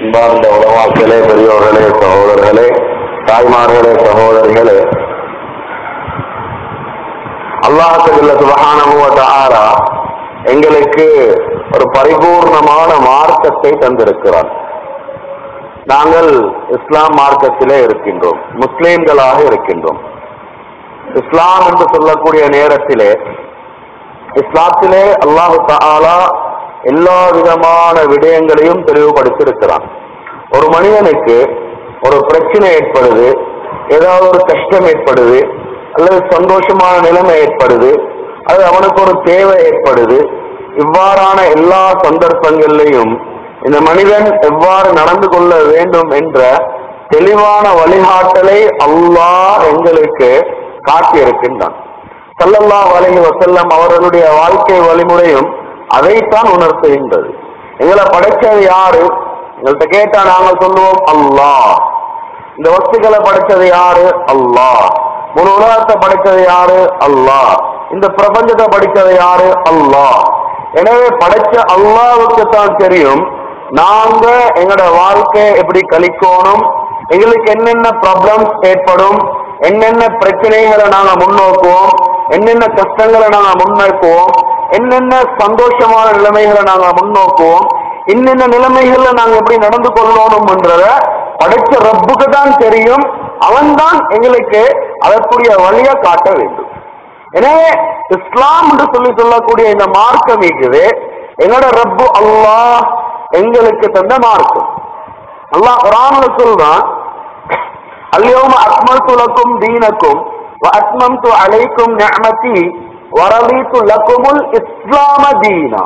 அன்பார்ந்த உலமாக்களே பெரியோர்களே சகோதரர்களே தாய்மார்களே சகோதரிகளே அல்லாஹுல்ல சுபஹானஹு தஆலா எங்களுக்கு ஒரு பரிபூர்ணமான மார்க்கத்தை தந்திருக்கிறார் நாங்கள் இஸ்லாம் மார்க்கத்திலே இருக்கின்றோம் முஸ்லிம்களாக இருக்கின்றோம் இஸ்லாம் என்று சொல்லக்கூடிய நேரத்திலே இஸ்லாத்திலே அல்லாஹு தஆலா எல்லா விதமான விடயங்களையும் தெளிவுபடுத்தியிருக்கிறான் ஒரு மனிதனுக்கு ஒரு பிரச்சனை ஏற்படுது ஏதாவது ஒரு கஷ்டம் ஏற்படுது அல்லது சந்தோஷமான நிலைமை ஏற்படுது அது அவனுக்கு ஒரு தேவை ஏற்படுது இவ்வாறான எல்லா சந்தர்ப்பங்களிலையும் இந்த மனிதன் எவ்வாறு நடந்து கொள்ள வேண்டும் என்ற தெளிவான வழிகாட்டலை அல்லாஹ் எங்களுக்கு காட்டியிருக்கின்றான் சல்லல்லாஹு அலைஹி வஸல்லம் அவர்களுடைய வாழ்க்கை வழிமுறையும் அதைத்தான் உணர்த்துகின்றது எங்களை படைச்சது யாரு எங்கள்கிட்ட கேட்டா நாங்கள் சொல்லுவோம் அல்லாஹ் இந்த வஸ்துக்களை படைச்சது யாரு அல்லாஹ் முழு உலகத்தை படைச்சது யாரு அல்லாஹ் இந்த பிரபஞ்சத்தை படைச்சது யாரு அல்லாஹ் எனவே படைச்ச அல்லாவுக்கு தான் தெரியும் நாங்க எங்களோட வாழ்க்கை எப்படி கழிக்கணும் எங்களுக்கு என்னென்ன ப்ராப்ளம்ஸ் ஏற்படும் என்னென்ன பிரச்சனைகளை நாங்க முன்னோக்குவோம் என்னென்ன கஷ்டங்களை நாங்க முன்னோக்குவோம் என்னென்ன சந்தோஷமான நிலைமைகளை நாங்க முன்னோக்குவோம் என்னென்ன நிலைமைகள்ல நாங்க எப்படி நடந்து கொள்ளணும்ன்றத படைச்ச ரப்புக்கு தான் தெரியும் அவன்தான் எங்களுக்கு அதற்குரிய வழியை காட்ட வேண்டும் எனவே இஸ்லாம் என்று சொல்லி சொல்லக்கூடிய இந்த மார்க்கம் இருக்குது எங்களோட ரப்பு அல்லாஹ் எங்களுக்கு தந்த மார்க்கம் அல்லாஹ் குரான்ல சொல்றான் அல்யோம அக்மல்து லக்கும் தீனக்கும் وأتممت عليكم نعمتي ورضيت لكم الإسلام دينا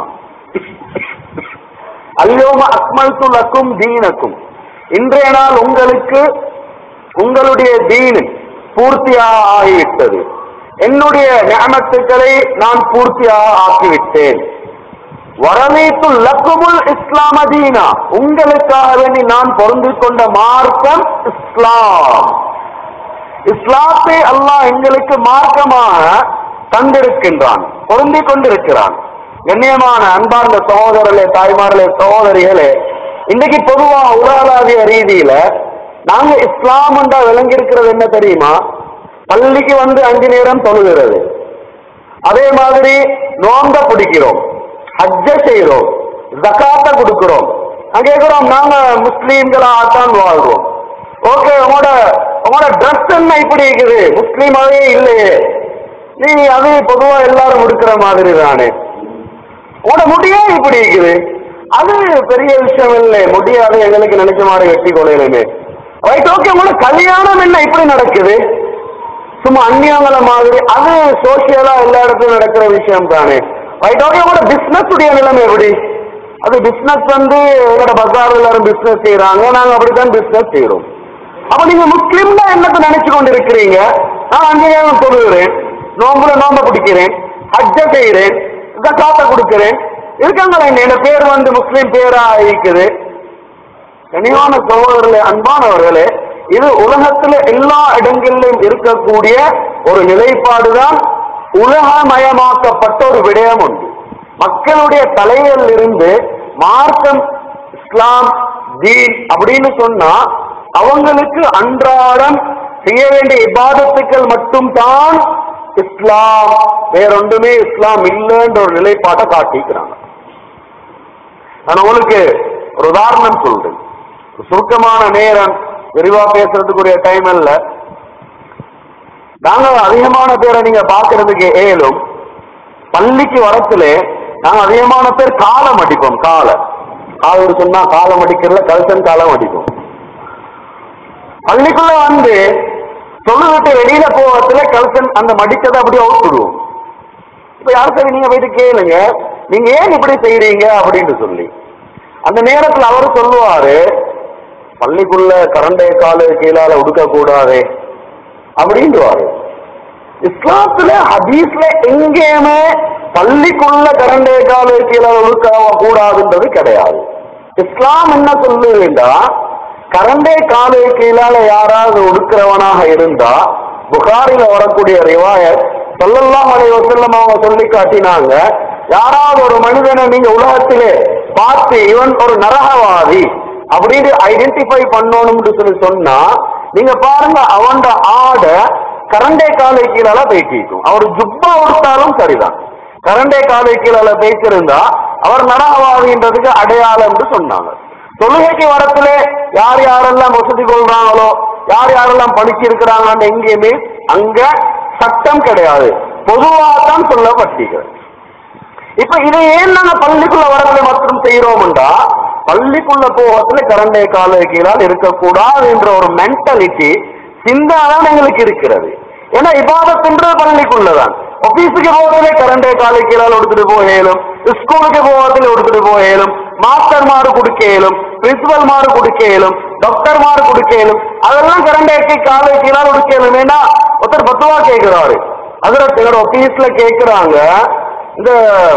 அல்யோம அக்மல்து லக்கும் தீனக்கும் இன்றைய நாள் உங்களுக்கு உங்களுடைய தீனு பூர்த்தியாக ஆகிவிட்டது என்னுடைய நியமத்துக்களை நான் பூர்த்தியாக ஆக்கிவிட்டேன் வரவேத்து லக்குமுல் இஸ்லாம தீனா உங்களுக்காக வேண்டி நான் பொருந்திக் கொண்ட மார்க்கம் இஸ்லாம் இஸ்லாத்தை அல்லாஹ் எங்களுக்கு மார்க்கமாக தந்திருக்கின்றான் பொருந்திக் கொண்டிருக்கிறான் கண்ணியமான அன்பார்ந்த சகோதரர்களே தாய்மார்களே சகோதரிகளே இன்னைக்கு பொதுவாக உலகளாவிய ரீதியில நாங்க இஸ்லாம் என்றா விளங்கி இருக்கிறது என்ன தெரியுமா பள்ளிக்கு வந்து அஞ்சு நேரம் தொழுகிறது அதே மாதிரி நோம்ப பிடிக்கிறோம் ஹஜ்ஜ செய்யறோம் ஜக்காத்த கொடுக்கிறோம் நான் கேட்கிறோம் நாங்க முஸ்லீம்களாகத்தான் வாழ்றோம் ஓகே உங்களோட உங்களோட ட்ரெஸ் என்ன இப்படி இருக்குது முஸ்லீமாவே இல்லையே நீ அது பொதுவா எல்லாரும் கொடுக்கிற மாதிரி தானே உங்களோட முடியே இப்படி இருக்குது அது பெரிய விஷயம் இல்லை முடியாது எங்களுக்கு நினைச்ச மாதிரி வெட்டி கொள்ளையிலுமே ரைட் ஓகே உங்களோட கல்யாணம் என்ன இப்படி நடக்குது சும்மா அந்நியங்கள மாதிரி அது சோசியலா எல்லா இடத்துலயும் நடக்கிற விஷயம் தானே ரைட் ஓகே உங்களோட பிசினஸ் உடைய நிலைமை எப்படி அது பிசினஸ் வந்து எங்களோட பஜார் எல்லாரும் பிசினஸ் செய்யறாங்க நாங்க அப்படித்தான் பிசினஸ் செய்யறோம் அப்ப நீங்க முஸ்லீம் தான் என்னத்தை நினைச்சு கொண்டு இருக்கிறீங்க நான் அஞ்சு நேரம் தொழுகிறேன் நோம்புல நோம்ப பிடிக்கிறேன் ஹஜ்ஜ செய்யறேன் ஜக்காத்த கொடுக்கிறேன் இருக்காங்களே என் பேர் வந்து முஸ்லீம் பேரா இருக்குது கனிவான சகோதரர்களே அன்பானவர்களே இது உலகத்துல எல்லா இடங்களிலும் இருக்கக்கூடிய ஒரு நிலைப்பாடுதான் உலகமயமாக்கப்பட்ட ஒரு விடயம் உண்டு மக்களுடைய தலையில் இருந்து மார்க்கம் இஸ்லாம் தீன் அப்படின்னு சொன்னா அவங்களுக்கு அன்றாடம் செய்ய வேண்டிய இபாதத்துக்கள் மட்டும்தான் இஸ்லாம் வேறொன்றுமே இஸ்லாம் இல்லைன்ற ஒரு நிலைப்பாட்டை காட்டிக்கிறாங்க நான் உங்களுக்கு ஒரு உதாரணம் சொல்றேன் சுருக்கமான நேரம் விரிவா பேசுறதுக்குரிய டைம் இல்ல நாங்க அதிகமான பேரை நீங்க பாக்குறதுக்கு ஏலும் பள்ளிக்கு வரத்துல நாங்க அதிகமான பேர் காலம் அடிப்போம் கால காலம் சொன்னா காலம் அடிக்கிறதுல கல்சன் காலம் அடிப்போம் பள்ளிக்குள்ள வந்து தொழுவிட்டு வெளியில போவதுல கல்சன் அந்த மடிச்சதை அப்படியே அவுத்துடுவோம் இப்ப யார் சரி நீங்க போயிட்டு கேளுங்க நீங்க ஏன் இப்படி செய்யறீங்க அப்படின்னு சொல்லி அந்த நேரத்துல அவரு சொல்லுவாரு பள்ளிக்குள்ள கரண்டை காலு கீழால உடுக்க கூடாதே அப்படின்றாரு இஸ்லாத்துல ஹதீஸ்ல எங்கேயுமே பள்ளிக்குள்ள கரண்டை காலு கீழால உடுக்க கூடாதுன்றது கிடையாது இஸ்லாம் என்ன சொல்லுதுண்டா கரண்டை காலு கீழால யாராவது உடுக்கிறவனாக இருந்தா புகாரில வரக்கூடிய ரிவாயத் சொல்லலாம் அலை வசல்லம் அவங்க சொல்லி காட்டினாங்க யாராவது ஒரு மனிதனை நீங்க உலகத்திலே பார்த்து இவன் ஒரு நரகவாதி அப்படின்னு ஐடென்டிஃபை பண்ணணும்னு சொல்லி சொன்னா நீங்க பாருங்க அவன் ஆடை கரண்டே காலை கீழால பேசிக்கும் அவர் ஜுப்பா கொடுத்தாலும் சரிதான் கரண்டே காலை கீழால பேசியிருந்தா அவர் நரகவாதின்றதுக்கு அடையாளம் என்று சொன்னாங்க தொழுகைக்கு வரத்திலே யார் யாரெல்லாம் வசதி கொள்றாங்களோ யார் யாரெல்லாம் படிச்சிருக்கிறாங்கன்னு எங்கேயுமே அங்க சட்டம் கிடையாது பொதுவாக தான் சொல்லப்பட்டிருக்கிறது இப்ப இதை ஏன் நாங்க பள்ளிக்குள்ள வரதுல மட்டும் செய்யறோம்டா பள்ளிக்குள்ள போகத்துல கரண்டை கால கீழால் இருக்கக்கூடாது என்ற ஒரு மென்டாலிட்டி சிந்தாதான் எங்களுக்கு இருக்கிறது ஏன்னா இபாதத்துன்றது பள்ளிக்குள்ளதான் ஆபீஸுக்கு போவதிலே கரண்டை காலை கீழால் எடுத்துட்டு போகலும் ஸ்கூலுக்கு போவதில் எடுத்துட்டு போகலும் மாஸ்டர் மாறு கொடுக்கலும் பிரின்சிபல் மாறு கொடுக்கலும் டாக்டர் மாறு கொடுக்கலும் அதெல்லாம் கரண்டைக்கு காலை கீழால் கொடுக்கலும் ஏன்னா ஒருத்தர் பத்துவா கேட்கிறாரு அதுல எங்களோட ஆபீஸ்ல கேட்கிறாங்க இந்த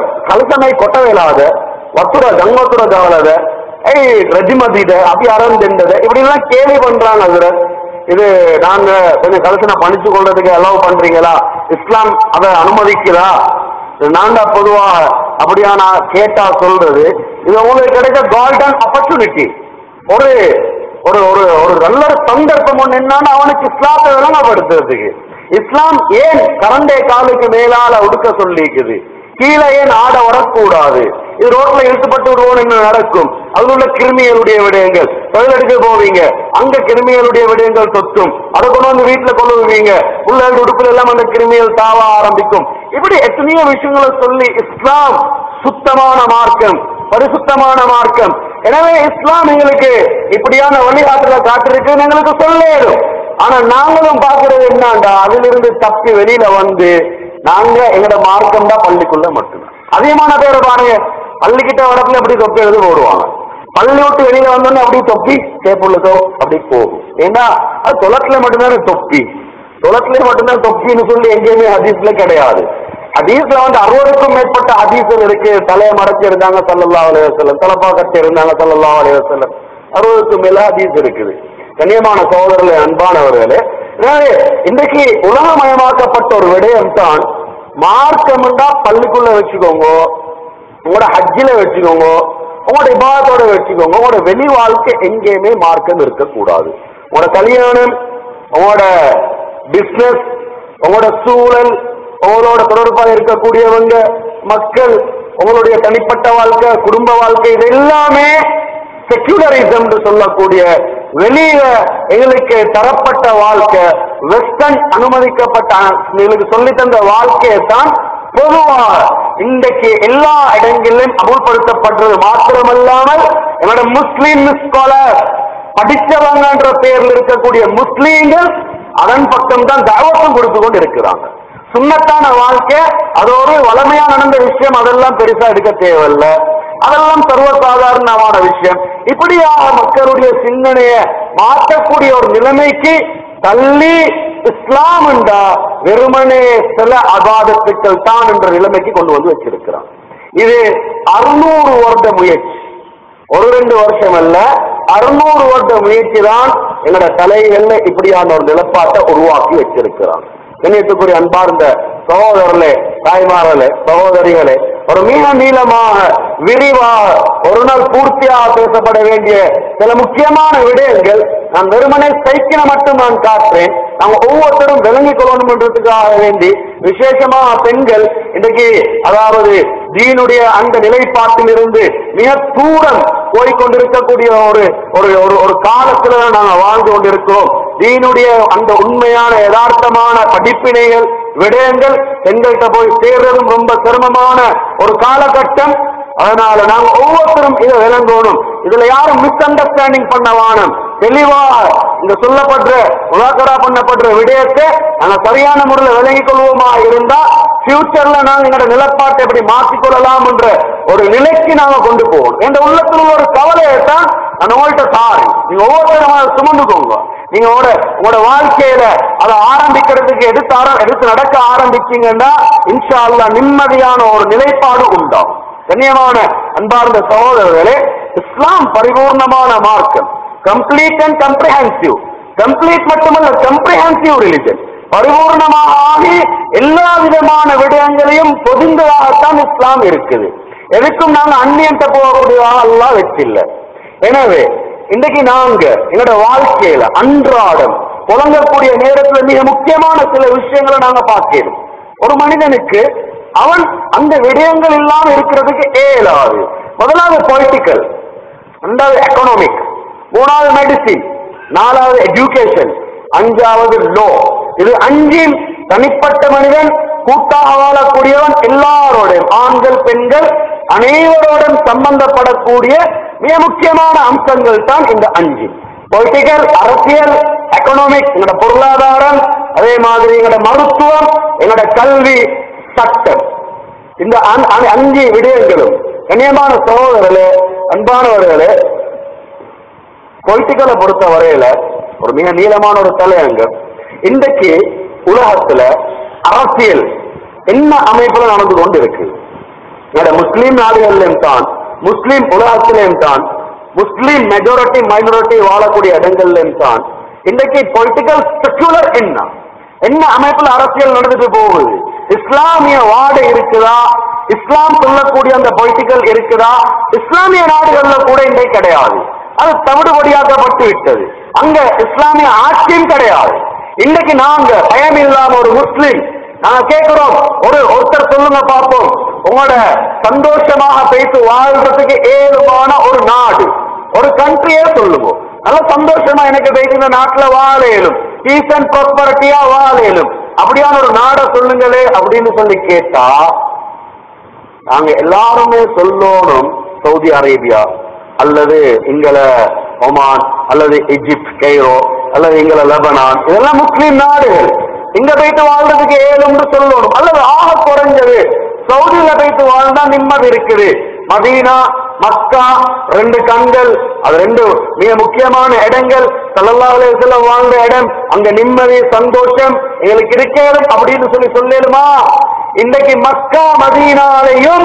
கலசமை கொட்டவேலாத வத்துர கங்கத்துர ஜாவலத ஏய் ரஜிமதித அப்படி அறந்தெண்டத இப்படி எல்லாம் கேள்வி பண்றாங்க அதுல இது நாங்க கொஞ்சம் கலசனை பணிச்சு கொள்றதுக்கு அலோவ் பண்றீங்களா இஸ்லாம் அதை அனுமதிக்குதா இது நான்டா பொதுவா அப்படியா நான் கேட்டா சொல்றது இது உங்களுக்கு கிடைச்ச கோல்டன் ஆப்பர்ச்சுனிட்டி ஒரு ஒரு ஒரு ஒரு நல்ல ஒரு சந்தர்ப்பம் ஒண்ணு என்னன்னா அவனுக்கு இஸ்லாத்தை விளங்கப்படுத்துறதுக்கு இஸ்லாம் ஏன் கரண்டை காலுக்கு மேலால உடுக்க சொல்லிக்குது கீழே ஏன் ஆட வரக்கூடாது இது ரோட்ல இழுத்துப்பட்டு விடுவோம் என்ன நடக்கும் அதுல உள்ள கிருமிகளுடைய விடயங்கள் தொழிலெடுக்க போவீங்க அங்க கிருமிகளுடைய விடயங்கள் தொற்றும் அதை கொண்டு வந்து வீட்டுல கொண்டு வருவீங்க உள்ள உடுப்புல எல்லாம் அந்த கிருமிகள் தாவ ஆரம்பிக்கும் இப்படி எத்தனையோ விஷயங்களை சொல்லி இஸ்லாம் சுத்தமான மார்க்கம் பரிசுத்தமான மார்க்கம் எனவே இஸ்லாம் எங்களுக்கு இப்படியான வழிகாட்டுல காட்டிருக்குன்னு எங்களுக்கு சொல்லேடும் ஆனா நாங்களும் பாக்குறது என்னண்டா அதிலிருந்து தப்பி வெளியில வந்து நாங்க எங்கட மார்க்கம் தான் பள்ளிக்குள்ள மட்டும்தான் அதிகமான பேரை பாருங்க பள்ளிக்கிட்ட வரப்புல அப்படி தொப்பி எழுத போடுவாங்க பள்ளி விட்டு வெளியில வந்தோடனே அப்படி தொப்பி சேப்புள்ளதோ அப்படி போகும் ஏன்னா அது தொலத்துல மட்டும்தானே தொப்பி தொலத்துல மட்டும்தான் தொப்பின்னு சொல்லி எங்கேயுமே ஹதீஸ்ல கிடையாது ஹதீஸ்ல வந்து அறுபதுக்கும் மேற்பட்ட ஹதீஸ்கள் இருக்கு தலையை மறைச்சு இருந்தாங்க சல்லல்லா அலைவசல்லம் தலப்பா கட்டி இருந்தாங்க சல்லல்லா அலைவசல்லம் அறுபதுக்கும் மேல ஹதீஸ் இருக்குது கண்ணியமான சகோதரர்களே அன்பானவர்களே எனவே இன்றைக்கு உலகமயமாக்கப்பட்ட ஒரு விடயம் தான் மார்க்கம்டா பள்ளிக்குள்ள வச்சுக்கோங்க உங்களோட ஹஜ்ஜில வச்சுக்கோங்க உங்களோட இபாதத்தோட வச்சுக்கோங்க உங்களோட வெளி வாழ்க்கை எங்கேயுமே மார்க்கம் இருக்கக்கூடாது உங்களோட கல்யாணம் உங்களோட பிசினஸ் உங்களோட சூழல் உங்களோட தொடர்பாக இருக்கக்கூடியவங்க மக்கள் உங்களுடைய தனிப்பட்ட வாழ்க்கை குடும்ப வாழ்க்கை இது எல்லாமே செக்யூலரிசம் சொல்லக்கூடிய வெளியில எங்களுக்கு தரப்பட்ட வாழ்க்கை வெஸ்டர்ன் அனுமதிக்கப்பட்ட எங்களுக்கு சொல்லி தந்த வாழ்க்கையை தான் பொதுவாக இன்றைக்கு எல்லா இடங்களிலும் அமுல்படுத்தப்படுறது மாத்திரமல்லாமல் என்னோட முஸ்லீம் ஸ்காலர் படிச்சவங்கன்ற பெயர்ல இருக்கக்கூடிய முஸ்லீம்கள் அதன் பக்கம் தான் தாவத்தம் கொடுத்து கொண்டு இருக்கிறாங்க சுண்ணத்தான வாழ்க்கை அது ஒரு வளமையா நடந்த விஷயம் அதெல்லாம் பெருசா எடுக்க தேவையில்லை அதெல்லாம் சர்வசாதாரணமான விஷயம் இப்படியாக மக்களுடைய சிந்தனைய மாற்றக்கூடிய ஒரு நிலைமைக்கு தள்ளி இஸ்லாம் என்றா வெறுமனே சில அபாதத்துக்கள் தான் என்ற நிலைமைக்கு கொண்டு வந்து வச்சிருக்கிறான் இது அறுநூறு வருட முயற்சி ஒரு ரெண்டு வருஷம் அல்ல அறுநூறு வருட முயற்சி தான் எங்களோட தலைகள்ல இப்படியான ஒரு நிலப்பாட்டை உருவாக்கி வச்சிருக்கிறான் கண்ணியத்துக்குரிய அன்பார்ந்த சகோதரர்களே தாய்மார்களே சகோதரிகளே ஒரு மிக நீளமாக விரிவாக ஒரு நாள் பூர்த்தியாக பேசப்பட வேண்டிய சில முக்கியமான விடயங்கள் நான் வெறுமனே சைக்கிளை மட்டும் நான் காட்டுறேன் நாங்க ஒவ்வொருத்தரும் விளங்கிக் கொள்ளணும் என்றதுக்காக வேண்டி விசேஷமாக பெண்கள் இன்றைக்கு அதாவது தீனுடைய அந்த நிலைப்பாட்டில் இருந்து மிக தூரம் போய்கொண்டிருக்கக்கூடிய ஒரு ஒரு ஒரு ஒரு காலத்துல நாங்க வாழ்ந்து கொண்டிருக்கிறோம் தீனுடைய அந்த உண்மையான யதார்த்தமான படிப்பினைகள் விடயங்கள் பெண்கள்கிட்ட போய் சேர்றதும் ரொம்ப சிரமமான ஒரு காலகட்டம் அதனால நாங்க ஒவ்வொருத்தரும் இதை விளங்கணும் இதுல யாரும் மிஸ் அண்டர்ஸ்டாண்டிங் பண்ண வானம் தெளிவா இந்த சொல்லப்படுற முலாக்கரா பண்ணப்படுற விடயத்தை நாங்க சரியான முறையில் விளங்கிக் கொள்வோமா இருந்தா ஃபியூச்சர்ல நாங்க எங்களோட நிலப்பாட்டை எப்படி மாற்றிக்கொள்ளலாம் என்ற ஒரு நிலைக்கு நாங்க கொண்டு போகணும் என்ற உள்ளத்துல உள்ள ஒரு கவலையை தான் நான் உங்கள்கிட்ட தாரேன் நீங்க ஒவ்வொருத்தரும் அதை சுமந்துக்கோங்க நீங்க உங்களோட உங்களோட வாழ்க்கையில அதை ஆரம்பிக்கிறதுக்கு எடுத்து ஆர- எடுத்து நடக்க ஆரம்பிச்சீங்கன்னா இன்ஷா அல்லாஹ் நிம்மதியான ஒரு நிலைப்பாடு உண்டாகும் கண்ணியமான அன்பார்ந்த சகோதரர்களே இஸ்லாம் பரிபூர்ணமான மார்க்கம் கம்ப்ளீட் அண்ட் கம்ப்ரிஹென்சிவ் கம்ப்ளீட் மட்டுமல்ல கம்ப்ரிஹென்சிவ் ரிலிஜன் பரிபூர்ணமாக ஆகி எல்லா விதமான விடயங்களையும் பொதிந்ததாகத்தான் இஸ்லாம் இருக்குது எதுக்கும் நாங்க அந்நியன்ட்ட போகக்கூடியதாக அல்லாஹ் வச்சில்லை எனவே இன்னைக்கு நாங்க எங்களோட வாழ்க்கையில அன்றாடம் புழங்கக்கூடிய நேரத்துல மிக முக்கியமான சில விஷயங்களை நாங்க பார்க்கிறோம் ஒரு மனிதனுக்கு அவன் அந்த விடயங்கள் இல்லாம இருக்கிறதுக்கு இயலாது முதலாவது பொலிட்டிக்கல் ரெண்டாவது எக்கனாமிக் மூணாவது மெடிசின் நாலாவது எஜுகேஷன் அஞ்சாவது லோ இது அஞ்சின் தனிப்பட்ட மனிதன் கூட்டாக வாழக்கூடியவன் எல்லாரோடையும் ஆண்கள் பெண்கள் அனைவரோடும் சம்பந்தப்படக்கூடிய மிக முக்கியமான அம்சங்கள் தான் இந்த அஞ்சு பொலிட்டிக்கல் அரசியல் எக்கனாமிக் எங்களோட பொருளாதாரம் அதே மாதிரி எங்களோட மருத்துவம் எங்களோட கல்வி சட்டம் இந்த அன்- அன்- அஞ்சு விடயங்களும் கண்ணியமான சகோதரர்களே அன்பானவர்களே பொலிட்டிக்கலை பொறுத்த வரையில ஒரு மிக நீளமான ஒரு தலையங்கம் இன்றைக்கு உலகத்துல அரசியல் என்ன அமைப்புல நடந்து கொண்டு இருக்கு எங்களோட முஸ்லீம் நாடுகளிலும் தான் முஸ்லீம் உலகத்திலும் தான் முஸ்லீம் மெஜாரிட்டி மைனாரிட்டி வாழக்கூடிய இடங்களிலும் தான் இன்றைக்கு பொலிட்டிக்கல் செக்குலர் என்ன என்ன அமைப்புல அரசியல் நடந்துட்டு போகுது இஸ்லாமிய வாடு இருக்குதா இஸ்லாம் சொல்லக்கூடிய அந்த பொலிட்டிக்கல் இருக்குதா இஸ்லாமிய நாடுகள்ல கூட இன்றைக்கு கிடையாது அது தவிடுபடியாக்கப்பட்டு விட்டது அங்க இஸ்லாமிய ஆட்சியும் கிடையாது இன்னைக்கு நாங்க பயம் இல்லாம ஒரு முஸ்லிம் நாங்க கேட்கிறோம் ஒரு ஒருத்தர் சொல்லுங்க பார்ப்போம் உங்களோட சந்தோஷமாக பேசி வாழ்றதுக்கு ஏதுவான ஒரு நாடு ஒரு கண்ட்ரியே சொல்லுங்க நல்ல சந்தோஷமா எனக்கு பேசி இந்த நாட்டுல வாழ இயலும் பீஸ் அண்ட் ப்ராஸ்பரிட்டியா வாழ இயலும் அப்படியான ஒரு நாடை சொல்லுங்களே அப்படின்னு சொல்லி கேட்டா நாங்க எல்லாருமே சொல்லணும் சவுதி அரேபியா அல்லது இங்கல ஒமான் அல்லது எஜிப்ட் கெய்ரோ அல்லது இங்கல லெபனான் இதெல்லாம் முஸ்லீம் நாடுகள் இங்க போயிட்டு வாழ்றதுக்கு ஏழும்னு சொல்லணும் அல்லது ஆக குறைஞ்சது சவுதியில போயிட்டு வாழ்ந்தா நிம்மதி இருக்குது மதீனா மக்கா ரெண்டு கண்கள் அது ரெண்டு மிக முக்கியமான இடங்கள் சல்லல்லாஹு அலைஹி வஸல்லம் வாழ்ந்த இடம் அங்க நிம்மதி சந்தோஷம் எங்களுக்கு இருக்கிறது அப்படின்னு சொல்லி சொல்லிடுமா இன்றைக்கு மக்கா மதீனாலையும்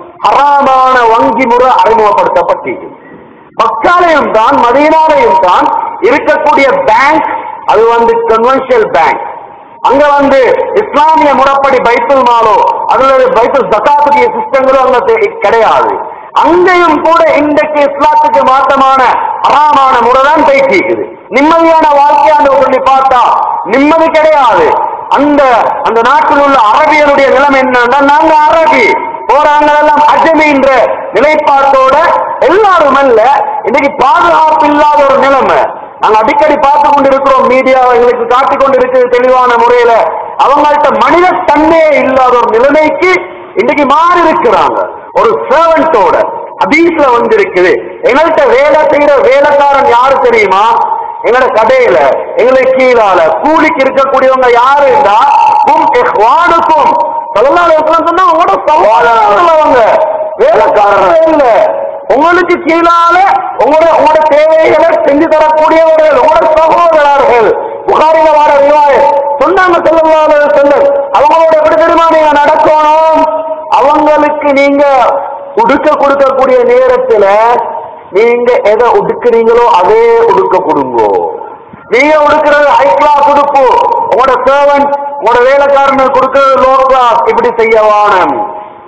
ஹராமான வங்கி முறை அறிமுகப்படுத்தப்பட்டது மக்காலையும் தான் மதீனாலையும் தான் இருக்கக்கூடிய பேங்க் அது வந்து கன்வென்ஷியல் பேங்க் அங்க வந்து இஸ்லாமிய முறைப்படி பைத்துல் மாலோ அல்லது பைத்துல் ஜக்காத்துடைய சிஸ்டங்களும் அங்க தெ- கிடையாது அங்கேயும் கூட இன்றைக்கு இஸ்லாத்துக்கு மாற்றமான ஹராமான முறை தான் பேசிக்குது நிம்மதியான வாழ்க்கையாண்டு சொல்லி பார்த்தா நிம்மதி கிடையாது அந்த அந்த நாட்டில் உள்ள அரபியனுடைய நிலைமை என்னன்னா நாங்க அரபி போறாங்க எல்லாம் அஜமின்ற நிலைப்பாட்டோட எல்லாரும் அல்ல இன்னைக்கு பாதுகாப்பு இல்லாத ஒரு நிலைமை நாங்க அடிக்கடி பார்த்து கொண்டிருக்கிறோம் மீடியா எங்களுக்கு காட்டிக் கொண்டிருக்கிறது தெளிவான முறையில அவங்கள்ட்ட மனித தன்மையே இல்லாத ஒரு நிலைமைக்கு இன்னைக்கு மாறி இருக்கிறாங்க ஒரு சேவன்ட்டோட ஹதீஸ்ல வந்திருக்குது எங்கள்கிட்ட வேலை செய்யற வேலைக்காரன் யாரு தெரியுமா எங்களோட கடையில எங்களுக்கு கீழால கூலிக்கு இருக்கக்கூடியவங்க யாருன்னா கும் இஹ்வானுக்கும் ஸல்லல்லாஹு அலைஹி வஸல்லம் சொன்னா உங்களோட சகோதரர்கள் அவங்க வேலைக்காரர்கள் இல்ல உங்களுக்கு கீழால உங்களோட உங்களோட தேவைகளை செஞ்சு தரக்கூடியவர்கள் உங்களோட சகோதரர்கள் புகாரில வர ரிவாய் சொன்னாங்க ஸல்லல்லாஹு அலைஹி வஸல்லம் அவங்களோட எப்படி தெரியுமா நீங்க நடக்கணும் அவங்களுக்கு நீங்க உடுக்க கொடுக்கக்கூடிய நேரத்துல நீங்க எதை உடுக்குறீங்களோ அதே உடுக்க கொடுங்கோ நீங்க உடுக்கிறது ஹை கிளாஸ் உடுப்பு உங்களோட சர்வன்ட் உங்களோட வேலைக்காரனுக்கு கொடுக்கிறது லோ கிளாஸ் இப்படி செய்ய வானம்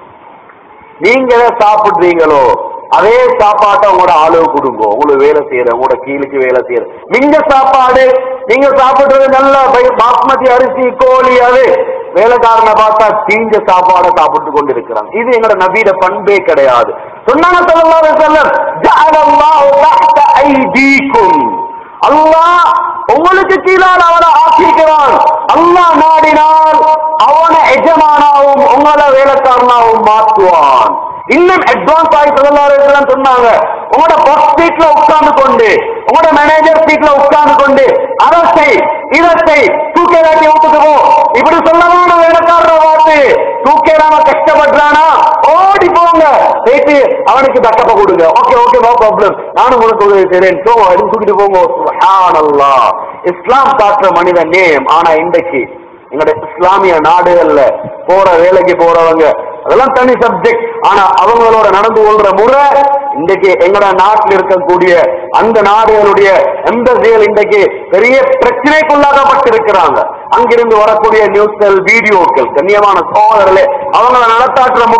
நீங்க எதை சாப்பிடுறீங்களோ அதே சாப்பாட்டை உங்களோட ஆளு கொடுங்க உங்களுக்கு வேலை செய்யற உங்களோட கீழுக்கு வேலை செய்யற நீங்க சாப்பாடு நீங்க சாப்பிடுறது நல்ல பை- பாஸ்மதி அரிசி கோழி அது வேலைக்காரனை பார்த்தா தீஞ்ச சாப்பாடை சாப்பிட்டு கொண்டு இருக்கிறாங்க இது எங்களோட நபீட பண்பே கிடையாது சொன்னாங்க ஸல்லல்லாஹு அலைஹி வஸல்லம் ஜஅலல்லாஹு தஹ்த ஐதீக்கும் அல்லாஹ் உங்களுக்கு கீழால் அவனை ஆக்கிக்கிறான் அல்லாஹ் நாடினால் அவனை எஜமானாவும் உங்களை வேலைக்காரனாவும் மாற்றுவான் இன்னும் அட்வான்ஸ் ஆகி சொல்லலாம் சொன்னாங்க உங்களோட பஸ் சீட்ல உட்கார்ந்து கொண்டு உங்களோட மேனேஜர் சீட்ல உட்கார்ந்து கொண்டு அரசை இடத்தை தூக்கேராட்டி விட்டுட்டு போ இப்படி சொல்லமான வேலைக்காரரை பார்த்து தூக்கேராம கஷ்டப்படுறானா ஓடி போங்க போயிட்டு அவனுக்கு தக்கப்ப கொடுங்க ஓகே ஓகே நோ ப்ராப்ளம் நானும் உனக்கு உதவி செய்றேன் போ அப்படின்னு தூக்கிட்டு போங்க சுப்ஹானல்லாஹ் இஸ்லாம் காட்டுற மனித நேம் ஆனா இன்றைக்கு எங்களுடைய இஸ்லாமிய நாடுகள்ல போற வேலைக்கு போறவங்க அதெல்லாம் தனி சப்ஜெக்ட் ஆனா அவங்களோட நடந்து கொள்ற முறை இன்றைக்கு எங்கட நாட்டில் இருக்கக்கூடிய அந்த நாடுகளுடைய எம்பசிகள் இன்றைக்கு பெரிய பிரச்சனைக்குள்ளாகப்பட்டிருக்கிறாங்க அங்கிருந்து வரக்கூடிய நியூஸ்கள் வீடியோக்கள் கண்ணியமான சோதரர்களே அவங்கள நடத்தாற்றுற முக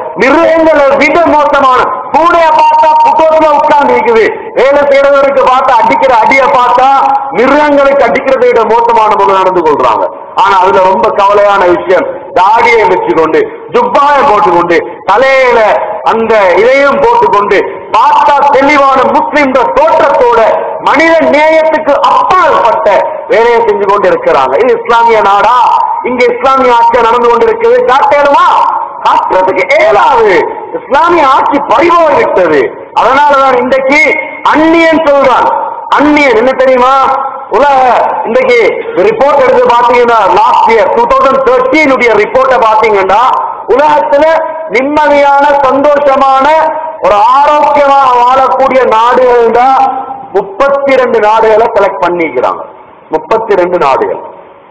மிருகங்களை விட மோசமான பூனைய பார்த்தா புத்தகத்துல உட்கார்ந்து இருக்குது வேலை செய்யறவருக்கு பார்த்தா அடிக்கிற அடிய பார்த்தா மிருகங்களுக்கு அடிக்கிறதை விட மோசமான முறை நடந்து கொள்றாங்க ஆனா அதுல ரொம்ப கவலையான விஷயம் தாடியை வச்சுக்கொண்டு ஜுப்பாயை போட்டுக்கொண்டு தலையில அந்த இதையும் போட்டுக்கொண்டு பார்த்தா தெளிவான முஸ்லிம் தோற்றத்தோட மனித நேயத்துக்கு அப்பாற்பட்ட வேலையை செஞ்சு கொண்டு இருக்கிறாங்க இது இஸ்லாமிய நாடா இங்க இஸ்லாமிய ஆட்சியா நடந்து கொண்டிருக்கிறது காட்டேடுமா காட்டுறதுக்கு இயலாது இஸ்லாமிய ஆட்சி பறிபோய் விட்டது அதனாலதான் இன்றைக்கு அந்நியன் சொல்றான் அந்நியன் என்ன தெரியுமா உலக இன்றைக்கு ரிப்போர்ட் எடுத்து பாத்தீங்கன்னா last year two thousand thirteen உடைய ரிப்போர்ட்டை பாத்தீங்கன்னா உலகத்துல நிம்மதியான சந்தோஷமான ஒரு ஆரோக்கியமாக வாழக்கூடிய நாடுகள் தான் முப்பத்தி ரெண்டு நாடுகளை செலக்ட் பண்ணிக்கிறாங்க முப்பத்தி ரெண்டு நாடுகள்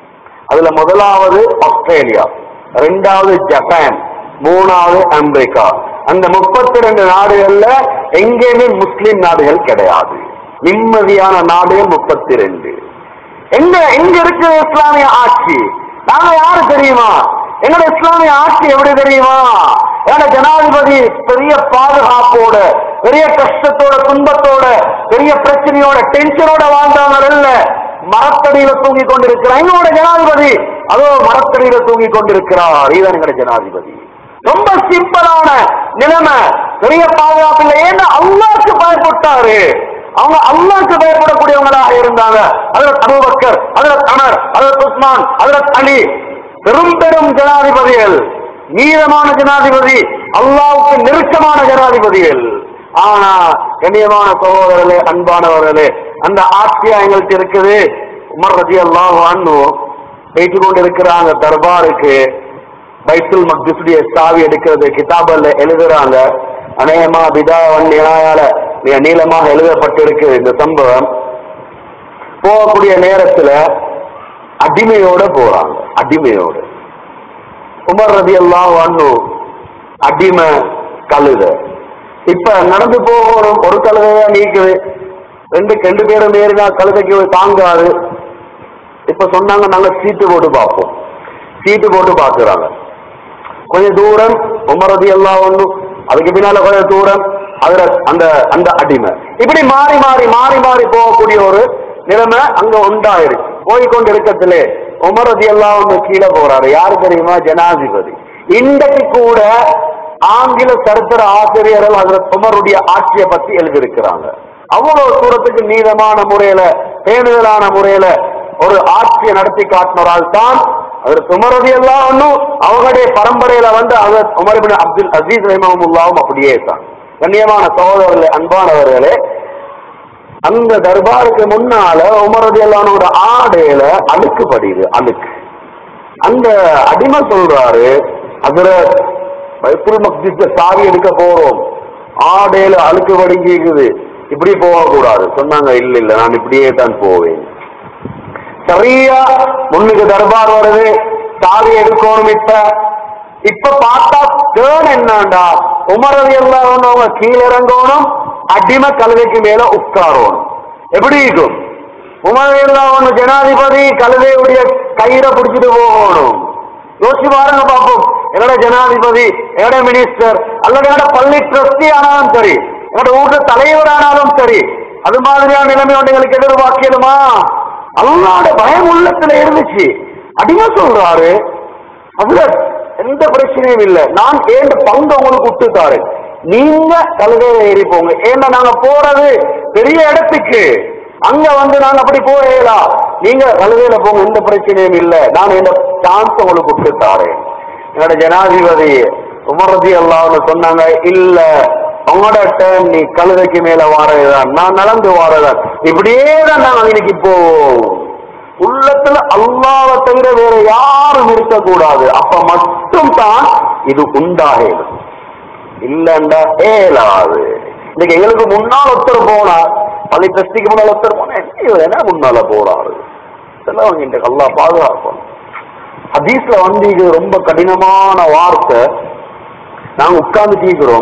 அதுல முதலாவது ஆஸ்திரேலியா ரெண்டாவது ஜப்பான் மூணாவது அமெரிக்கா அந்த முப்பத்தி ரெண்டு நாடுகள்ல எங்கேயுமே முஸ்லிம் நாடுகள் கிடையாது நிம்மதியான நாடுகள் முப்பத்தி ரெண்டு எங்க எங்க இருக்கு இஸ்லாமிய ஆட்சி நாங்க யாரு தெரியுமா எங்களோட இஸ்லாமிய ஆட்சி எப்படி தெரியுமா எங்களோட ஜனாதிபதி பெரிய பாதுகாப்போட பெரிய கஷ்டத்தோட துன்பத்தோட பெரிய பிரச்சனையோட டென்ஷனோட வாழ்ந்தவங்க இல்ல மரத்தடியில தூங்கி கொண்டிருக்கிறார் எங்களோட ஜனாதிபதி அதோ மரத்தடியில தூங்கி கொண்டிருக்கிறார் இதுதான் எங்களோட ஜனாதிபதி ரொம்ப சிம்பிளான நிலைமை பெரிய பாதுகாப்பு இல்லை ஏன்னா அல்லாஹ்க்கு பயப்பட்டாரு அவங்க அல்லாஹ்க்கு பயப்படக்கூடியவங்களாக இருந்தாங்க அதுல அபூபக்கர் அதுல அமர் அதுல உஸ்மான் அதுல அலி பெரும் பெரும் ஜனாதிபதிகள் நீளமான ஜனாதிபதி அல்லாவுக்கு நெருக்கமான ஜனாதிபதிகள் ஆனா கண்ணியமான சகோதரர்களே அன்பானவர்களே அந்த ஆட்சியா எங்கள்கிட்ட இருக்குது உமர் ரதி அல்லாஹ் அண்ணு பேச்சு கொண்டு இருக்கிறாங்க தர்பாருக்கு பைத்துல் மக்திசுடைய சாவி எடுக்கிறது கிதாபல்ல எழுதுறாங்க அநேகமா பிதாவன் நியாயால மிக நீளமாக எழுதப்பட்டிருக்கு இந்த சம்பவம் போகக்கூடிய நேரத்துல அடிமையோட போறாங்க அடிமையோட உமர் ரதி எல்லாம் வாங்கு அடிமை கழுத இப்ப நடந்து போகணும் ஒரு கழுதையா நீக்குது ரெண்டு ரெண்டு பேரும் ஏறினா கழுதைக்கு தாங்காது இப்ப சொன்னாங்க நாங்க சீட்டு போட்டு பார்ப்போம் சீட்டு போட்டு பாக்குறாங்க கொஞ்சம் தூரம் உமரதி எல்லாம் ஒண்ணு அதுக்கு பின்னால கொஞ்சம் தூரம் அதுல அந்த அந்த அடிமை இப்படி மாறி மாறி மாறி மாறி போகக்கூடிய ஒரு நிலைமை அங்க உண்டாயிருச்சு போய்கொண்டு இருக்கத்திலே உமரதி எல்லாம் ஒண்ணு கீழே போறாரு யாரு தெரியுமா ஜனாதிபதி இன்றைக்கு கூட ஆங்கில சரித்திர ஆசிரியர்கள் அதுல உமருடைய ஆட்சியை பத்தி எழுதியிருக்கிறாங்க அவ்வளவு தூரத்துக்கு நீளமான முறையில பேணுதலான முறையில ஒரு ஆட்சியை நடத்தி காட்டினரால் தான் அவர் சுமரதி எல்லாம் ஒன்றும் அவங்களுடைய பரம்பரையில வந்து அவர் உமர் இப்னு அப்துல் அசீஸ் ரஹிமஹுல்லாவும் அப்படியே தான் கண்ணியமான சகோதரர்களே அன்பானவர்களே அந்த தர்பாருக்கு முன்னால உமரதி எல்லாம் ஒரு ஆடையில அழுக்கு படியுது அழுக்கு அந்த அடிமை சொல்றாரு அதுல பைத்துல் மக்திஸ்ல சாவி எடுக்க போறோம் ஆடையில அழுக்கு படிஞ்சிருக்குது இப்படி போகக்கூடாது சொன்னாங்க இல்ல இல்ல நான் இப்படியே தான் போவேன் சரியா முன்னுக்கு தர்பார் வருது சாவி எடுக்கணும் இப்ப இப்ப பார்த்தா டேர்ன் என்னண்டா உமரதி எல்லாம் அவங்க கீழே இறங்கணும் அடிமை கழுதைக்கு மேல உட்காரணும் எப்படி இருக்கும் உமரதி எல்லாம் ஒண்ணு ஜனாதிபதி கழுதையுடைய கயிறை பிடிச்சிட்டு போகணும் யோசிச்சு பாருங்க பாப்போம் என்னோட ஜனாதிபதி என்னோட மினிஸ்டர் அல்லது என்னோட பள்ளி ட்ரஸ்டி ஆனாலும் சரி என்னோட ஊட்டு தலைவர் ஆனாலும் சரி அது மாதிரியான நிலைமை ஒன்று எங்களுக்கு எதிர்பார்க்கணுமா அல்லாட பயம் உள்ளத்துல இருந்துச்சு அடிமை சொல்றாரு அதுல எந்த பிரச்சனையும் இல்லை நான் ஏண்ட பங்கு உங்களுக்கு விட்டுத்தாரு நீங்க கழுதையில ஏறி போங்க ஏன்னா நாங்க போறது பெரிய இடத்துக்கு அங்க வந்து நாங்க அப்படி போகலாம் நீங்க கழுதையில போங்க எந்த பிரச்சனையும் இல்லை நான் இந்த சான்ஸ் உங்களுக்கு விட்டுத்தாரேன் என்னோட ஜனாதிபதி உமரதி அல்லான்னு சொன்னாங்க இல்ல உங்களோட டேர்ன் நீ கழுதைக்கு மேல வாரதுதான் நான் நடந்து வாரதான் இப்படியே தான் நாங்க இன்னைக்கு போவோம் உள்ளத்துல அல்லாவை தவிர வேற யாரும் இருக்கக்கூடாது அப்ப மட்டும் தான் இது உண்டாகும் இல்லண்டா ஏலாது இன்னைக்கு எங்களுக்கு முன்னால் ஒருத்தர் போனார் பள்ளி ட்ரஸ்டிக்கு முன்னால் ஒருத்தர் போனா இவர் என்ன முன்னால போறாரு இதெல்லாம் அவங்க இந்த அல்லா பாதுகாக்கணும் ஹதீஸ்ல வந்து இது ரொம்ப கடினமான வார்த்தை நாங்க உட்கார்ந்து தீக்கிறோம்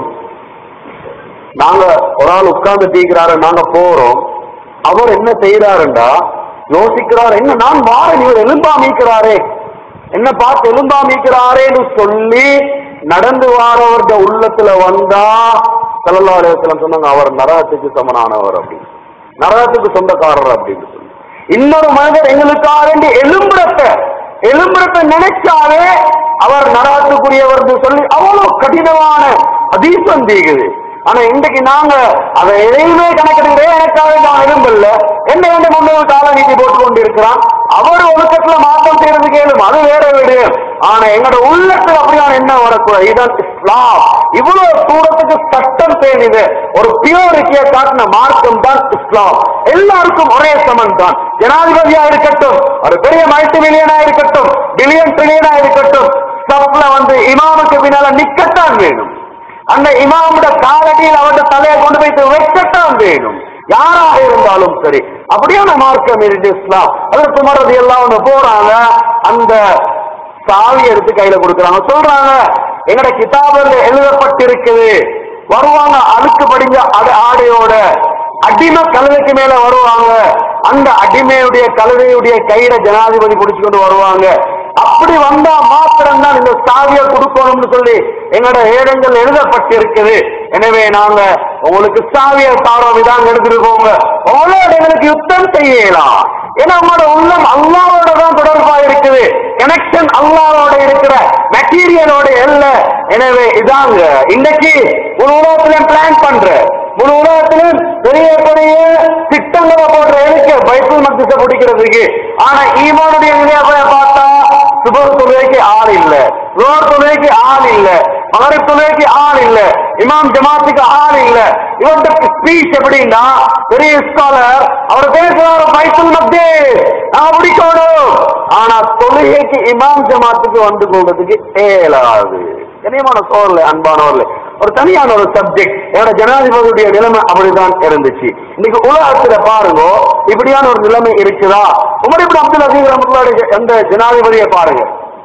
நாங்க ஒரு ஆள் உட்கார்ந்து தீக்கிறாரு நாங்க போறோம் அவர் என்ன செய்யறாருண்டா யோசிக்கிறார் என்ன நான் வாரன் இவர் எலும்பா மீக்கிறாரே என்ன பார்த்து எலும்பா மீக்கிறாரேன்னு சொல்லி நடந்து வாரவர்ட உள்ளத்துல வந்தா ஸல்லல்லாஹு அலைஹி வஸல்லம் சொன்னாங்க அவர் நரகத்துக்கு சமனானவர் அப்படின்னு நரகத்துக்கு சொந்தக்காரர் அப்படின்னு சொல்லி இன்னொரு மனிதர் எங்களுக்காக வேண்டி எலும்புறத்தை எலும்புறத்தை நினைச்சாலே அவர் நரகத்துக்குரியவர் சொல்லி அவ்வளவு கடினமான அதீசம் தீகுது ஆனா இன்றைக்கு நாங்க அதை எதையுமே கணக்கெடுக்கிறே எனக்காக நான் எலும்பல்ல என்ன வந்து முன்னோரு கால நீட்டி போட்டு கொண்டு இருக்கிறான் அவர் ஒழுக்கத்துல மாற்றம் செய்யறது கேளும் அது வேற வீடு ஆனா எங்களோட உள்ளத்துல அப்படியான என்ன வரக்கூடாது இதுதான் இஸ்லாம் இவ்வளவு தூரத்துக்கு சட்டம் பேணிது ஒரு பியூரிட்டியை காட்டின மார்க்கம் தான் இஸ்லாம் எல்லாருக்கும் ஒரே சமன் தான் ஜனாதிபதியா இருக்கட்டும் ஒரு பெரிய மல்டி மில்லியனா இருக்கட்டும் பில்லியன் ட்ரில்லியனா இருக்கட்டும் ஸ்டப்ல வந்து இமாமுக்கு பின்னால நிக்கத்தான் வேணும் அந்த இமாமுட காலடியில் அவருடைய தலையை கொண்டு போய் வைக்கத்தான் வேணும் யாராக இருந்தாலும் சரி அப்படியான மார்க்கம் இருக்கு இஸ்லாம் அதற்கு மறது எல்லாம் ஒண்ணு போறாங்க அந்த சாவி எடுத்து கையில கொடுக்குறாங்க சொல்றாங்க எங்கட கிதாபில் எழுதப்பட்டிருக்குது வருவாங்க அழுக்கு படிஞ்ச அட ஆடையோட அடிமை கழுதைக்கு மேல வருவாங்க அந்த அடிமையுடைய கழுதையுடைய கையில ஜனாதிபதி பிடிச்சு கொண்டு வருவாங்க அப்படி வந்தா மாத்திரம் தான் இந்த சாவியை கொடுக்கணும்னு சொல்லி எங்களோட ஏடங்கள் எழுதப்பட்டிருக்குது எனவே நாங்க உங்களுக்கு சாவியை தாரோம் இதாங்க எடுத்துட்டு போங்க உங்களோட எங்களுக்கு யுத்தம் செய்யலாம் ஏன்னா உங்களோட உள்ளம் அல்லாவோட தான் தொடர்பா இருக்குது கனெக்ஷன் அல்லாவோட இருக்கிற மெட்டீரியலோட இல்ல எனவே இதாங்க இன்னைக்கு ஒரு உலகத்துல பிளான் பண்ற முழு உலகத்திலும் பெரிய பெரிய திட்டங்களை போடுற எனக்கு பைபிள் மக்திச பிடிக்கிறதுக்கு ஆனா ஈமானுடைய நிலையை பார்த்தா சுபர் தொழுகைக்கு ஆள் இல்ல ரோர் தொழுகைக்கு ஆள் இல்ல மகரிப் தொழுகைக்கு ஆள் இல்ல இமாம் ஜமாத்துக்கு ஆள் இல்ல இவர்கிட்ட ஸ்பீச் எப்படின்னா பெரிய ஸ்காலர் அவர் பேசுறாரு பைபிள் மக்தே நான் பிடிக்கணும் ஆனா தொழுகைக்கு இமாம் ஜமாத்துக்கு வந்து கொள்றதுக்கு ஏலாது கனியமான சோர்ல அன்பானவர்ல ஒரு தனியான ஒரு சப்ஜெக்ட் என்னோட ஜனாதிபதியுடைய நிலைமை அப்படிதான் இருந்துச்சு இன்னைக்கு உலகத்துல பாருங்க இப்படியான ஒரு நிலைமை இருக்குதா உமர் இப்படி அப்துல் அசீஸ் ரஹமத்துல்லாஹி அந்த ஜனாதிபதியை பாருங்க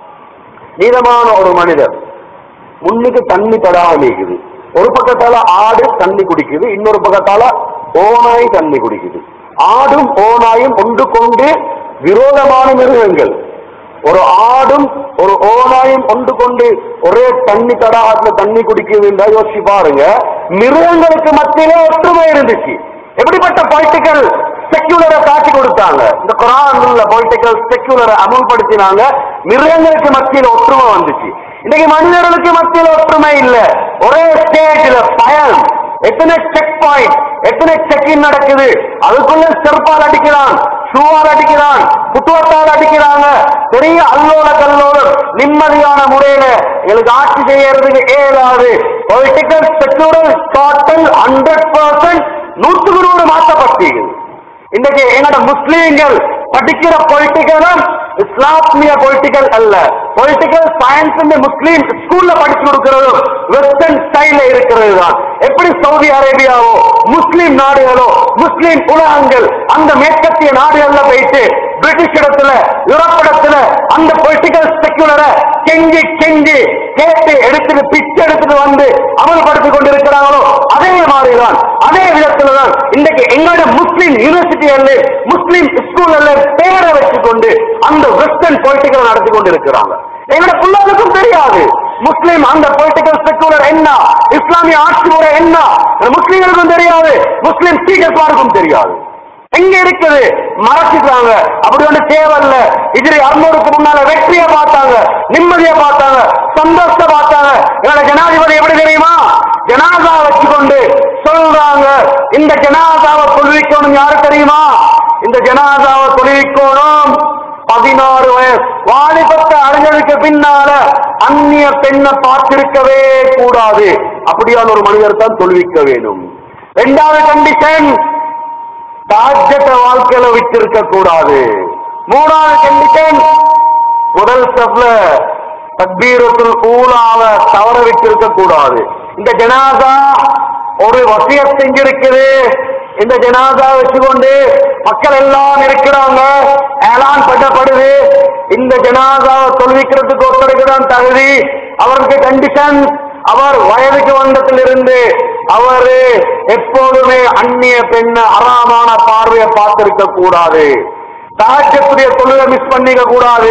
நீதமான ஒரு மனிதர் முன்னுக்கு தண்ணி தடாம இருக்குது ஒரு பக்கத்தால ஆடு தண்ணி குடிக்குது இன்னொரு பக்கத்தால ஓனாய் தண்ணி குடிக்குது ஆடும் ஓனாயும் ஒன்று கொண்டு விரோதமான மிருகங்கள் ஒரு ஆடும் ஒரு ஓனாயும் ஒன்று கொண்டு ஒரே தண்ணி தடாகத்துல தண்ணி குடிக்குதுன்றா யோசிச்சு பாருங்க மிருகங்களுக்கு மத்தியிலே ஒற்றுமை இருந்துச்சு எப்படிப்பட்ட பொலிட்டிக்கல் செக்யூலரை காட்டி கொடுத்தாங்க இந்த குரான் உள்ள பொலிட்டிக்கல் செக்யூலரை அமுல்படுத்தினாங்க மிருகங்களுக்கு மத்தியில் ஒற்றுமை வந்துச்சு இன்னைக்கு மனிதர்களுக்கு மத்தியில் ஒற்றுமை இல்ல ஒரே ஸ்டேஜ்ல பயன் எத்தனை செக் பாயிண்ட் எத்தனை செக் இன் நடக்குது அதுக்குள்ள செருப்பால் அடிக்கிறான் ஷூவால் அடிக்கிறான் புத்துவத்தால் அடிக்கிறாங்க பெரிய அல்லோல கல்லோலம் நிம்மதியான முறையில எங்களுக்கு ஆட்சி செய்யறதுக்கு ஏலாது political secular total hundred percent நூற்றுக்கு நூறு மாற்றப்பட்டீங்க இன்னைக்கு எங்களோட முஸ்லீம்கள் படிக்கிற பொலிட்டிக்கலும் இஸ்லாமிய பொலிட்டிக்கல் அல்ல பொலிட்டிக்கல் சயின்ஸ் முஸ்லீம் ஸ்கூல்ல படிச்சு கொடுக்கிறதும் வெஸ்டர்ன் ஸ்டைல இருக்கிறது தான் எப்படி சவுதி அரேபியாவோ முஸ்லீம் நாடுகளோ முஸ்லீம் உலகங்கள் அந்த மேற்கத்திய நாடுகள்ல போயிட்டு பிரிட்டிஷ் இடத்துல யூரோப் இடத்துல அந்த பொலிட்டிக்கல் செக்யூலரை கெஞ்சி கெஞ்சி கேட்டு எடுத்துட்டு பிச்சை எடுத்துட்டு வந்து அமல்படுத்தி கொண்டிருக்கிறாங்களோ அதே மாதிரிதான் அதே விதத்துல தான் இன்றைக்கு எங்களோட முஸ்லீம் யூனிவர்சிட்டிகள்ல முஸ்லீம் ஸ்கூல்ல பேரை வச்சுக்கொண்டு அந்த வெஸ்டர்ன் பொலிட்டிக்கல் நடத்தி கொண்டு இருக்கிறாங்க எங்களோட பிள்ளைகளுக்கும் தெரியாது முஸ்லீம் அந்த பொலிட்டிக்கல் செக்குலர் என்ன இஸ்லாமிய ஆட்சி முறை என்ன முஸ்லீம்களுக்கும் தெரியாது முஸ்லீம் டீச்சர்ஸ்மாருக்கும் தெரியாது எங்க இருக்குது மறைச்சிட்டாங்க அப்படி ஒண்ணு தேவையில்ல இதுல அறுநூறுக்கு முன்னால வெற்றியை பார்த்தாங்க நிம்மதியை பார்த்தாங்க சந்தோஷத்தை பார்த்தாங்க என்னோட ஜனாதிபதி எப்படி தெரியுமா ஜனாதா வச்சுக்கொண்டு சொல்றாங்க இந்த ஜனாதாவை தொழுவிக்கணும் யாரு தெரியுமா இந்த ஜனாதாவை தொழுவிக்கணும் பதினாறு வயசு வாலிபத்தை அடைஞ்சதுக்கு பின்னால அந்நிய பெண்ணை பார்த்திருக்கவே கூடாது அப்படியான ஒரு மனிதர் தான் தொழுவிக்க வேண்டும் இரண்டாவது கண்டிஷன் தாஜ்யத்த வாழ்க்கையில விட்டிருக்க கூடாது மூணாவது கண்டிஷன் முதல் ஸ்டெப்ல தக்பீரத்துல் ஊலாவ தவற விட்டிருக்க கூடாது இந்த ஜனாதா ஒரு வசியம் செஞ்சிருக்குது இந்த ஜனாதா வச்சுக்கொண்டு மக்கள் எல்லாம் இருக்கிறாங்க ஏலான் பண்ணப்படுது இந்த ஜனாதாவை தொழுவிக்கிறதுக்கு ஒருத்தருக்கு தான் தகுதி அவருக்கு கண்டிஷன் அவர் வயதுக்கு வந்ததிலிருந்து அவரு எப்போதுமே அந்நிய பெண்ண அறாமான பார்வையை பார்த்திருக்க கூடாது தாஜத்துடைய தொழிலை மிஸ் பண்ணிக்க கூடாது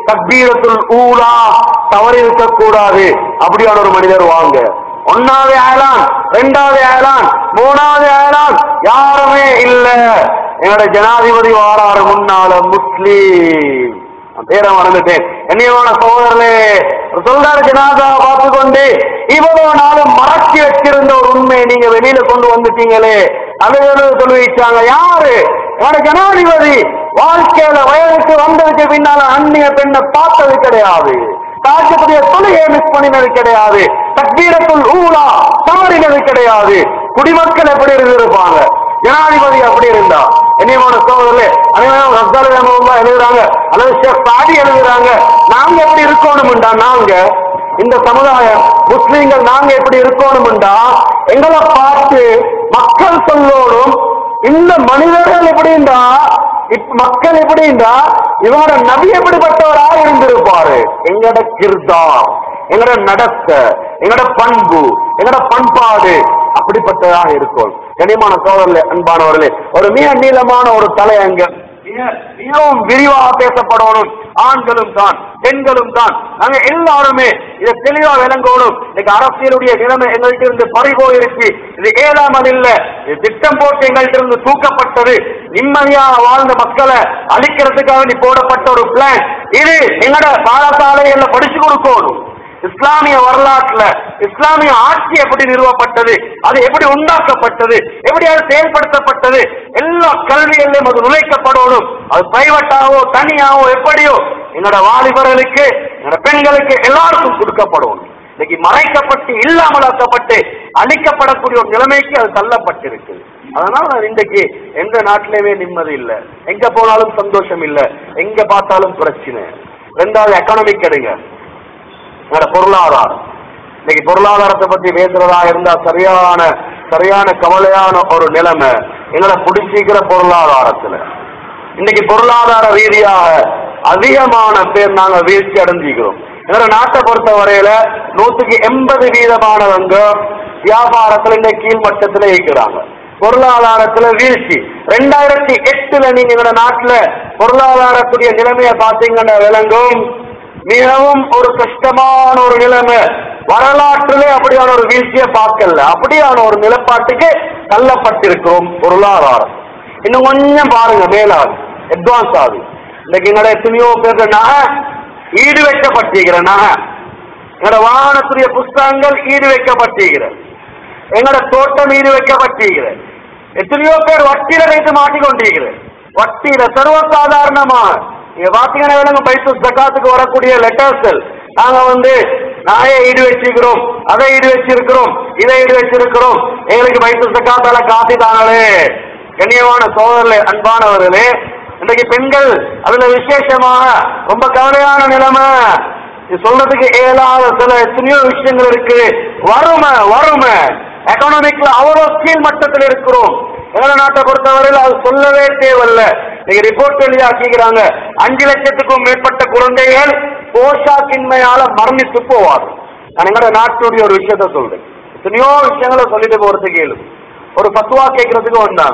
தக்பீரத்துல் ஊலா தவறி இருக்கக்கூடாது அப்படியான ஒரு மனிதர் வாங்க ஒன்னாவது ஆயலான் ரெண்டாவது ஆயலான் மூணாவது ஆயலான் யாருமே இல்ல என்னோட ஜனாதிபதி வாராரு முன்னால முஸ்லீம் நான் பேரை மறந்துட்டேன் என்னையோட சகோதரர்களே சொல்றாரு ஜனாதா பார்த்து கொண்டு இவ்வளவு நாளும் மறைச்சி வச்சிருந்த ஒரு உண்மையை நீங்க வெளியில கொண்டு வந்துட்டீங்களே அதை சொல்லிச்சாங்க யாரு என்னோட ஜனாதிபதி வாழ்க்கையில வயதுக்கு வந்ததுக்கு பின்னால அந்நிய பெண்ணை பார்த்தது கிடையாது தாக்கக்கூடிய தொழுகையை மிஸ் பண்ணினது கிடையாது தக்பீரத்துள் ஊழா தவறினது கிடையாது குடிமக்கள் எப்படி இருந்திருப்பாங்க ஜனாதிபதி அப்படி இருந்தா இனியமான சோதரில் அனைவரும் ரஸ்தாலி ரஹ்மத்துல்லாஹ் எழுதுறாங்க அல்லது ஷேக் சாதி எழுதுறாங்க நாங்க எப்படி இருக்கணும்டா நாங்க இந்த சமுதாயம் முஸ்லீம்கள் நாங்க எப்படி இருக்கணும்டா எங்களை பார்த்து மக்கள் சொல்லோடும் இந்த மனிதர்கள் எப்படின்னா இப்ப மக்கள் எப்படின்னா இவரோட நபி எப்படிப்பட்டவரா இருந்திருப்பாரு எங்கட கிர்தா எங்கட நடத்த எங்கட பண்பு எங்கட பண்பாடு அப்படிப்பட்டதாக இருக்கும் கனிமான சோதரில் அன்பானவர்களே ஒரு மிக நீளமான ஒரு தலையங்க மிக- மிகவும் விரிவாக பேசப்படணும் ஆண்களும் தான் பெண்களும் தான் நாங்க எல்லாருமே இதை தெளிவா விளங்கணும் இன்னைக்கு அரசியலுடைய நிலைமை எங்கள்கிட்ட இருந்து பறி போயிருச்சு இது ஏழாமல் இல்ல இது திட்டம் போட்டு எங்கள்கிட்ட இருந்து தூக்கப்பட்டது நிம்மதியாக வாழ்ந்த மக்களை அழிக்கிறதுக்காக வேண்டி போடப்பட்ட ஒரு பிளான் இது எங்கட பாடசாலைகள்ல படிச்சு கொடுக்கணும் இஸ்லாமிய வரலாற்றுல இஸ்லாமிய ஆட்சி எப்படி நிறுவப்பட்டது அது எப்படி உண்டாக்கப்பட்டது எப்படி அது செயல்படுத்தப்பட்டது எல்லா கல்விகளிலும் அது நுழைக்கப்படணும் அது பிரைவேட்டாவோ தனியாவோ எப்படியோ என்னோட வாலிபர்களுக்கு என்னோட பெண்களுக்கு எல்லாருக்கும் கொடுக்கப்படணும் இன்னைக்கு மறைக்கப்பட்டு இல்லாமலாக்கப்பட்டு அழிக்கப்படக்கூடிய ஒரு நிலைமைக்கு அது தள்ளப்பட்டிருக்கு அதனால நான் இன்றைக்கு எந்த நாட்டிலேயுமே நிம்மதி இல்லை எங்க போனாலும் சந்தோஷம் இல்லை எங்க பார்த்தாலும் பிரச்சனை ரெண்டாவது எக்கனாமிக் எடுங்க எங்களோட பொருளாதாரம் இன்னைக்கு பொருளாதாரத்தை பத்தி பேசுறதா இருந்தா சரியான சரியான கவலையான ஒரு நிலைமை எங்களை பிடிச்சிக்கிற பொருளாதாரத்துல இன்னைக்கு பொருளாதார ரீதியாக அதிகமான பேர் நாங்க வீழ்ச்சி அடைஞ்சிக்கிறோம் எங்களோட நாட்டை பொறுத்த வரையில நூத்துக்கு எண்பது வீதமானவங்க வியாபாரத்துல இந்த கீழ்மட்டத்துல இருக்கிறாங்க பொருளாதாரத்துல வீழ்ச்சி ரெண்டாயிரத்தி எட்டுல நீங்க எங்களோட நாட்டுல பொருளாதாரத்துடைய நிலைமையை பாத்தீங்கன்னா விளங்கும் மிகவும் ஒரு கஷ்டமான ஒரு நிலைமை வரலாற்றிலே அப்படியான ஒரு வீழ்ச்சியை பார்க்கல அப்படியான ஒரு நிலப்பாட்டுக்கு தள்ளப்பட்டிருக்கிறோம் பொருளாதாரம் இன்னும் கொஞ்சம் பாருங்க மேலாது அட்வான்ஸ் ஆகுது இன்னைக்கு எங்களோட எத்தனையோ பேர் நகை ஈடு வைக்கப்பட்டிருக்கிற நகை எங்களோட வாகனத்துடைய புஸ்தகங்கள் ஈடு வைக்கப்பட்டிருக்கிற எங்களோட தோட்டம் ஈடு வைக்கப்பட்டிருக்கிற எத்தனையோ பேர் வட்டியில வைத்து மாட்டிக்கொண்டிருக்கிற வட்டியில சர்வசாதாரணமா நீங்க பாத்தீங்கன்னா விலங்கு பைத்து சக்காத்துக்கு வரக்கூடிய லெட்டர்ஸ்கள் நாங்க வந்து நாயை ஈடு வச்சிருக்கிறோம் அதை ஈடு வச்சிருக்கிறோம் இதை ஈடு வச்சிருக்கிறோம் எங்களுக்கு பைத்து சக்காத்தால காசி தாங்களே கண்ணியமான சோதரர்களே அன்பானவர்களே இன்றைக்கு பெண்கள் அதுல விசேஷமாக ரொம்ப கவலையான நிலைமை இது சொல்றதுக்கு இயலாத சில எத்தனையோ விஷயங்கள் இருக்கு வறுமை வறுமை எக்கனாமிக்ல அவ்வளோ கீழ் மட்டத்தில் இருக்கிறோம் எங்களை நாட்டை பொறுத்தவரையில் அது சொல்லவே தேவையில்ல நீங்க ரிப்போர்ட் வெளியாக்கிக்கிறாங்க அஞ்சு லட்சத்துக்கும் மேற்பட்ட குழந்தைகள் போஷாக்கின்மையால மரணித்து போவார் நான் எங்களோட நாட்டுடைய ஒரு விஷயத்த சொல்றேன் எத்தனையோ விஷயங்களை சொல்லிட்டு போறதுக்கு கேளு ஒரு பத்துவா கேட்கறதுக்கு வந்தாங்க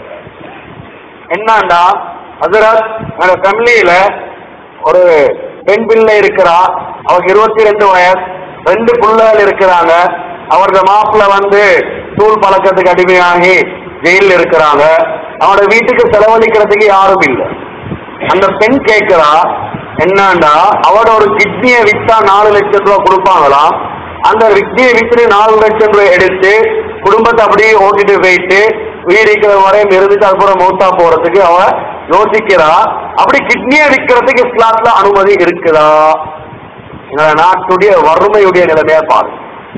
என்னண்டா ஹசரத் என்னோட ஃபேமிலியில ஒரு பெண் பிள்ளை இருக்கிறா அவருக்கு இருபத்தி ரெண்டு வயசு ரெண்டு பிள்ளைகள் இருக்கிறாங்க அவரது மாப்பிள்ள வந்து தூள் பழக்கத்துக்கு அடிமையாகி ஜெயிலில் இருக்கிறாங்க அவனோட வீட்டுக்கு செலவழிக்கிறதுக்கு யாரும் இல்லை அந்த பெண் கேட்கிறா என்னன்னா அவட ஒரு கிட்னியை வித்தா நாலு லட்சம் ரூபாய் கொடுப்பாங்களாம் அந்த கிட்னியை வித்து நாலு லட்சம் ரூபாய் எடுத்து குடும்பத்தை அப்படியே ஓட்டிட்டு போயிட்டு உயிர் இருக்கிற வரையும் இருந்துட்டு அதுக்கப்புறம் மௌத்தா போறதுக்கு அவ யோசிக்கிறா அப்படி கிட்னியை விற்கிறதுக்கு இஸ்லாத்துல அனுமதி இருக்குதா எங்களோட நாட்டுடைய வறுமையுடைய நிலைமையா பாருங்க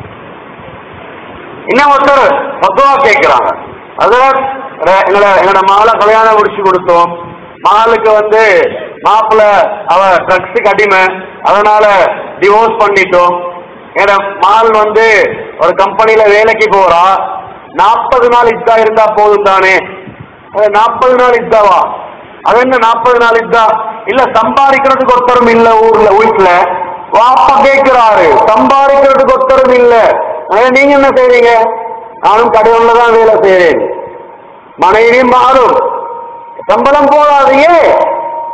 இன்னும் ஒருத்தர் பத்துவா கேட்கிறாங்க அதாவது எங்களை எங்களோட மகளை கல்யாணம் முடிச்சு கொடுத்தோம் மகளுக்கு வந்து மாப்பிள்ள அவ ட்ரக்ஸுக்கு அடிமை அதனால டிவோர்ஸ் பண்ணிட்டோம் என்னோட மகள் வந்து ஒரு கம்பெனில வேலைக்கு போறா நாற்பது நாள் இத்தா இருந்தா போதும் தானே நாற்பது நாள் இத்தாவா அது என்ன நாற்பது நாள் இத்தா இல்ல சம்பாதிக்கிறதுக்கு ஒருத்தரும் இல்ல ஊர்ல வீட்டுல வாப்பா கேட்கிறாரு சம்பாதிக்கிறதுக்கு ஒருத்தரும் இல்ல ஆனா நீங்க என்ன செய்றீங்க நானும் கடையுள்ள தான் வேலை செய்றேன் மனைவி மாறும் சம்பளம் போதாதையே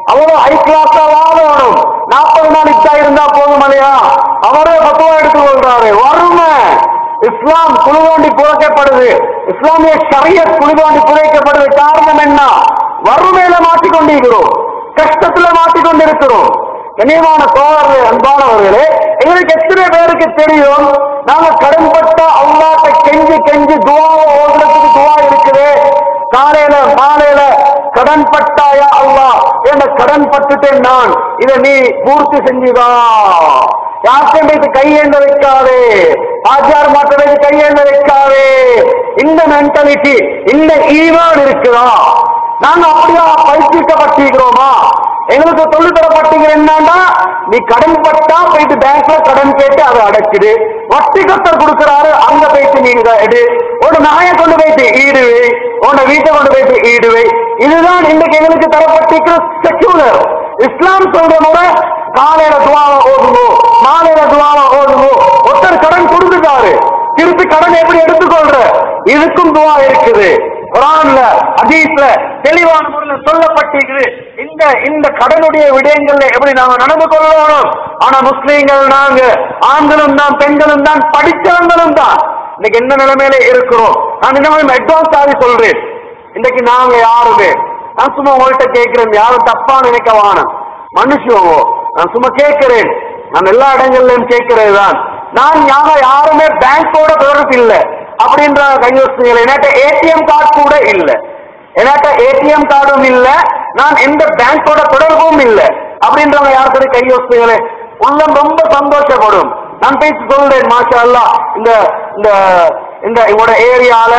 அவ்வளவு ஹை கிளாஸா வாழணும் நாற்பது நாள் இத்தா இருந்தா போதும் இல்லையா அவரே பத்துவா எடுத்துக் கொள்றாரு வறுமை இஸ்லாம் குழுவாண்டி புதைக்கப்படுது இஸ்லாமிய ஷரியத் குழுவாண்டி புதைக்கப்படுது காரணம் என்ன வறுமையில மாட்டிக்கொண்டிருக்கிறோம் கஷ்டத்துல மாட்டிக்கொண்டிருக்கிறோம் கண்ணியமான சோழர்களே அன்பானவர்களே எங்களுக்கு எத்தனை பேருக்கு தெரியும் நாங்க கடன்பட்ட அல்லாட்ட கெஞ்சி கெஞ்சி துவாவை ஓதுறதுக்கு துவா இருக்குது காலையில மாலையில கடன் பட்டாயா அல்லா என்ன கடன் பட்டுட்டேன் நான் இதை நீ பூர்த்தி செஞ்சுதா யார்கிட்ட வைத்து கையேந்த வைக்காதே ஆச்சார் மாட்ட வைத்து கையேந்த வைக்காதே இந்த மென்டாலிட்டி இந்த ஈவான் இருக்குதா நாங்க அப்படியா பயிற்சிக்கப்பட்டிருக்கிறோமா எங்களுக்கு சொல்லி தரப்பட்டீங்க என்னன்னா நீ கடன் பட்டா போயிட்டு பேங்க்ல கடன் கேட்டு அதை அடைச்சிடு வட்டி கத்தர் கொடுக்கறாரு அங்க போயிட்டு நீ இதை எடு ஒரு நாயை கொண்டு போயிட்டு ஈடுவை உன்னை வீட்டை கொண்டு போயிட்டு ஈடுவை இதுதான் இன்னைக்கு எங்களுக்கு தரப்பட்டிருக்கிற செக்யூலர் இஸ்லாம் சொல்ற முறை காலையில துவாவை ஓதுங்கோ மாலையில துவாவை ஓதுங்கோ ஒருத்தர் கடன் கொடுத்துட்டாரு திருப்பி கடன் எப்படி எடுத்துக்கொள்ற இதுக்கும் துவா இருக்குது குரான்ல ஹதீஸ்ல தெளிவான முறையில் சொல்லப்பட்டிருக்குது இந்த இந்த கடனுடைய விடயங்கள்ல எப்படி நாம நடந்து கொள்ளணும் ஆனா முஸ்லீம்கள் நாங்க ஆண்களும் தான் பெண்களும் தான் படித்தவங்களும் தான் இன்னைக்கு என்ன நிலைமையில இருக்கிறோம் நான் இந்த மாதிரி அட்வான்ஸ் ஆகி சொல்றேன் இன்னைக்கு நாங்க யாருமே நான் சும்மா உங்கள்கிட்ட கேட்கிறேன் யாரும் தப்பா நினைக்க வானம் மன்னிச்சுவோ நான் சும்மா கேட்கிறேன் நான் எல்லா இடங்கள்லயும் கேட்கிறது தான் நான் நாங்க யாருமே பேங்கோட தொடர்பு இல்லை அப்படின்ற கையோசிகள் என்கிட்ட ஏடிஎம் கார்டு கூட இல்லை என்கிட்ட ஏடிஎம் கார்டும் இல்ல நான் எந்த பேங்கோட தொடர்பும் இல்லை அப்படின்றவங்க யார் சரி கையோசிகளே உள்ளம் ரொம்ப சந்தோஷப்படும் நான் பேசி சொல்றேன் மாஷா அல்லா இந்த இந்த இந்த இவங்களோட ஏரியால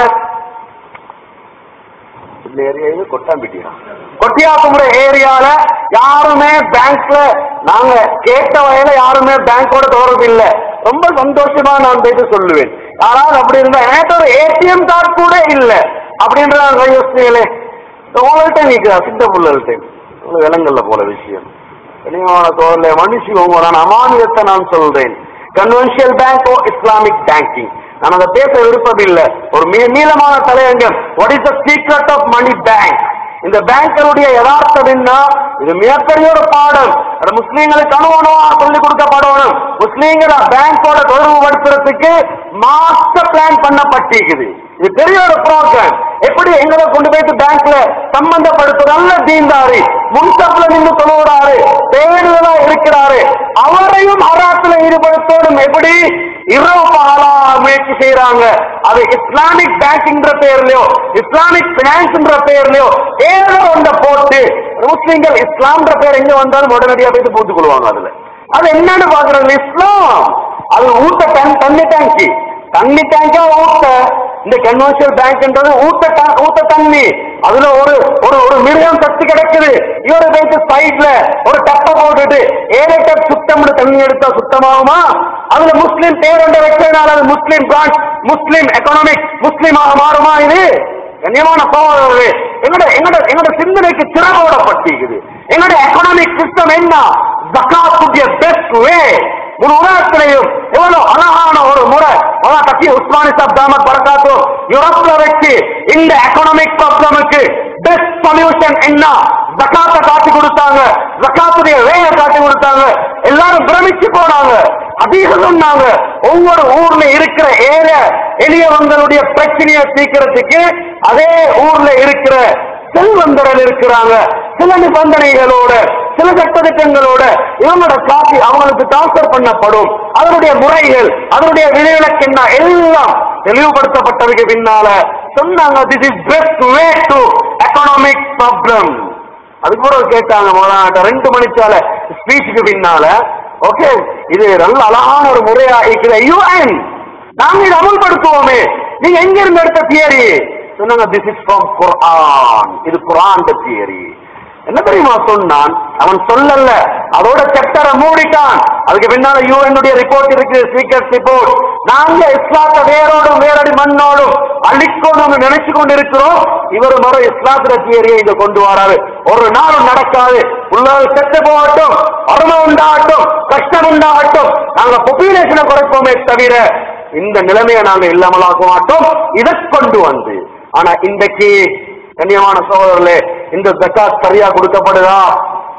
இந்த ஏரியா இது கொட்டாம்பிட்டியா கொட்டியாக்குமுறை ஏரியால யாருமே பேங்க்ல நாங்க கேட்ட வகையில யாருமே பேங்கோட தொடர்பு இல்ல ரொம்ப சந்தோஷமா நான் போயிட்டு சொல்லுவேன் யாராவது அப்படி இருந்தா எனக்கு ஒரு ஏடிஎம் கார்டு கூட இல்ல அப்படின்ற யோசனைகளே உங்கள்கிட்ட நிற்கிறா சித்த புள்ளல்கிட்ட உங்களுக்கு விலங்கல்ல போல விஷயம் கனியமான தோழர்களே மனுஷங்க நான் அமானியத்தை நான் சொல்றேன் கன்வென்ஷியல் பேங்கோ இஸ்லாமிக் பேங்கிங் நான் அதை பேச விருப்பம் இல்லை ஒரு மிக நீளமான தலையங்கம் what is the secret of money bank இந்த பேங்க்களுடைய யதார்த்தம் என்ன இது மிகப்பெரிய ஒரு பாடம் அது முஸ்லீம்களுக்கு அணுவணுவா சொல்லிக் கொடுக்கப்படணும் முஸ்லீம்களை பேங்கோட தொடர்பு படுத்துறதுக்கு மாஸ்டர் பிளான் பண்ணப்பட்டிருக்குது இது பெரிய ஒரு ப்ரோக்ராம் எப்படி எங்களை கொண்டு போயிட்டு பேங்க்ல சம்பந்தப்படுத்த நல்ல தீந்தாரு முன்சப்ல நின்று தொழுகிறாரு பேருதலா இருக்கிறாரு அவரையும் ஹராத்துல ஈடுபடுத்தணும் எப்படி இரவு பகலா முயற்சி செய்யறாங்க அது இஸ்லாமிக் பேங்கின்ற பெயர்லயோ இஸ்லாமிக் பினான்ஸ்ன்ற பெயர்லயோ ஏதோ ஒன்றை போட்டு முஸ்லீம்கள் இஸ்லாம்ன்ற பேர் எங்க வந்தாலும் உடனடியா போயிட்டு போட்டுக் கொள்வாங்க அதுல அது என்னன்னு பாக்குறது இஸ்லாம் அது ஊட்ட தன் தண்ணி டேங்கி தண்ணி டேங்கா ஊட்ட இந்த கன்வென்ஷனல் பேங்க்ன்றது ஊத்த த- ஊத்த தண்ணி அதுல ஒரு ஒரு ஒரு மிருகம் சத்து கிடக்குது இவரு போயிட்டு சைட்ல ஒரு டப்பை போட்டுட்டு ஏழை டப் சுத்தம் தண்ணி எடுத்தா சுத்தமாகுமா அதுல முஸ்லீம் பேரண்ட வைக்கிறதுனால அது முஸ்லீம் பிரான்ச் முஸ்லீம் எக்கனாமிக் முஸ்லீமாக மாறுமா இது கண்ணியமான சோழர்களே எங்கட எங்கட எங்கட சிந்தனைக்கு திறவோடப்பட்டிருக்குது எங்களுடைய எக்கனாமிக் சிஸ்டம் என்ன ஜக்காத்துடைய பெஸ்ட் வே முழு உலகத்திலையும் எவ்வளவு அழகான ஒரு முறை அதான் கட்சி உஸ்மானி சாப் தாமத் பரக்காத்தோ யூரோப்ல வச்சு இந்த எக்கனாமிக் ப்ராப்ளமுக்கு பெஸ்ட் சொல்யூஷன் என்ன ஜக்காத்தை காட்டி கொடுத்தாங்க ஜக்காத்துடைய வேலை காட்டி கொடுத்தாங்க எல்லாரும் பிரமிச்சு போனாங்க அதிக சொன்னாங்க ஒவ்வொரு ஊர்ல இருக்கிற ஏழை எளியவங்களுடைய பிரச்சனையை தீர்க்கிறதுக்கு அதே ஊர்ல இருக்கிற செல்வந்தரல் இருக்கிறாங்க சில நிபந்தனைகளோட சில சட்டத்திட்டங்களோட இவங்களோட காப்பி அவங்களுக்கு டிரான்ஸ்பர் பண்ணப்படும் அதனுடைய முறைகள் அதனுடைய விதிவிலக்கு என்ன எல்லாம் தெளிவுபடுத்தப்பட்டதுக்கு பின்னால சொன்னாங்க this is best way to economic problem அதுக்கு பிறகு கேட்டாங்க மோலாட்ட ரெண்டு மணிச்சால ஸ்பீச்சுக்கு பின்னால ஓகே இது நல்ல அழகான ஒரு முறையா இருக்கிற யூஎன் நாங்க இதை அமல்படுத்துவோமே நீங்க எங்க இருந்து எடுத்த தியரி சொன்னாங்க திஸ் இஸ் ஃப்ரம் குர்ஆன் இது குர்ஆன் தியரி என்ன தெரியுமா சொன்னான் அவன் சொல்லல அதோட செப்டரை மூடிட்டான் அதுக்கு பின்னால யூஎன்னுடைய ரிப்போர்ட் இருக்கு சீக்கிரம் ரிப்போர்ட் நாங்க இஸ்லாத்தை வேரோடும் வேரடி மண்ணோடும் அழிக்கணும்னு நினைச்சு கொண்டு இருக்கிறோம் இவர் மறு இஸ்லாத்துல தியரியை இங்க கொண்டு வராரு ஒரு நாளும் நடக்காது உள்ளவர் செத்து போகட்டும் அருமை உண்டாகட்டும் கஷ்டம் உண்டாகட்டும் நாங்க பாப்புலேஷனை குறைப்போமே தவிர இந்த நிலைமையை நாங்க இல்லாமலாக்க மாட்டோம் இதை கொண்டு வந்து ஆனா இன்றைக்கு கண்ணியமான சகோதரர்களே இந்த ஜக்காத் சரியா கொடுக்கப்படுதா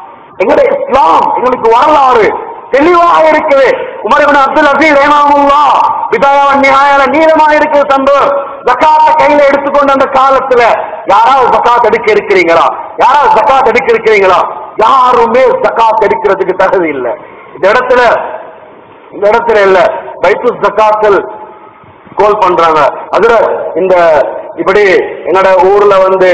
எங்களுடைய இஸ்லாம் எங்களுக்கு வரலாறு தெளிவாக இருக்குது உமர் இப்னு அப்துல் அசீஸ் ரஹ்மஹுல்லா பிதாயாவன் நியாயால நீளமா இருக்கிற சம்பவம் ஜக்காத்த கையில எடுத்துக்கொண்ட அந்த காலத்துல யாராவது ஜக்காத் எடுக்க இருக்கிறீங்களா யாராவது ஜக்காத் எடுக்க இருக்கிறீங்களா யாருமே ஜக்காத் எடுக்கிறதுக்கு தகுதி இல்லை இந்த இடத்துல இந்த இடத்துல இல்ல பைத்து ஜக்காத்தல் கோல் பண்றாங்க அதுல இந்த இப்படி என்னோட ஊர்ல வந்து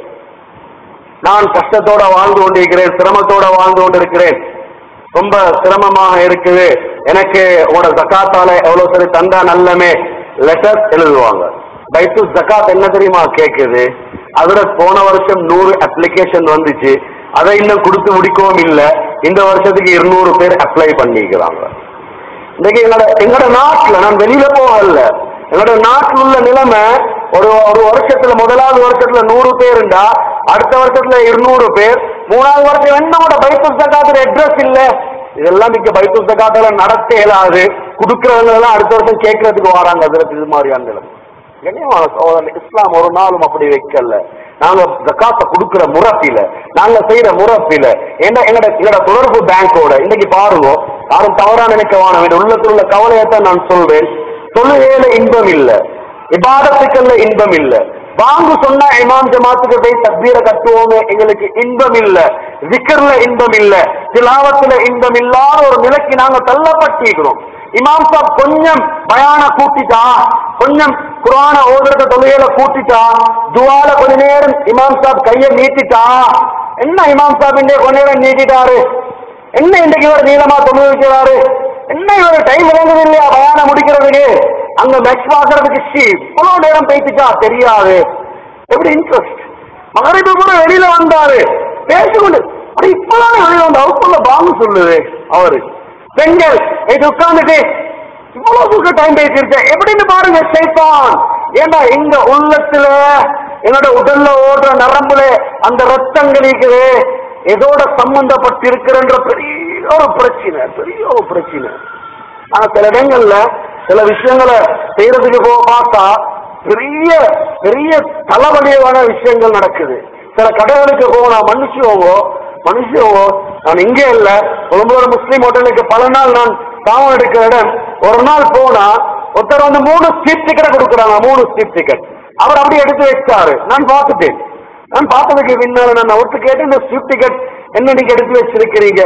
நான் கஷ்டத்தோட வாழ்ந்து கொண்டிருக்கிறேன் சிரமத்தோட வாழ்ந்து கொண்டிருக்கிறேன் ரொம்ப சிரமமாக இருக்குது எனக்கு உங்களோட ஜக்காத்தால எவ்வளவு சரி தந்தா நல்லமே லெட்டர் எழுதுவாங்க பைத்து ஜக்காத் என்ன தெரியுமா கேக்குது அதோட போன வருஷம் நூறு அப்ளிகேஷன் வந்துச்சு அதை இன்னும் கொடுத்து முடிக்கவும் இல்லை இந்த வருஷத்துக்கு இருநூறு பேர் அப்ளை பண்ணிக்கிறாங்க இன்னைக்கு எங்களோட எங்களோட நாட்டுல நான் வெளியில போகல எங்களோட நாட்டில் உள்ள நிலைமை ஒரு ஒரு வருஷத்துல முதலாவது வருஷத்துல நூறு பேருண்டா அடுத்த வருஷத்துல இருநூறு பேர் மூணாவது வருஷம் என்னோட பைத்து சக்காத்துல அட்ரஸ் இல்ல இதெல்லாம் மிக்க பைத்து சக்காத்துல நடத்த இயலாது கொடுக்கறவங்க எல்லாம் அடுத்த வருஷம் கேட்கறதுக்கு வராங்க அதுல இது மாதிரியான நிலைமை கண்ணியமான சோதரன் இஸ்லாம் ஒரு நாளும் அப்படி வைக்கல நாங்க ஜக்காத்த கொடுக்கிற முறப்பில நாங்க செய்யற முறப்பில என்ன எங்கட எங்கட தொடர்பு பேங்கோட இன்னைக்கு பாருங்க யாரும் தவறா நினைக்க வேணாம் என் உள்ளத்தில் உள்ள கவலையத்தான் நான் சொல்வேன் தொழுகையில இன்பம் இல்ல இபாதத்துக்கள்ல இன்பம் இல்ல வாங்கு சொன்னா இமாம் ஜமாத்துக்கு போய் தக்பீரை கட்டுவோமே எங்களுக்கு இன்பம் இல்ல விக்கர்ல இன்பம் இல்ல திலாவத்துல இன்பம் இல்லாத ஒரு நிலைக்கு நாங்க தள்ளப்பட்டிருக்கிறோம் இமாம் சாப் கொஞ்சம் பயான கூட்டிட்டா கொஞ்சம் குரான ஓதுறத தொழுகையில கூட்டிட்டா துவால கொஞ்ச நேரம் இமாம் சாப் கைய நீட்டிட்டா என்ன இமாம் சாப் இந்த கொஞ்ச நேரம் நீட்டிட்டாரு என்ன இன்றைக்கு இவர் நீளமா தொழு வைக்கிறாரு என்ன இவர் டைம் விளங்குது இல்லையா பயான முடிக்கிறதுக்கு அங்க மேட்ச் பாக்குறதுக்கு ஷீ இவ்வளவு நேரம் பேசிட்டா தெரியாது எப்படி இன்ட்ரெஸ்ட் மகரிப்பு கூட வெளியில வந்தாரு பேசிக்கொண்டு அப்படி இப்பதான் வெளியில வந்து அவுக்குள்ள பாங்கு சொல்லுது அவரு பெண்கள் இது உட்கார்ந்துட்டு இவ்வளவு தூக்க டைம் பேசியிருக்கேன் எப்படின்னு பாருங்க சைத்தான் ஏன்னா எங்க உள்ளத்துல என்னோட உடல்ல ஓடுற நரம்புல அந்த ரத்தங்கள் இருக்குது எதோட சம்பந்தப்பட்டிருக்கிறன்ற பெரிய ஒரு பிரச்சனை பெரிய ஒரு பிரச்சனை ஆனா சில இடங்கள்ல சில விஷயங்களை செய்யறதுக்கு போக பார்த்தா பெரிய பெரிய தலைவலியான விஷயங்கள் நடக்குது சில கடைகளுக்கு போனா மன்னிச்சுவோங்க மனுஷங்க நான் இங்கே இல்ல கொழும்புல முஸ்லீம் ஹோட்டலுக்கு பல நாள் நான் சாமான் எடுக்கிற இடம் ஒரு நாள் போனா ஒருத்தர் வந்து மூணு ஸ்ட்ரீட் டிக்கெட் கொடுக்குறாங்க மூணு ஸ்ட்ரீட் டிக்கெட் அவர் அப்படியே எடுத்து வச்சாரு நான் பார்த்துட்டேன் நான் பார்த்ததுக்கு பின்னால நான் அவர்கிட்ட கேட்டு இந்த ஸ்ட்ரீட் டிக்கெட் என்ன நீங்க எடுத்து வச்சிருக்கிறீங்க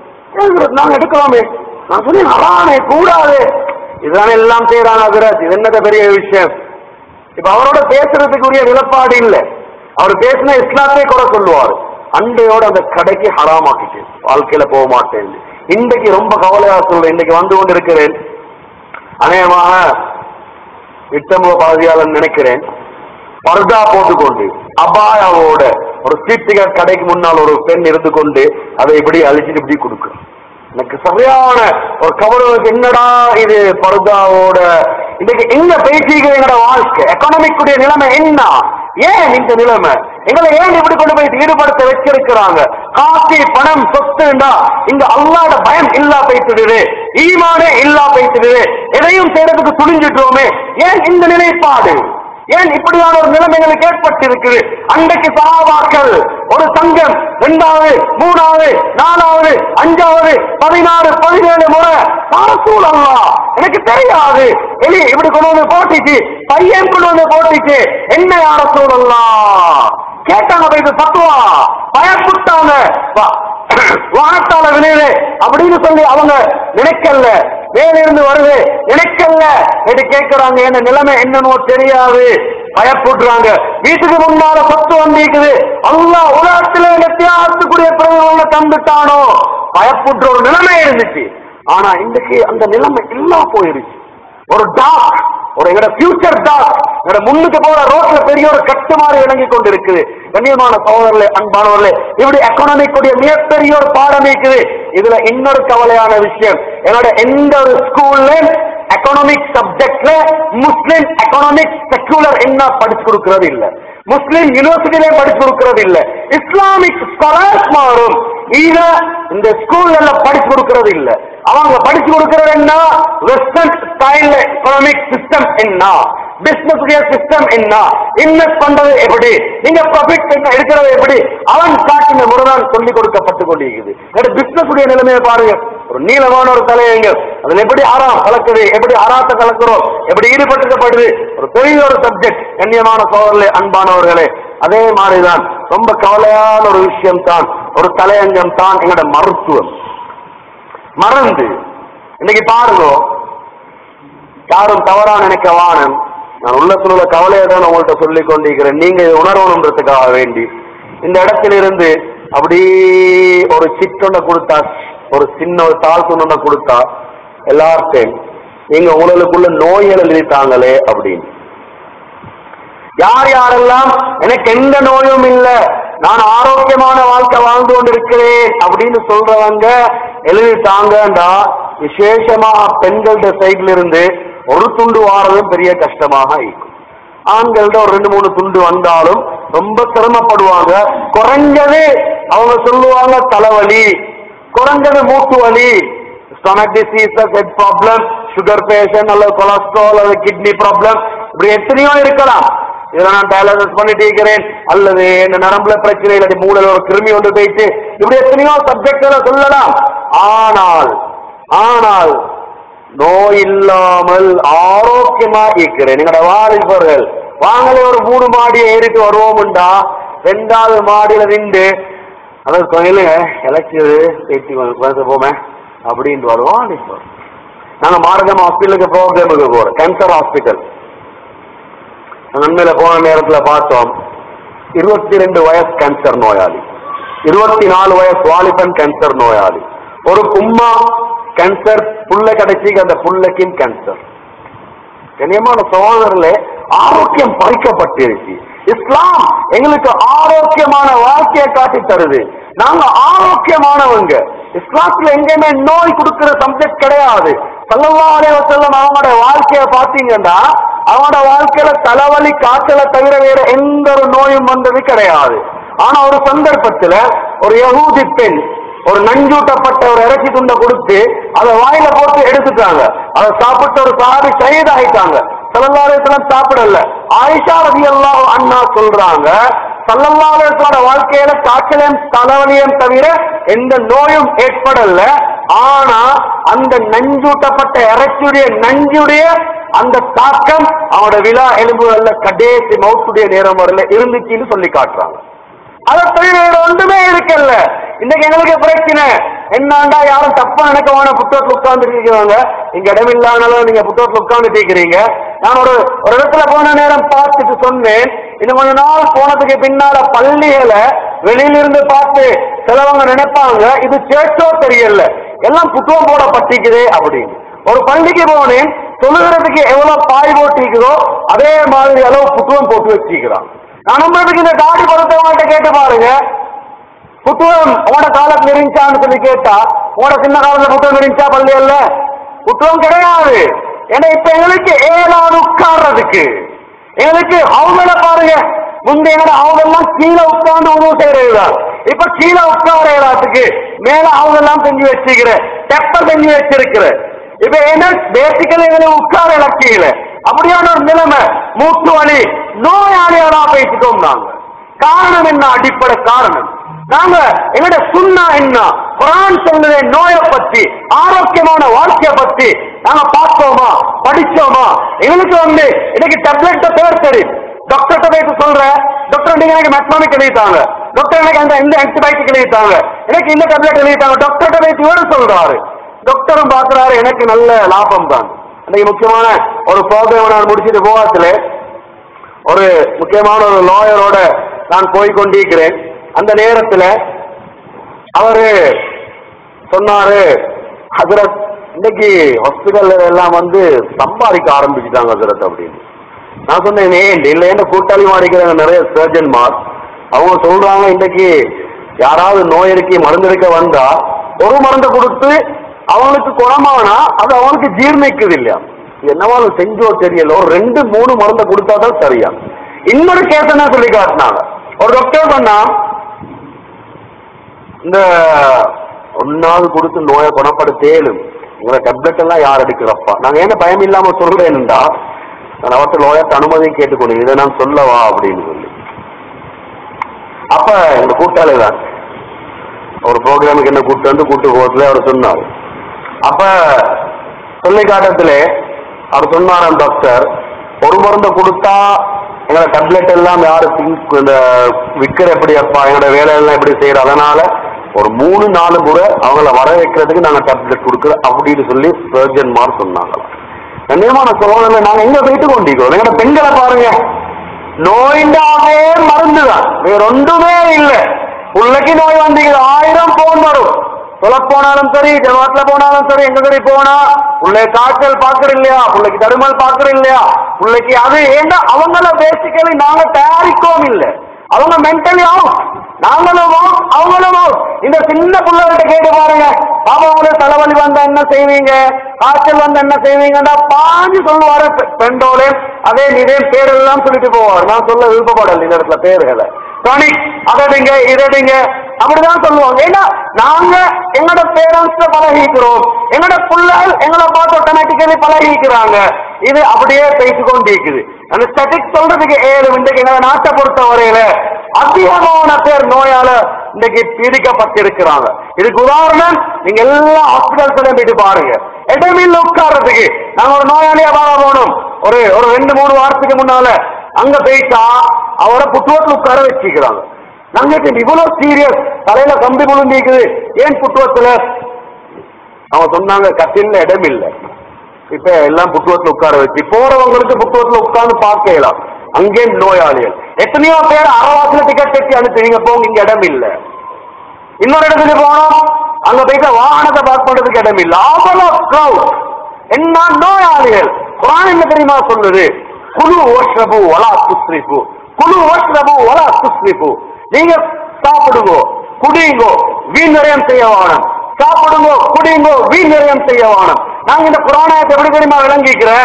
ஏன் நாங்க எடுக்கலாமே நான் சொன்னேன் அறானே கூடாது இதுதானே எல்லாம் செய்யறாங்க அதிராஜ் இது என்னத பெரிய விஷயம் இப்ப அவரோட பேசுறதுக்குரிய நிலப்பாடு இல்ல அவர் பேசின இஸ்லாத்தை கூட சொல்லுவார் அண்டையோட அந்த கடைக்கு ஹராமாக்கிட்டு வாழ்க்கையில போக மாட்டேன் இன்றைக்கு ரொம்ப கவலையா சொல்றேன் இன்னைக்கு வந்து கொண்டிருக்கிறேன் அநேகமாக விட்டமுக பாதியாளன் நினைக்கிறேன் பர்தா போட்டுக்கொண்டு அபாயாவோட ஒரு ஸ்ட்ரீட் டிக்கெட் கடைக்கு முன்னால் ஒரு பெண் இருந்து கொண்டு அதை இப்படி அழிச்சிட்டு இப்படி கொடுக்கும் எனக்கு சரியான ஒரு கவனம் என்னடா இது பர்தாவோட இன்னைக்கு எங்க பேசிக்கிற எங்களோட வாழ்க்கை எக்கனாமிக்குடைய நிலைமை என்ன ஏன் இந்த நிலைமை எங்களை ஏன் இப்படி கொண்டு போய் ஈடுபடுத்த வச்சிருக்கிறாங்க காசு பணம் சொத்துண்டா இங்க அல்லாட பயம் இல்லா பேசிடுது ஈமானே இல்லா பேசிடுது எதையும் செய்யறதுக்கு துணிஞ்சிட்டோமே ஏன் இந்த நிலைப்பாடு ஏன் இப்படியான ஒரு நிலைமைகளுக்கு ஏற்பட்டிருக்குது அன்றைக்கு சகாபாக்கள் ஒரு சங்கம் இரண்டாவது மூணாவது நாலாவது அஞ்சாவது பதினாறு பதினேழு முறை அரசூல் அல்லா எனக்கு தெரியாது எலி இப்படி கொண்டு வந்து போட்டிச்சு பையன் கொண்டு வந்து போட்டிச்சு என்ன அரசூல் அல்லா கேட்டாங்க போய் இது பத்துவா பயப்புட்டாங்க வா- வானத்தால விளையுது அப்படின்னு சொல்லி அவங்க நினைக்கல மேலிருந்து வருது நினைக்கல என்று கேட்கிறாங்க என்ன நிலைமை என்னமோ தெரியாது பயப்படுறாங்க வீட்டுக்கு முன்னால சொத்து வந்திருக்குது அல்லா உலகத்திலே வித்தியாசத்துக்குரிய பிறகு தந்துட்டானோ பயப்படுற ஒரு நிலைமை இருந்துச்சு ஆனா இன்னைக்கு அந்த நிலைமை இல்லா போயிருச்சு ஒரு டாக் ஒரு எங்கட ஃபியூச்சர் டாக் எங்கட முன்னுக்கு போற ரோட்ல பெரிய ஒரு கட்டு மாதிரி விளங்கி கொண்டு இருக்குது கண்ணியமான சகோதரர்களே அன்பானவர்களே இப்படி எக்கனாமிக் உடைய மிகப்பெரிய ஒரு பாடம் இருக்குது இதுல இன்னொரு கவலையான விஷயம் என்னோட எந்த ஒரு ஸ்கூல்ல எக்கனாமிக் சப்ஜெக்ட்ல முஸ்லிம் எக்கனாமிக் செக்குலர் என்ன படிச்சு கொடுக்கறது இல்ல முஸ்லிம் யூனிவர்சிட்டிலையும் படிச்சு கொடுக்கறது இல்ல இஸ்லாமிக் ஸ்காலர்ஸ் மாறும் இத இந்த ஸ்கூல்ல படிச்சு கொடுக்கறது இல்ல அவங்க படிச்சு கொடுக்கறது என்ன வெஸ்டர்ன் ஸ்டைல் எக்கனாமிக் சிஸ்டம் என்ன பிசினஸ் சிஸ்டம் என்ன இன்வெஸ்ட் பண்றது எப்படி நீங்க ப்ராஃபிட் எடுக்கிறது எப்படி அவன் காட்டி இந்த முறைதான் சொல்லிக் கொடுக்கப்பட்டு கொண்டிருக்குது என்னோட பிசினஸ் உடைய நிலைமையை பாருங்க ஒரு நீளமான ஒரு தலையங்க அதுல எப்படி ஆறாம் கலக்குது எப்படி ஆராத்த கலக்குறோம் எப்படி ஈடுபட்டுக்கப்படுது ஒரு பெரிய ஒரு சப்ஜெக்ட் கண்ணியமான சோழர்களே அன்பானவர்களே அதே மாதிரிதான் ரொம்ப கவலையான ஒரு விஷயம் தான் ஒரு தலையங்கம் தான் எங்களோட மருத்துவம் மறந்து இன்னைக்கு பாருங்க யாரும் தவறா நினைக்க வானம் நான் உள்ளத்துல உள்ள கவலையை தான் உங்கள்கிட்ட சொல்லிக் கொண்டிருக்கிறேன் நீங்க இதை உணரணுன்றதுக்காக வேண்டி இந்த இடத்துல இருந்து அப்படி ஒரு சிற்றொன்ன கொடுத்தா ஒரு சின்ன ஒரு தாழ் துண்ண கொடுத்தா எல்லார்ட்டையும் நீங்க உங்களுக்குள்ள நோய்கள் எழுதிட்டாங்களே அப்படின்னு யார் யாரெல்லாம் எனக்கு எந்த நோயும் இல்ல நான் ஆரோக்கியமான வாழ்க்கை வாழ்ந்து கொண்டிருக்கிறேன் அப்படின்னு சொல்றவங்க எழுதிட்டாங்கடா விசேஷமா பெண்கள்ட சைட்ல இருந்து ஒரு துண்டு வாரதும் பெரிய கஷ்டமாக இருக்கும் ஆண்கள்ட ஒரு ரெண்டு மூணு துண்டு வந்தாலும் ரொம்ப சிரமப்படுவாங்க குறைஞ்சது அவங்க சொல்லுவாங்க தலைவலி குறைஞ்சது மூட்டு வலி stomach disease head problem sugar patient அல்லது கொலஸ்ட்ரால் அல்லது கிட்னி ப்ராப்ளம் இப்படி எத்தனையோ இருக்கலாம் இதை நான் டயாலிசிஸ் பண்ணிட்டு இருக்கிறேன் அல்லது இந்த நரம்புல பிரச்சனை இல்லாட்டி மூளையில ஒரு கிருமி ஒன்று போயிட்டு இப்படி எத்தனையோ சப்ஜெக்ட்களை சொல்லலாம் ஆனால் ஆனால் நோய் இல்லாமல் ஆரோக்கியமா இருக்கிறேன் எங்களோட வாலிபர்கள் வாங்களே ஒரு மூணு மாடி ஏறிட்டு வருவோம்டா ரெண்டாவது மாடியில நின்று அதாவது கோயிலுங்க எலக்ஷன் பேசி வந்து போமே அப்படின்ட்டு வருவோம் இப்போ நாங்க மார்க்கம் ஹாஸ்பிட்டலுக்கு ப்ரோக்ராமுக்கு போறோம் கேன்சர் ஹாஸ்பிட்டல் நன்மையில போன நேரத்துல பார்த்தோம் இருபத்தி ரெண்டு வயசு கேன்சர் நோயாளி இருபத்தி நாலு வயசு வாலிபன் கேன்சர் நோயாளி ஒரு உம்மா கேன்சர் புள்ள கிடைச்சிக்கு அந்த புள்ளைக்கும் கேன்சர் கண்ணியமான சகோதரர்களே ஆரோக்கியம் பறிக்கப்பட்டிருச்சு இஸ்லாம் எங்களுக்கு ஆரோக்கியமான வாழ்க்கையை காட்டி தருது நாங்க ஆரோக்கியமானவங்க இஸ்லாத்துல எங்கேயுமே நோய் கொடுக்கிற சப்ஜெக்ட் கிடையாது சல்லல்லாஹு அலைஹி வஸல்லம் அவங்களோட வாழ்க்கைய பாத்தீங்கன்னா அவனோட வாழ்க்கையில தலைவலி காய்ச்சலை தவிர வேற எந்த ஒரு நோயும் வந்தது கிடையாது ஆனா ஒரு சந்தர்ப்பத்துல ஒரு யகூதி பெண் ஒரு நஞ்சூட்டப்பட்ட ஒரு இறைச்சி துண்டை கொடுத்து அதை வாயில போட்டு எடுத்துட்டாங்க அதை சாப்பிட்டு ஒரு சாதி சைதாயிட்டாங்க சல்லல்லாஹு சாப்பிடல ஆயிஷா ரலியல்லாஹு அண்ணா சொல்றாங்க சல்லல்லாஹோட வாழ்க்கையில காய்ச்சலையும் தலைவலியும் தவிர எந்த நோயும் ஏற்படல ஆனா அந்த நஞ்சூட்டப்பட்ட இறைச்சியுடைய நஞ்சுடைய அந்த தாக்கம் அவனோட விழா எலும்புகள்ல கடைசி மௌத்துடைய நேரம் வரல இருந்துச்சுன்னு சொல்லி காட்டுறாங்க அதை தவிர வேற ஒன்றுமே இருக்கல்ல இன்னைக்கு எங்களுக்கு பிரச்சனை என்னண்டா யாரும் தப்பா நினைக்க வேணாம் புத்தகத்துல உட்கார்ந்து இருக்கிறாங்க இங்க இடம் இல்லாதனால நீங்க புத்தகத்துல உட்கார்ந்து இருக்கிறீங்க நான் ஒரு ஒரு இடத்துல போன நேரம் பார்த்துட்டு சொன்னேன் இன்னும் கொஞ்ச நாள் போனதுக்கு பின்னால பள்ளிகளை வெளியிலிருந்து பார்த்து சிலவங்க நினைப்பாங்க இது சேர்ச்சோ தெரியல எல்லாம் புத்தகம் போடப்பட்டிக்குதே அப்படின்னு ஒரு பள்ளிக்கு போனேன் தொழுகிறதுக்கு எவ்வளவு பாய் போட்டிக்குதோ அதே மாதிரி அளவு புத்தகம் போட்டு வச்சிக்கிறான் நான் உங்களுக்கு இந்த தாடி படுத்தவங்கள்ட்ட கேட்டு பாருங்க புத்தகம் உங்களோட காலத்துல இருந்துச்சான்னு சொல்லி கேட்டா உங்களோட சின்ன காலத்துல புத்தகம் இருந்துச்சா பள்ளியல்ல புத்தகம் கிடையாது ஏன்னா இப்ப எங்களுக்கு ஏழாவது உட்கார்றதுக்கு எங்களுக்கு அவங்கள பாருங்க முந்தைய எங்கட அவங்கெல்லாம் கீழே உட்கார்ந்து உதவு செய்யறதுதான் இப்ப கீழே உட்கார எல்லாத்துக்கு மேல அவங்க எல்லாம் செஞ்சு வச்சுக்கிற தெப்ப செஞ்சு வச்சிருக்கிற இப்ப என்ன பேசிக்கலி எங்களுக்கு உட்கார இலக்கியில அப்படியான ஒரு நிலைமை மூட்டு வலி நோயாளிகளா பேசிட்டோம் நாங்க காரணம் என்ன அடிப்படை காரணம் நாங்க எங்கட சுண்ணா என்ன குரான் சொல்லுத நோயை பத்தி ஆரோக்கியமான வாழ்க்கைய பத்தி நாங்க பார்த்தோமா படிச்சோமா எங்களுக்கு வந்து இன்னைக்கு டேப்லெட் பேர் தெரியும் டாக்டர்கிட்ட போயிட்டு சொல்ற டாக்டர் நீங்க எனக்கு மெட்னாமிக் எழுதிட்டாங்க டாக்டர் எனக்கு அந்த இந்த ஆன்டிபயோட்டிக் எழுதிட்டாங்க எனக்கு இந்த டேப்லெட் எழுதிட்டாங்க டாக்டர்கிட்ட போயிட்டு இவரு சொல்றாரு டாக்டரும் பாக்குறாரு எனக்கு நல்ல லாபம் தான் இன்னைக்கு முக்கியமான ஒரு ப்ரோக்ராம் நான் முடிச்சிட்டு போகாத்துல ஒரு முக்கியமான ஒரு லாயரோட நான் போய் கொண்டிருக்கிறேன் அந்த நேரத்துல அவரு சொன்னாரு ஹசரத் இன்னைக்கு ஹாஸ்பிட்டல்ல எல்லாம் வந்து சம்பாதிக்க ஆரம்பிச்சுட்டாங்க ஹசரத் அப்படின்னு நான் சொன்னேன் ஏன் இல்ல என்ன கூட்டாளி மாறிக்கிறாங்க நிறைய சர்ஜன் மார் அவங்க சொல்றாங்க இன்னைக்கு யாராவது நோய் இருக்கி மருந்து எடுக்க வந்தா ஒரு மருந்தை கொடுத்து அவங்களுக்கு குணமானா அது அவனுக்கு ஜீர்ணிக்குது இல்லையா என்னவாலும் செஞ்சோ தெரியல ஒரு ரெண்டு மூணு மருந்தை கொடுத்தா தான் சரியா இன்னொரு கேஸ் என்ன சொல்லி காட்டினாங்க ஒரு டாக்டர் பண்ணா இந்த ஒன்னாவது கொடுத்து நோயை குணப்படுத்தேலும் உங்களை டேப்லெட் எல்லாம் யார் எடுக்கிறப்பா நாங்க என்ன பயம் இல்லாம சொல்றேன்டா நான் அவர்கிட்ட லோயர்ட்ட அனுமதியும் கேட்டுக்கொண்டு இதை நான் சொல்லவா அப்படின்னு சொல்லி அப்ப இந்த கூட்டாளி தான் ஒரு ப்ரோக்ராமுக்கு என்ன கூட்டு வந்து கூட்டு போகத்துல அவர் சொன்னார் அப்ப சொல்லிக்காட்டத்திலே அவர் சொன்னாராம் டாக்டர் ஒரு மருந்தை கொடுத்தா எங்களோட டேப்லெட் எல்லாம் யாரு think இந்த விற்கிற எப்படி அப்பா எங்களோட வேலையெல்லாம் எப்படி செய்யற அதனால ஒரு மூணு நாலு முறை அவங்கள வர வைக்கிறதுக்கு நாங்க டேப்லெட் கொடுக்குறோம் அப்படின்னு சொல்லி சர்ஜன்மார் சொன்னாங்களாம் கண்ணியமான சோதனை நாங்க எங்க போயிட்டு கொண்டிருக்கிறோம் எங்களோட பெண்களை பாருங்க நோயின்றாவே மருந்துதான் வேற ஒன்றுமே இல்லை பிள்ளைக்கு நோய் வந்தீங்க ஆயிரம் போன் வரும் சொல்ல போனாலும் சரி ஜனவாட்டில் போனாலும் சரி எங்க சரி போனா பிள்ளை காய்ச்சல் பாக்குற இல்லையா பிள்ளைக்கு தருமல் பாக்குற இல்லையா பிள்ளைக்கு அது ஏன்னா அவங்கள பேசிக்கலி நாங்க தயாரிக்கவும் இல்லை அவங்க மென்டலி அவுட் நாங்களும் out, அவங்களும் out. இந்த சின்ன பிள்ளைகிட்ட கேட்டு பாருங்க பாப்பா உங்களுக்கு தலைவலி வந்தா என்ன செய்வீங்க காய்ச்சல் வந்தா என்ன செய்வீங்கன்னா பாஞ்சு சொல்லுவாரு பெ- பெண்டோலே அதே இதே பேரெல்லாம் சொல்லிட்டு போவார் நான் சொல்ல விருப்பப்படல இந்த இடத்துல பேர்களை டானிக் அதடிங்க இதடிங்க அப்படிதான் சொல்லுவாங்க ஏன்னா நாங்க எங்களோட பேரண்ட்ஸ்ல பழகிக்கிறோம் எங்களோட பிள்ளைகள் எங்களை பார்த்து ஆட்டோமேட்டிக்கலி பழகிக்கிறாங்க இது அப்படியே பேசி கொண்டிருக்குது அந்த ஸ்டட்டிக் சொல்றதுக்கு ஏழு இன்றைக்கு எங்க நாட்டை பொறுத்த வரையில அதிகமான பேர் நோயால இன்னைக்கு பீடிக்கப்பட்டிருக்கிறாங்க இதுக்கு உதாரணம் நீங்க எல்லா ஹாஸ்பிட்டல்ஸ்லயும் போயிட்டு பாருங்க இடமில்ல உட்கார்றதுக்கு நாங்க ஒரு நோயாளியா பார்க்க போனோம் ஒரு ஒரு ரெண்டு மூணு வாரத்துக்கு முன்னால அங்க போயிட்டா அவரை புத்துவத்தில் உட்கார வச்சுக்கிறாங்க நாங்க இப்ப இவ்வளவு சீரியஸ் தலையில கம்பி விழுந்திருக்குது ஏன் புத்துவத்துல அவங்க சொன்னாங்க கட்டில்ல இடம் இல்ல இப்ப எல்லாம் புத்துவத்துல உட்கார வச்சு போறவங்களுக்கு புத்துவத்துல உட்கார்ந்து பார்க்கலாம் அங்கே நோயாளிகள் எத்தனையோ பேர் அரவாசில டிக்கெட் கட்டி அனுப்புவீங்க போங்க இங்க இடம் இல்ல இன்னொரு இடத்துக்கு போனோம் அங்க போயிட்டு வாகனத்தை பார்க் பண்றதுக்கு இடம் இல்ல அவ்வளோ crowd. என்ன நோயாளிகள் குரான் என்ன தெரியுமா சொல்லுது குழு ஓஷ்ரபு வலா துஸ்ரிபு குழு ஓஷ்ரபு வலா துஸ்ரிபு நீங்க சாப்பிடுங்கோ குடிங்கோ வீண் நிறையம் செய்ய வேணும் சாப்பிடுங்கோ குடிங்கோ வீண் நிறையம் செய்ய வேணும் நாங்க இந்த புராணத்தை எப்படி தெரியுமா விளங்கிக்கிறேன்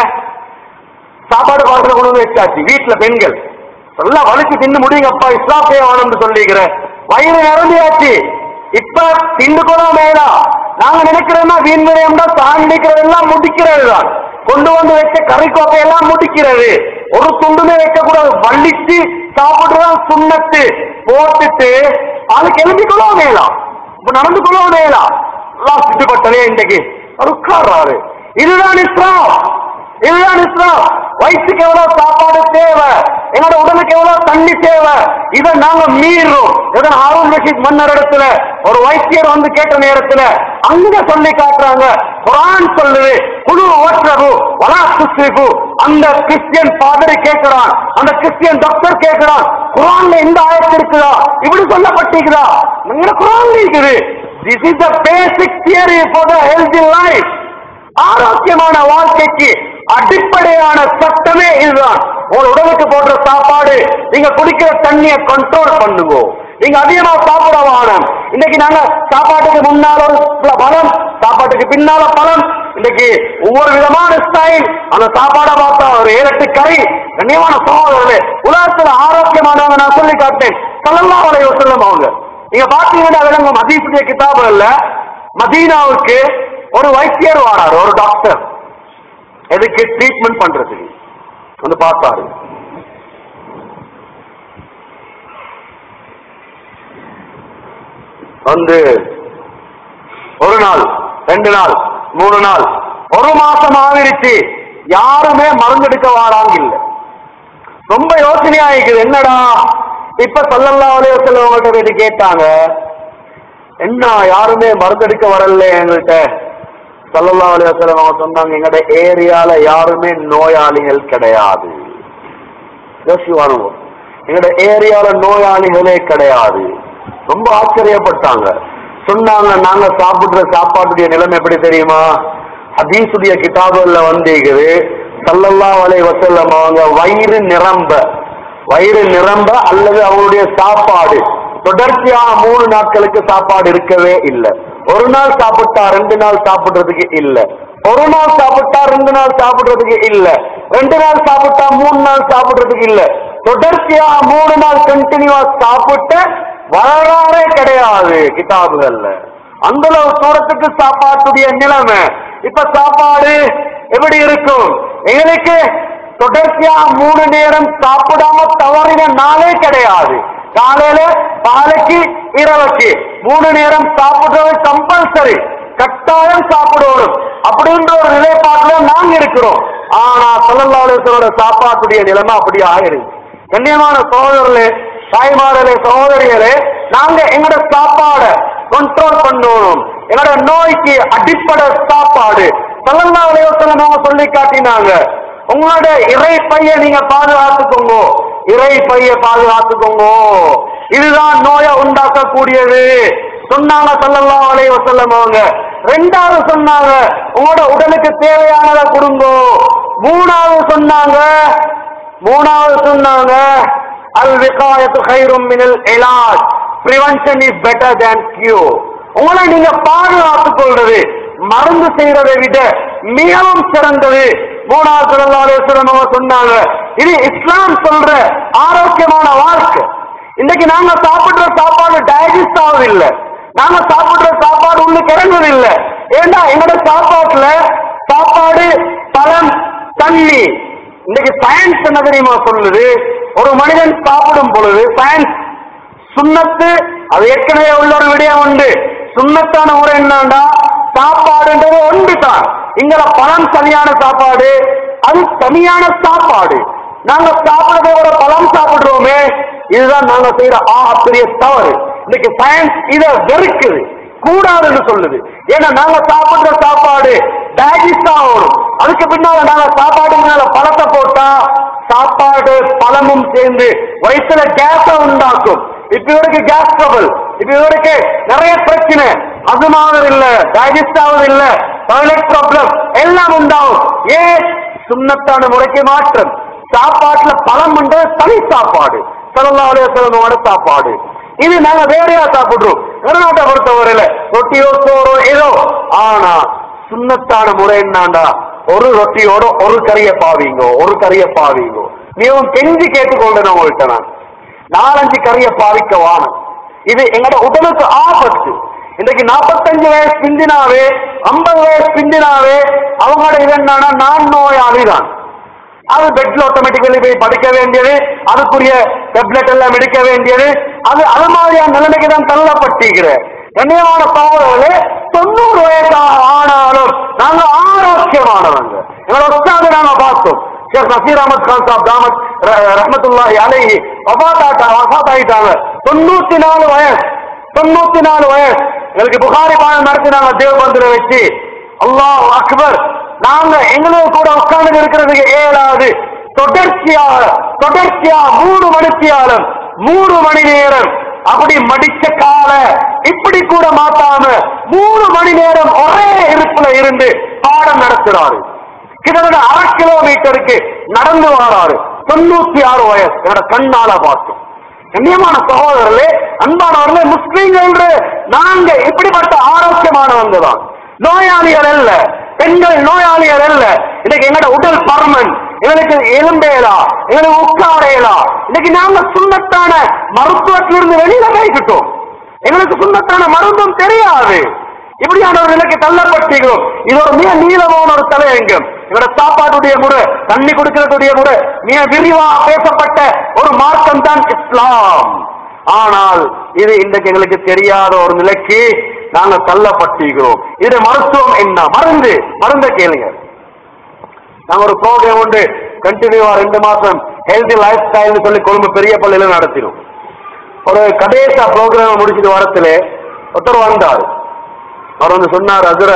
சாப்பாடு பாத்திர கொண்டு வந்து வச்சாச்சு வீட்டுல பெண்கள் நல்லா வலிச்சு தின்னு முடியுங்கப்பா இஸ்லாம் செய்ய வேணும்னு சொல்லிக்கிறேன் வயிறு நிரம்பியாச்சு இப்ப திண்டு கூட மேலா நாங்க நினைக்கிறோம்னா வீண் விரயம் தான் தாண்டிக்கிறது எல்லாம் முடிக்கிறது தான் கொண்டு வந்து வச்ச கறி கோப்பையெல்லாம் முடிக்கிறது ஒரு துண்டுமே வைக்க கூடாது வலிச்சு சாப்பிடுறதான் சுண்ணத்து போட்டுட்டு அதுக்கு எழுதி கொள்ள மேலாம் இப்ப நடந்து கொள்ள மேலாம் எல்லாம் சுட்டுப்பட்டதே இன்றைக்கு அவர் உட்கார்றாரு இதுதான் இஸ்லாம் இதுதான் இஸ்லாம் வயிற்றுக்கு எவ்வளவு சாப்பாடு தேவை என்னோட உடலுக்கு எவ்வளவு தண்ணி தேவை இதை நாங்க மீறுறோம் இதன் ஹாரூன் ரஷீத் மன்னர் இடத்துல ஒரு வைத்தியர் வந்து கேட்ட நேரத்துல அங்க சொல்லி காட்டுறாங்க குரான் சொல்லுது குழு ஓற்றவு வலா துஸ்ரிபு அந்த கிறிஸ்டியன் பாதரி கேட்கிறான் அந்த கிறிஸ்டியன் டாக்டர் கேட்கிறான் குரான்ல எந்த ஆயத்து இருக்குதா இப்படி சொல்லப்பட்டிருக்குதா நீங்க குரான்ல இருக்குது this is the basic theory for the healthy life ஆரோக்கியமான வாழ்க்கைக்கு அடிப்படையான சட்டமே இதுதான் உங்க உடலுக்கு போடுற சாப்பாடு நீங்க குடிக்கிற தண்ணியை கண்ட்ரோல் பண்ணுங்க நீங்க அதிகமா சாப்பிட வானம் இன்னைக்கு நாங்க சாப்பாட்டுக்கு முன்னால ஒரு ப- பழம் சாப்பாட்டுக்கு பின்னால பழம் இன்னைக்கு ஒவ்வொரு விதமான ஸ்டைல் அந்த சாப்பாடை பார்த்தா ஒரு ஏழு எட்டு கறி கண்ணியமான சோதரர்களே உலகத்துல ஆரோக்கியமானவங்க நான் சொல்லி காட்டேன் சல்லல்லா வலைய சொல்லும் அவங்க நீங்க பாத்தீங்கன்னா விளங்கும் மதீசுடைய கிதாபுகள்ல மதீனாவுக்கு ஒரு வைத்தியர் வாராரு ஒரு டாக்டர் எதுக்கு ட்ரீட்மெண்ட் பண்றதுக்கு வந்து பார்த்தாரு வந்து ஒரு நாள் ரெண்டு நாள் மூணு நாள் ஒரு மாசம் ஆகிருச்சு யாருமே மருந்தெடுக்க வாராங்க இல்ல ரொம்ப யோசனையா இருக்குது என்னடா இப்ப சல்லல்லா அலைய செல்வங்கள்ட்ட போயிட்டு கேட்டாங்க என்ன யாருமே மருந்தெடுக்க வரல எங்கள்கிட்ட சல்லல்லா அலைய செல்வங்க சொன்னாங்க எங்கட ஏரியால யாருமே நோயாளிகள் கிடையாது யோசிவானுங்க எங்கட ஏரியால நோயாளிகளே கிடையாது ரொம்ப ஆச்சரியப்பட்டாங்க சொன்னாங்க நாங்க சாப்பிடுற சாப்பாட்டுடைய நிலைமை எப்படி தெரியுமா ஹதீசுடைய கிதாபுல வந்திருக்குது சல்லல்லா அலை வசல்லம் அவங்க வயிறு நிரம்ப வயிறு நிரம்ப அல்லது அவங்களுடைய சாப்பாடு தொடர்ச்சியாக மூணு நாட்களுக்கு சாப்பாடு இருக்கவே இல்லை ஒரு நாள் சாப்பிட்டா ரெண்டு நாள் சாப்பிடுறதுக்கு இல்ல ஒரு நாள் சாப்பிட்டா ரெண்டு நாள் சாப்பிடுறதுக்கு இல்ல ரெண்டு நாள் சாப்பிட்டா மூணு நாள் சாப்பிடுறதுக்கு இல்ல தொடர்ச்சியா மூணு நாள் கண்டினியூவா சாப்பிட்ட வரலாறே கிடையாது கிதாபுகள்ல அந்த அளவு தூரத்துக்கு சாப்பாட்டுடைய நிலைமை இப்ப சாப்பாடு எப்படி இருக்கும் எங்களுக்கு தொடர்ச்சியா மூணு நேரம் சாப்பிடாம தவறின நாளே கிடையாது காலையில பாலைக்கு இரவுக்கு மூணு நேரம் சாப்பிடுறது கம்பல்சரி கட்டாயம் சாப்பிடணும் அப்படின்ற ஒரு நிலைப்பாட்டுல நாங்க இருக்கிறோம் ஆனா சல்லல்லாஹுடைய சாப்பாட்டுடைய நிலைமை அப்படி ஆயிடுது கண்ணியமான சகோதரர்களே தாய்மார்களே சகோதரிகளே நாங்க எங்களோட சாப்பாட கண்ட்ரோல் பண்ணணும் எங்களோட நோய்க்கு அடிப்படை சாப்பாடு சல்லல்லாஹு அவங்க சொல்லி காட்டினாங்க உங்களோட இறை பைய நீங்க பாதுகாத்துக்கோங்க இறை பைய பாதுகாத்துக்கோங்க இதுதான் நோயை உண்டாக்கக்கூடியது சொன்னாங்க சல்லல்லாஹு அலைஹி வஸல்லம் அவங்க ரெண்டாவது சொன்னாங்க உங்களோட உடலுக்கு தேவையானதை கொடுங்க மூணாவது சொன்னாங்க மூணாவது சொன்னாங்க அல் விகாயத்து ஹைரும் மினல் இலாஜ் prevention is better than cure உங்களை நீங்க பாதுகாத்துக் கொள்றது மருந்து செய்யறதை விட மிகவும் சிறந்தது மூணாவது ஸல்லல்லாஹு அலைஹி வஸல்லம் அவங்க சொன்னாங்க இது இஸ்லாம் சொல்ற ஆரோக்கியமான வாழ்க்கை இன்னைக்கு நாங்க சாப்பிடுற சாப்பாடு டைஜஸ்ட் ஆகுதில்லை நாங்க சாப்பிடுற சாப்பாடு உள்ளுக்கு இறங்குறது இல்ல ஏன்னா எங்களோட சாப்பாட்டுல சாப்பாடு பழம் தண்ணி இன்னைக்கு சயின்ஸ் என்ன தெரியுமா சொல்லுது ஒரு மனிதன் சாப்பிடும் பொழுது சயின்ஸ் சுண்ணத்து அது ஏற்கனவே உள்ள ஒரு விடயம் உண்டு சுண்ணத்தான முறை என்னன்னா சாப்பாடுன்றது ஒன்று தான் இங்க பழம் தனியான சாப்பாடு அது தனியான சாப்பாடு நாங்க சாப்பிடுறதை விட பழம் சாப்பிடுறோமே இதுதான் நாங்க செய்யற ஆ பெரிய தவறு இன்னைக்கு சயின்ஸ் இத வெறுக்குது கூடாதுன்னு சொல்லுது ஏன்னா நாங்க சாப்பிடுற சாப்பாடு டைஜஸ்ட் ஆகணும் அதுக்கு பின்னால நாங்க சாப்பாடுக்கு மேல பழத்தை போட்டா சாப்பாடு பழமும் சேர்ந்து வயிற்றுல கேஸ உண்டாக்கும் இப்ப இவருக்கு கேஸ் ட்ரபிள் இப்ப இவருக்கு நிறைய பிரச்சனை அதுமாவது இல்ல டைஜஸ்ட் ஆகுது இல்ல டாய்லெட் ப்ராப்ளம் எல்லாம் உண்டாகும் ஏன் சுண்ணத்தான முறைக்கு மாற்றம் சாப்பாட்டுல பழம் தனி சாப்பாடு சல்லல்லாஹு அலைஹி வஸல்லமோட சாப்பாடு இது நாங்க வேறையா சாப்பிடுறோம் கர்நாடகா பொறுத்தவரையில ரொட்டியோ சோறோ ஏதோ ஆனா சுண்ணத்தான முறை என்னண்டா ஒரு ரொட்டியோட ஒரு கறிய பாவீங்க ஒரு கறிய பாவீங்க நீவும் கெஞ்சி கேட்டுக்கொண்டு உங்கள்கிட்ட நான் நாலஞ்சு கறிய பாவிக்க வானம் இது எங்களோட உடலுக்கு ஆபத்து இன்னைக்கு நாற்பத்தஞ்சு வயசு பிந்தினாவே ஐம்பது வயசு பிந்தினாவே அவங்களோட இது என்னன்னா நான் நோயாளி தான் அது பெட்ல ஆட்டோமேட்டிக்கலி போய் படுக்க வேண்டியது அதுக்குரிய டெப்லெட் எல்லாம் எடுக்க வேண்டியது அது அது மாதிரியான நிலைமைக்கு தான் தள்ளப்பட்டிருக்கிற கண்ணியமான சகோதரர்களே தொண்ணூறு வயசாக ஆனாலும் நாங்க ஆரோக்கியமானவங்க எங்களோட உட்கார்ந்து நாங்க பார்த்தோம் ஷேக் நசீர் அஹமத் கான் சாப் தாமத் ரஹமத்துல்லாஹி அலைஹி வஃபாத் வஃபாத் ஆயிட்டாங்க தொண்ணூத்தி நாலு வயசு தொண்ணூத்தி நாலு வயசு எங்களுக்கு புகாரி பாடம் நடத்தினாங்க தேவபந்திர வச்சு அல்லாஹ் அக்பர் நாங்க எங்களுக்கு கூட உட்கார்ந்து இருக்கிறதுக்கு ஏழாவது தொடர்ச்சியாக தொடர்ச்சியா மூணு மணித்தியாலம் மூணு மணி நேரம் அப்படி மடிச்ச கால இப்படி கூட மாத்தாம மூணு மணி நேரம் ஒரே இருப்புல இருந்து பாடம் நடத்துறாரு கிட்டத்தட்ட அரை கிலோமீட்டருக்கு நடந்து வராரு தொண்ணூத்தி ஆறு வயசு என்னோட கண்ணால பார்த்தோம் கண்ணியமான சகோதரர்களே அன்பானவர்களே முஸ்லீம்கள் நாங்க இப்படிப்பட்ட ஆரோக்கியமானவங்க தான் நோயாளிகள் அல்ல பெண்கள் நோயாளிகள் அல்ல இன்னைக்கு எங்களோட உடல் பருமன் எங்களுக்கு எலும்பேலா எங்களுக்கு உட்காரையலா இன்னைக்கு நாங்க சுண்ணத்தான மருத்துவத்திலிருந்து வெளியில போய்கிட்டோம் எங்களுக்கு சுண்ணத்தான மருந்தும் தெரியாது இப்படியான ஒரு நிலைக்கு தள்ளப்பட்டீங்களோ இது ஒரு மிக நீளமான ஒரு தலையங்கம் எங்களோட சாப்பாட்டுடைய முறை தண்ணி கொடுக்கறதுடைய முறை மிக விரிவா பேசப்பட்ட ஒரு மார்க்கம் தான் இஸ்லாம் ஆனால் இது இன்றைக்கு எங்களுக்கு தெரியாத ஒரு நிலைக்கு நாங்க தள்ளப்பட்டிருக்கிறோம் இது மருத்துவம் என்ன மருந்து மருந்தை கேளுங்க நாங்க ஒரு ப்ரோக்ராம் உண்டு கண்டினியூவா ரெண்டு மாசம் ஹெல்தி லைஃப் ஸ்டைல்னு சொல்லி கொழும்பு பெரிய பள்ளியில நடத்தினோம் ஒரு கடைசா ப்ரோக்ராம் முடிச்சிட்டு வரத்துல ஒருத்தர் வந்தார் அவர் வந்து சொன்னார் அதுர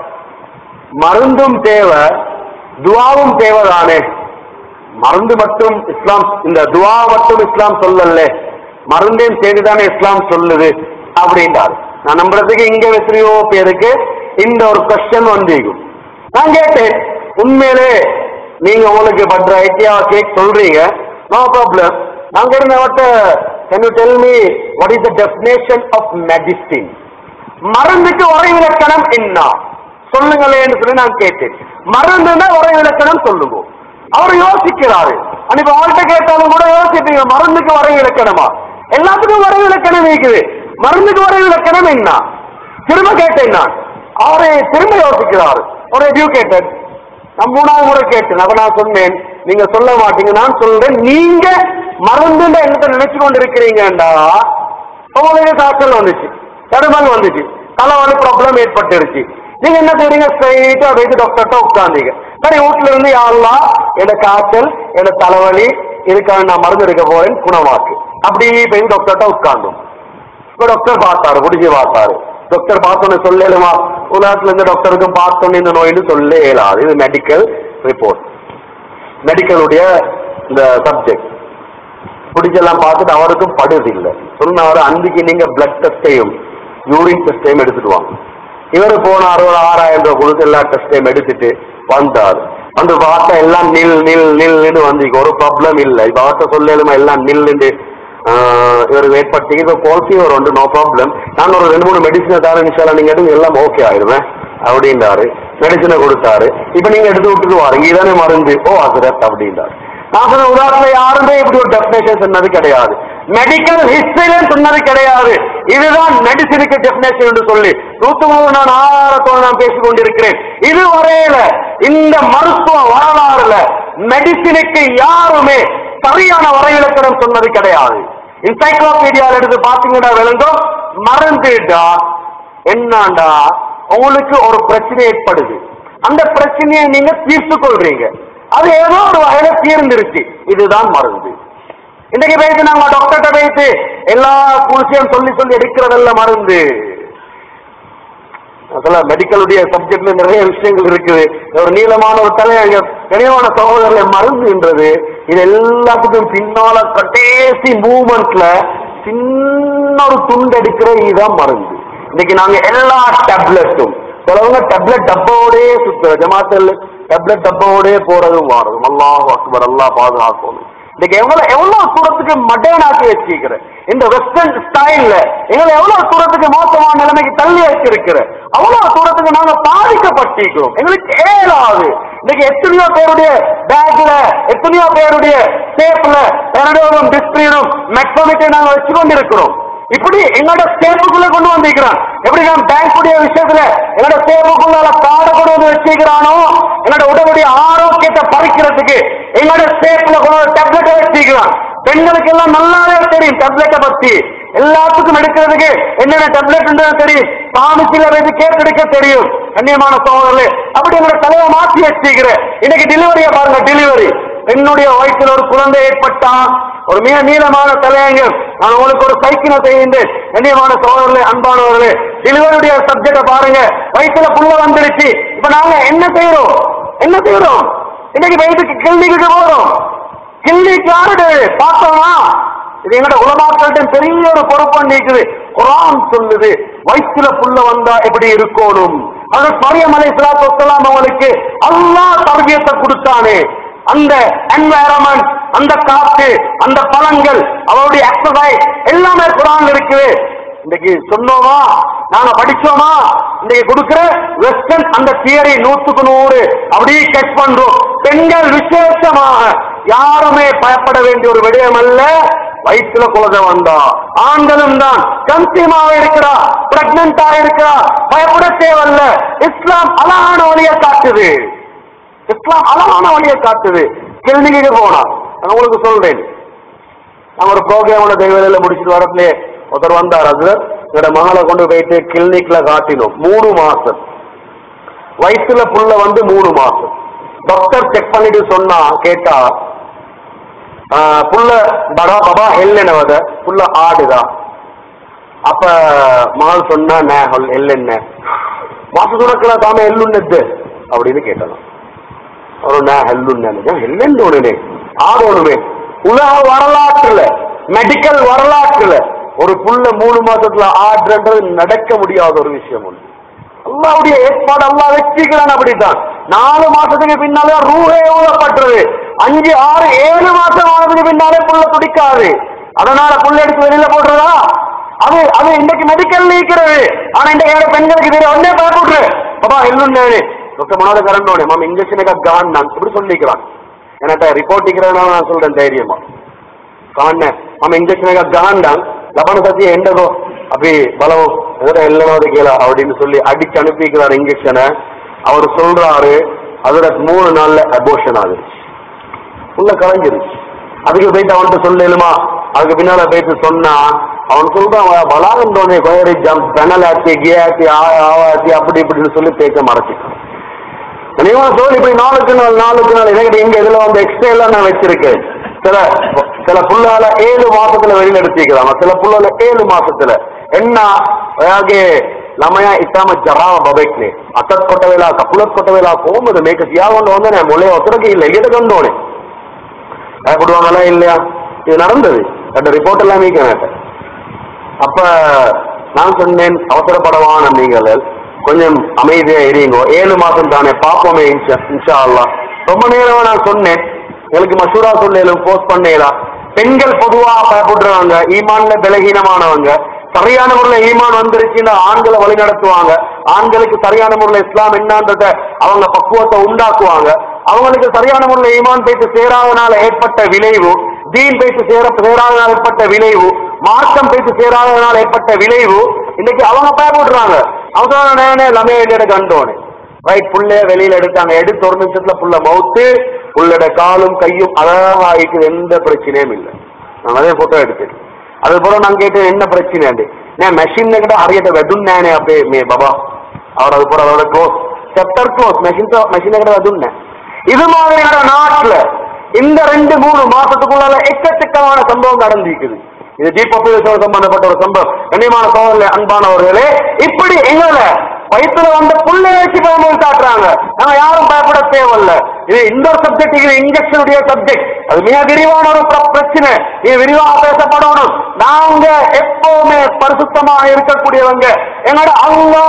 மருந்தும் தேவை துவாவும் தேவைதானே மருந்து மட்டும் இஸ்லாம் இந்த துவா மட்டும் இஸ்லாம் சொல்லல மருந்தையும் தேடிதானே இஸ்லாம் சொல்லுது அப்படின்றாரு நான் நம்புறதுக்கு இங்க எத்தனையோ பேருக்கு இந்த ஒரு கொஸ்டின் வந்திருக்கும் நான் கேட்டேன் உண்மையிலே நீங்க உங்களுக்கு பண்ற ஐடியா கேக் சொல்றீங்க நோ ப்ராப்ளம் நாங்க இருந்தவட்ட can you tell me what is the definition of medicine மருந்துக்கு உரை விளக்கணம் என்ன சொல்லுங்களேன்னு சொல்லி நான் கேட்டேன் மருந்துன்னா உரை விளக்கணம் சொல்லுங்க அவர் யோசிக்கிறாரு அன்னைக்கு அவர்கிட்ட கேட்டாலும் கூட யோசிப்பீங்க மருந்துக்கு வரை இலக்கணமா எல்லாத்துக்கும் வரை இலக்கணம் இருக்குது மருந்துக்கு வரை இலக்கணம் என்ன திரும்ப கேட்டேன் நான் அவரை திரும்ப யோசிக்கிறாரு ஒரு எஜுகேட்டட் நான் மூணாவது முறை கேட்டேன் அப்ப நான் சொன்னேன் நீங்க சொல்ல மாட்டீங்க நான் சொல்றேன் நீங்க மருந்துன்ற என்னத்தை நினைச்சு கொண்டு இருக்கிறீங்கடா உங்களுக்கு காய்ச்சல் வந்துச்சு தடுமல் வந்துச்சு தலைவலி ப்ராப்ளம் ஏற்பட்டுருச்சு நீங்க என்ன செய்றீங்க ஸ்ட்ரைட்டா போயிட்டு டாக்டர்கிட்ட உட்காந்தீங்க சரி வீட்டுல இருந்து யாரெல்லாம் என்ன காய்ச்சல் என்ன தலைவலி இதுக்காக நான் மருந்து எடுக்க போறேன் குணமாக்கு அப்படி போய் டாக்டர்கிட்ட உட்கார்ந்தோம் இப்ப டாக்டர் பார்த்தாரு முடிஞ்சு பார்த்தாரு டாக்டர் பார்த்தோன்னு சொல்லலுமா உலகத்துல இருந்து டாக்டருக்கும் பார்த்தோன்னு இந்த நோயின்னு சொல்ல இயலாது இது மெடிக்கல் ரிப்போர்ட் மெடிக்கலுடைய இந்த சப்ஜெக்ட் பிடிச்செல்லாம் பார்த்துட்டு அவருக்கும் படுது இல்லை சொன்னாரு அன்றைக்கு நீங்க பிளட் டெஸ்டையும் யூரின் டெஸ்டையும் எடுத்துட்டு வாங்க இவர் போனார் ஒரு ஆறாயிரம் ரூபாய் கொடுத்து எல்லா டெஸ்டையும் எடுத்துட்டு வந்தார் வந்து பார்த்தா எல்லாம் நில் நில் நில்னு வந்து ஒரு ப்ராப்ளம் இல்லை இப்ப அவர்கிட்ட சொல்லலுமா எல்லாம் நில்லுண்டு இவர் வெயிட் பண்ணி இப்போ பாலிசி ஒரு உண்டு நோ ப்ராப்ளம் நான் ஒரு ரெண்டு மூணு மெடிசனை தானே நிஷாலா நீங்க எடுங்க எல்லாம் ஓகே ஆயிடுவேன் அப்படின்றாரு மெடிசனை கொடுத்தாரு இப்ப நீங்க எடுத்து விட்டுட்டு வாருங்க இதானே மருந்து ஓ அசரத் அப்படின்றாரு நான் சொன்ன உதாரணத்துல யாருமே இப்படி ஒரு டெபினேஷன் சொன்னது கிடையாது மெடிக்கல் ஹிஸ்டரியில சொன்னது கிடையாது இதுதான் மெடிசினுக்கு டெபினேஷன் என்று சொல்லி நூத்துமூணு நான் ஆதாரத்தோடு நான் பேசிக் கொண்டிருக்கிறேன் இதுவரையில இந்த மருத்துவ வரலாறுல மெடிசினுக்கு யாருமே சரியான வரைவிலக்கணம் சொன்னது கிடையாது என்சைக்ளோபீடியால எடுத்து பாத்தீங்கன்னா விளங்கும் மருந்துடா என்னண்டா உங்களுக்கு ஒரு பிரச்சனை ஏற்படுது அந்த பிரச்சனையை நீங்க தீர்த்து கொள்றீங்க அது ஏதோ ஒரு வகையில தீர்ந்துருச்சு இதுதான் மருந்து இன்னைக்கு போயிட்டு நாங்க டாக்டர்கிட்ட போயிட்டு எல்லா விஷயம் சொல்லி சொல்லி எடுக்கிறதல்ல மருந்து அதெல்லாம் மெடிக்கலுடைய சப்ஜெக்ட்ல நிறைய விஷயங்கள் இருக்குது ஒரு நீளமான ஒரு தலையங்க கனிவான சகோதரர்கள் மருந்துன்றது இது எல்லாத்துக்கும் பின்னால கடைசி மூமெண்ட்ல சின்ன ஒரு துண்டு எடுக்கிற இதுதான் மருந்து இன்னைக்கு நாங்க எல்லா டேப்லெட்டும் சிலவங்க டேப்லெட் டப்பாவோடே சுத்துற ஜமாத்தல் டேப்லெட் டப்பாவோடே போறதும் வாரதும் அல்லாஹ் அக்பர் அல்லாஹ் பாதுகாக்கணும் இன்னைக்கு எவ்வளவு எவ்வளவு தூரத்துக்கு மடேனாக்கி வச்சிருக்கிற இந்த வெஸ்டர்ன் ஸ்டைல்ல எங்களை எவ்வளவு தூரத்துக்கு மோசமான நிலைமைக்கு தள்ளி வச்சிருக்கிற அவ்வளவு தூரத்துக்கு நாங்க பாதிக்கப்பட்டிருக்கிறோம் எங்களுக்கு ஏழாது இன்னைக்கு எத்தனையோ பேருடைய பேக்ல எத்தனையோ பேருடைய சேஃப்ல பேரடோரும் டிஸ்பிளினும் மெக்ஸோமிட்டை நாங்க வச்சு கொண்டிருக்கிறோம் இப்படி எங்களோட சேப்புக்குள்ள கொண்டு வந்திருக்கிறான் எப்படி நான் பேங்குடைய விஷயத்துல எங்களோட சேப்புக்குள்ள காடை கொண்டு வந்து வச்சிருக்கிறானோ எங்களோட உடலுடைய ஆரோக்கியத்தை பறிக்கிறதுக்கு எங்களோட சேப்புல கொண்டு வந்து டேப்லெட்டை வச்சிருக்கிறான் பெண்களுக்கு எல்லாம் நல்லாவே தெரியும் டேப்லெட்டை பத்தி எல்லாத்துக்கும் எடுக்கிறதுக்கு என்னென்ன டேப்லெட் தெரியும் பாமிசில வைத்து கேட்டெடுக்க தெரியும் கண்ணியமான சோதரர்களே அப்படி எங்களோட தலையை மாற்றி வச்சிருக்கிற இன்னைக்கு டெலிவரியை பாருங்க டெலிவரி பெண்ணுடைய வயிற்றில் ஒரு குழந்தை ஏற்பட்டா ஒரு மிக நீளமான தலையங்கம் நான் உங்களுக்கு ஒரு சைக்கிளை செய்கின்றேன் கண்ணியமான சோதரர்களே அன்பானவர்களே டெலிவரியுடைய சப்ஜெக்ட பாருங்க வயிற்றுல புள்ள வந்துடுச்சு இப்ப நாங்க என்ன செய்யறோம் என்ன செய்யறோம் இன்னைக்கு வயிற்றுக்கு கிளினிக்கு போறோம் கிளினிக் யாருடு பார்த்தோமா இது எங்கட உலமாக்கள்கிட்ட பெரிய ஒரு பொறுப்பு நீக்குது குரான் சொல்லுது வயிற்றுல புள்ள வந்தா எப்படி இருக்கணும் அது மரியம் அலை சலாத்து அவங்களுக்கு அல்லாஹ் தர்பியத்தை கொடுத்தானே அந்த என்வாயரன்மெண்ட் அந்த காத்து அந்த பழங்கள் அவருடைய எக்ஸசைஸ் எல்லாமே குரான் இருக்குது இன்னைக்கு சொன்னோமா நாங்க படிச்சோமா இன்னைக்கு கொடுக்கிற வெஸ்டர்ன் அந்த தியரி நூத்துக்கு நூறு அப்படியே கட் பண்றோம் பெண்கள் விசேஷமாக யாருமே பயப்பட வேண்டிய ஒரு விடயம் அல்ல வயிற்றுல குழந்தை வந்தா ஆண்களும் தான் கன்சியமாக இருக்கிறா பிரெக்னண்டா இருக்கிறா பயப்பட தேவையில்ல இஸ்லாம் அழகான வழியை காட்டுது இஸ்லாம் அழகான வழியை காட்டுது கிளினிக்கு போனா நான் உங்களுக்கு சொல்றேன் நான் ஒரு ப்ரோக்ராமோட தெய்வலையில முடிச்சுட்டு வரப்பலே ஒருத்தர் வந்தார் அது என்னோட மகளை கொண்டு போயிட்டு கிளினிக்ல காட்டினோம் மூணு மாசம் வயிற்றுல புள்ள வந்து மூணு மாசம் டாக்டர் செக் பண்ணிட்டு சொன்னா கேட்டா ஆஹ், புள்ள படா பபா எல்லெனவத புள்ள ஆடுதா அப்ப மகள் சொன்னா நே ஹொல் எல்லென்ன மாசத்துனக்குல தாமே எல்லுன்னது அப்படின்னு கேட்டலாம் ஒரு நே ஹெல்லுன்னு எல்லென்னு ஒண்ணுனே ஆடணுமே உலக வரலாற்றுல மெடிக்கல் வரலாற்றுல ஒரு புள்ள மூணு மாசத்துல ஆடுன்றது நடக்க முடியாத ஒரு விஷயம் ஒண்ணு அல்லாவுடைய ஏற்பாடு அல்லாஹ் வச்சிக்கிறான் அப்படித்தான் நாலு மாசத்துக்கு பின்னாலே ரூஹே ஊழப்பட்டது அஞ்சு ஆறு ஏழு மாசம் ஆனதுக்கு பின்னாலே புள்ள துடிக்காது அதனால புள்ள எடுத்து வெளியில போடுறதா அது அது இன்னைக்கு மெடிக்கல் நீக்கிறது ஆனா இந்த ஏழு பெண்களுக்கு தெரியும் ஒன்னே பயப்படுற பாபா எல்லுன்னு டாக்டர் மனோட கரண்டோட மாம் இன்ஜெக்ஷனுக்கு கான் நான் இப்படி சொல்லிக்கிறான் என்கிட்ட ரிப்போர்ட் இருக்கிறதுனால நான் சொல்றேன் தைரியமா ಕಾಣ್ಣ ಆమె ಇಂಜೆಕ್ಷನ್ ಗಾಂಡಾನ್ லபன சத்தி எண்டதோ அப்படி பலம் கூட இல்லைனோது கேள அப்படின்னு சொல்லி அடிச்சு அனுப்பிக்கிறார் இன்ஜெக்ஷனை அவர் சொல்றாரு அதோட மூணு நாள்ல அபோஷன் ஆகுது உள்ள கலைஞ்சிருச்சு அதுக்கு போயிட்டு அவன்கிட்ட சொல்லலுமா அதுக்கு பின்னால போயிட்டு சொன்னா அவன் சொல்றான் பலாகண்டோனே கோயரி ஜம்ப் பெனல் ஆச்சு கியாச்சு ஆவாச்சு அப்படி இப்படின்னு சொல்லி பேச்ச மறைச்சிட்டான் நீங்க தோல் இப்படி நாளுக்கு நாள் நாளுக்கு நாள் எனக்கு இங்க இதுல வந்து எக்ஸ்ட்ரா எல்லாம் நான் வச்சிருக்கேன் சில சில புள்ளால ஏழு மாசத்துல வெளியில எடுத்துக்கிறாங்க சில புள்ளால ஏழு மாசத்துல என்ன ಹಾಗೆ ನಮಯ ಇತ್ತಾಮ ಜರಾವ ಬಬೇಕ್ನೆ ಅಸತ್ ಕೊಟ್ಟವೇಲ ಕಪುಲತ್ ಕೊಟ್ಟವೇಲ ಕೋಮದು ಮೇಕ ಸಿಯಾಗೊಂಡು வந்தனே ಮೊಳೆ ஒத்தரக்கு இல்ல எது கண்டோனே பயப்படுவாங்களா இல்லையா இது நடந்தது அந்த ரிப்போர்ட் எல்லாம் நீக்க வேட்டேன் அப்ப நான் சொன்னேன் அவசரப்படவான நீங்கள் கொஞ்சம் அமைதியா இருங்கோ ஏழு மாசம் தானே பாப்போமே இன்ஷா இன்ஷா அல்லாஹ் ரொம்ப நேரமா நான் சொன்னேன் எனக்கு மஷூரா சொல்லலும் போஸ்ட் பண்ணலாம் பெண்கள் பொதுவா பயப்படுறவங்க ஈமான்ல பலகீனமானவங்க சரியான முறையில் ஈமான் வந்துருச்சுன்னா ஆண்களை வழி நடத்துவாங்க ஆண்களுக்கு சரியான முறையில் இஸ்லாம் என்னன்றத அவங்க பக்குவத்தை உண்டாக்குவாங்க அவங்களுக்கு சரியான முறையில் ஈமான் போயிட்டு சேராதனால ஏற்பட்ட விளைவு தீன் போயிட்டு சேர சேராதனால் ஏற்பட்ட விளைவு மார்க்கம் போயிட்டு சேராதனால் ஏற்பட்ட விளைவு இன்னைக்கு அவங்க பயப்படுறாங்க அவங்க நேனே லமே வெளியிட கண்டோனே ரைட் புள்ளைய வெளியில எடுத்தாங்க எடுத்து ஒரு நிமிஷத்துல புள்ள மவுத்து புள்ளோட காலும் கையும் அழகா இருக்குது எந்த பிரச்சனையும் இல்லை நான் அதே போட்டோ எடுத்தேன் அது போல நான் கேட்டேன் என்ன பிரச்சனை நான் மெஷின் கிட்ட ஹரியட்ட வெதுன்னானே அப்பே மே பாபா அவர் அது போல அதோட close chapter close machine machine கிட்ட வெதுன்னேன் இது மாதிரியான நாட்டுல இந்த ரெண்டு மூணு மாசத்துக்குள்ளால எக்கச்சக்கமான சம்பவம் நடந்திருக்குது இது டீபாப்புலேஷன் சம்பந்தப்பட்ட ஒரு சம்பவம் கண்ணியமான சோதரில் அன்பானவர்களே இப்படி எங்களை வயிற்றுல வந்த புள்ளை வச்சு பயன்படுத்தி காட்டுறாங்க நாங்க யாரும் பயப்பட தேவையில்ல இது இந்த சப்ஜெக்ட் இது இன்ஜெக்ஷனுடைய சப்ஜெக்ட் அது மிக விரிவான ஒரு பிர- பிரச்சனை இது விரிவாக பேசப்படணும் நாங்க எப்பவுமே பரிசுத்தமாக இருக்கக்கூடியவங்க எங்களோட அல்லா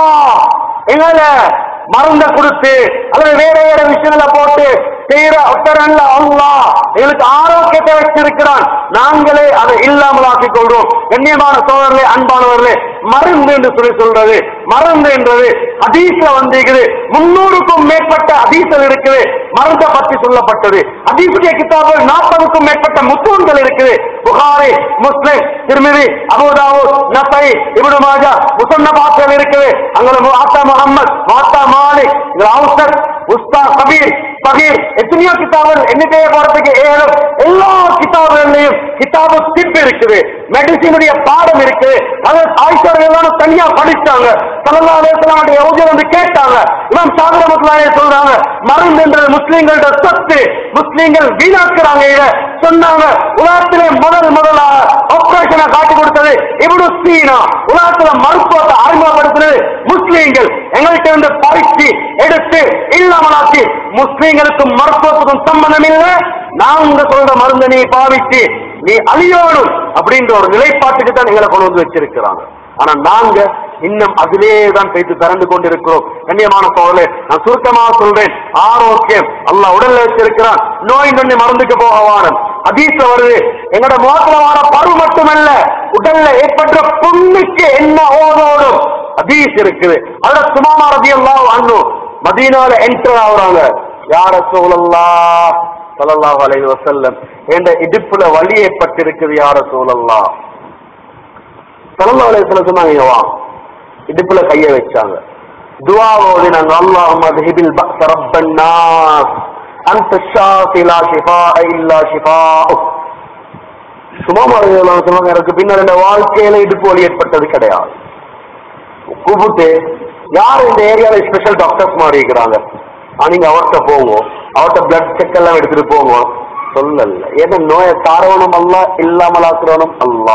எங்களை மருந்த கொடுத்து அல்லது வேற வேற விஷயங்களை போட்டு செய்யற ஒத்தரல்ல அல்லா எங்களுக்கு ஆரோக்கியத்தை வச்சிருக்கிறான் நாங்களே அதை இல்லாமல் ஆக்கிக் கொள்றோம் கண்ணியமான சோழர்களே அன்பானவர்களே மருந்து என்று சொல்லி சொல்றது மருந்து என்றது ஹதீஸ்ல வந்திருக்குது முன்னூறுக்கும் மேற்பட்ட ஹதீஸ்கள் இருக்குது மருந்த பற்றி சொல்லப்பட்டது ஹதீசுடைய கிதாபுகள் நாற்பதுக்கும் மேற்பட்ட முத்தூன்கள் இருக்குது புகாரி முஸ்லிம் திருமிதி அபுதாவூத் நசை இப்னு மாஜா முசன்னபாக்கள் இருக்குது அங்க மாத்தா முகமது மாத்தா மாலிக் இங்க அவுசத் உஸ்தா கபீர் பகீர் எத்தனையோ கிதாபுகள் எண்ணிக்கையை போறதுக்கு ஏழு எல்லா கிதாபுகள்லையும் கிதாபு திப் இருக்குது மெடிசினுடைய பாடம் இருக்குது அது ஆயிஷார்கள் எல்லாரும் தனியா படிச்சாங்க சல்லா அலுவலாமுடைய யோகி வந்து கேட்டாங்க இமாம் சாகர முஸ்லாயே சொல்றாங்க மருந்து என்றது முஸ்லீம்களோட சொத்து முஸ்லீம்கள் வீணாக்குறாங்க இத சொன்னாங்க உலகத்திலே முதல் முதலாக ஆபரேஷனை காட்டி கொடுத்தது இப்னு சீனா உலகத்துல மருத்துவத்தை அறிமுகப்படுத்தினது முஸ்லீம்கள் எங்கள்கிட்ட இருந்து பறிச்சு எடுத்து இல்லாமலாக்கி முஸ்லீம்களுக்கும் மருத்துவத்துக்கும் சம்பந்தம் இல்லை நாங்க சொல்ற மருந்தை நீ பாவிச்சு நீ அழியோடும் அப்படின்ற ஒரு நிலைப்பாட்டுக்கு தான் எங்களை கொண்டு வந்து வச்சிருக்கிறாங்க ஆனா நாங்க இன்னும் அதிலே தான் பேசி திறந்து கொண்டிருக்கிறோம் கண்ணியமான சோழலே நான் சுருக்கமாக சொல்றேன் ஆரோக்கியம் அல்லாஹ் உடல்ல வச்சிருக்கிறான் நோய் நொண்ணி மருந்துக்கு போக வாரம் அதீச வருது எங்களோட முகத்துல வர பரு மட்டுமல்ல உடல்ல ஏற்பட்ட புண்ணுக்கு என்ன ஓதோடும் அதீஸ் இருக்குது அதோட சுமாமா ரதி எல்லாம் அண்ணும் மதீனால என்டர் ஆகுறாங்க யார சூழல்லா ஸல்லல்லாஹு அலைஹி வஸல்லம் என்ற இடுப்புல வலி ஏற்பட்டிருக்குது யார சூழல்லா ஸல்லல்லாஹு அலைஹி வஸல்லம் சொன்னாங்க "இங்க வா இடுப்புல கைய வச்சாங்க துவா ஓதினாங்க அல்லாஹும்ம அத்ஹிபில் பஅஸ ரப்பன் நாஸ் அன்த ஷாஃபி லா ஷிஃபாஅ இல்லா ஷிஃபாஉக் சுமாமா ரலியல்லாஹு சொன்னாங்க எனக்கு பின்னர் இந்த வாழ்க்கையில இடுப்பு வலி ஏற்பட்டது கிடையாது கூப்பிட்டு யார் இந்த ஏரியால ஸ்பெஷல் டாக்டர்ஸ் மாதிரி இருக்கிறாங்க ஆ, நீங்க அவர்கிட்ட போங்க அவர்கிட்ட பிளட் செக் எல்லாம் எடுத்துட்டு போங்க சொல்லல ஏன்னா நோயை தாரவனும் அல்ல இல்லாமலாக்குறவனும் அல்லா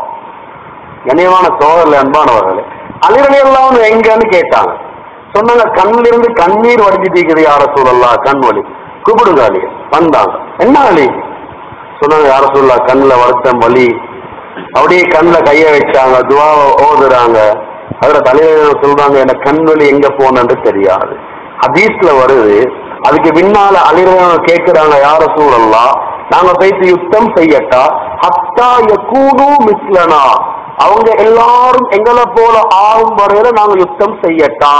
கண்ணியமான சோதரில் அன்பானவர்களே அலிரலி எல்லாம் எங்கன்னு கேட்டாங்க சொன்னாங்க கண்ணில இருந்து கண்ணீர் வடிஞ்சு தீக்குது யார சூழல்லா கண் வலி கூப்பிடுங்க அலி வந்தாங்க என்ன அலி சொன்னாங்க யார சொல்லா கண்ணுல வருத்தம் வலி அப்படியே கண்ணுல கைய வச்சாங்க துவாவை ஓதுறாங்க அதுல தலைவர் சொல்றாங்க எனக்கு கண் வலி எங்க போனன்னு தெரியாது ஹதீஸ்ல வருது அதுக்கு பின்னால அலிரவன் கேட்கிறாங்க யார சூழல்லா நாங்க போயிட்டு யுத்தம் செய்யட்டா ஹத்தா யகூனு மிஸ்லனா அவங்க எல்லாரும் எங்களை போல ஆகும் வரையில நாங்க யுத்தம் செய்யட்டா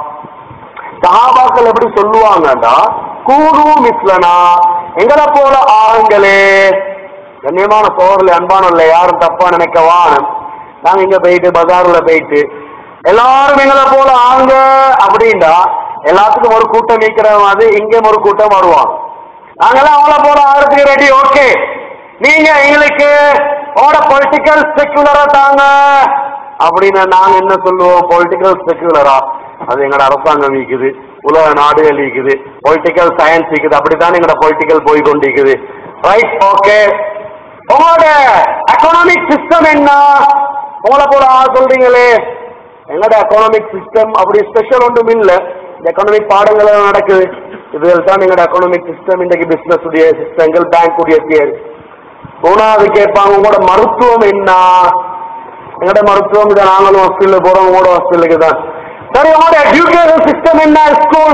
சஹாபாக்கள் எப்படி சொல்லுவாங்கடா கூடு மிஸ்லனா எங்களை போல ஆளுங்களே கண்ணியமான சோழர்கள் அன்பானல்ல யாரும் தப்பா நினைக்க வானம் நாங்க இங்க போயிட்டு பஜார்ல போயிட்டு எல்லாரும் எங்களை போல ஆளுங்க அப்படின்டா எல்லாத்துக்கும் ஒரு கூட்டம் நிக்கிற மாதிரி இங்கேயும் ஒரு கூட்டம் வருவாங்க நாங்கெல்லாம் அவங்கள போல ஆகிறதுக்கு ரெடி ஓகே நீங்க எங்களுக்கு ஓட பொலிட்டிக்கல் செக்குலரா தாங்க அப்படின்னு நாங்க என்ன சொல்லுவோம் பொலிட்டிக்கல் செக்குலரா அது எங்கட அரசாங்கம் இருக்குது உலக நாடுகள் இருக்குது பொலிட்டிக்கல் சயின்ஸ் இருக்குது அப்படித்தான் எங்கட பொலிட்டிக்கல் போய் கொண்டிருக்குது ரைட் ஓகே உங்களோட எக்கனாமிக் சிஸ்டம் என்ன உங்களை போல ஆள் சொல்றீங்களே எங்களோட எக்கனாமிக் சிஸ்டம் அப்படி ஸ்பெஷல் ஒன்றும் இல்ல இந்த எக்கனாமிக் பாடங்கள் எல்லாம் நடக்குது இதுகள் தான் எங்களோட எக்கனாமிக் சிஸ்டம் இன்றைக்கு பிசினஸ் உடைய சிஸ்டங்கள் பேங்க் உடைய தியரி மூணாவது கேட்பாங்க உங்களோட மருத்துவம் என்ன எங்களோட மருத்துவம் இதை நாங்களும் ஹாஸ்பிட்டல் போறோம் உங்களோட ஹாஸ்பிட்டலுக்கு தான் சரி உங்களோட எஜுகேஷன் சிஸ்டம் என்ன ஸ்கூல்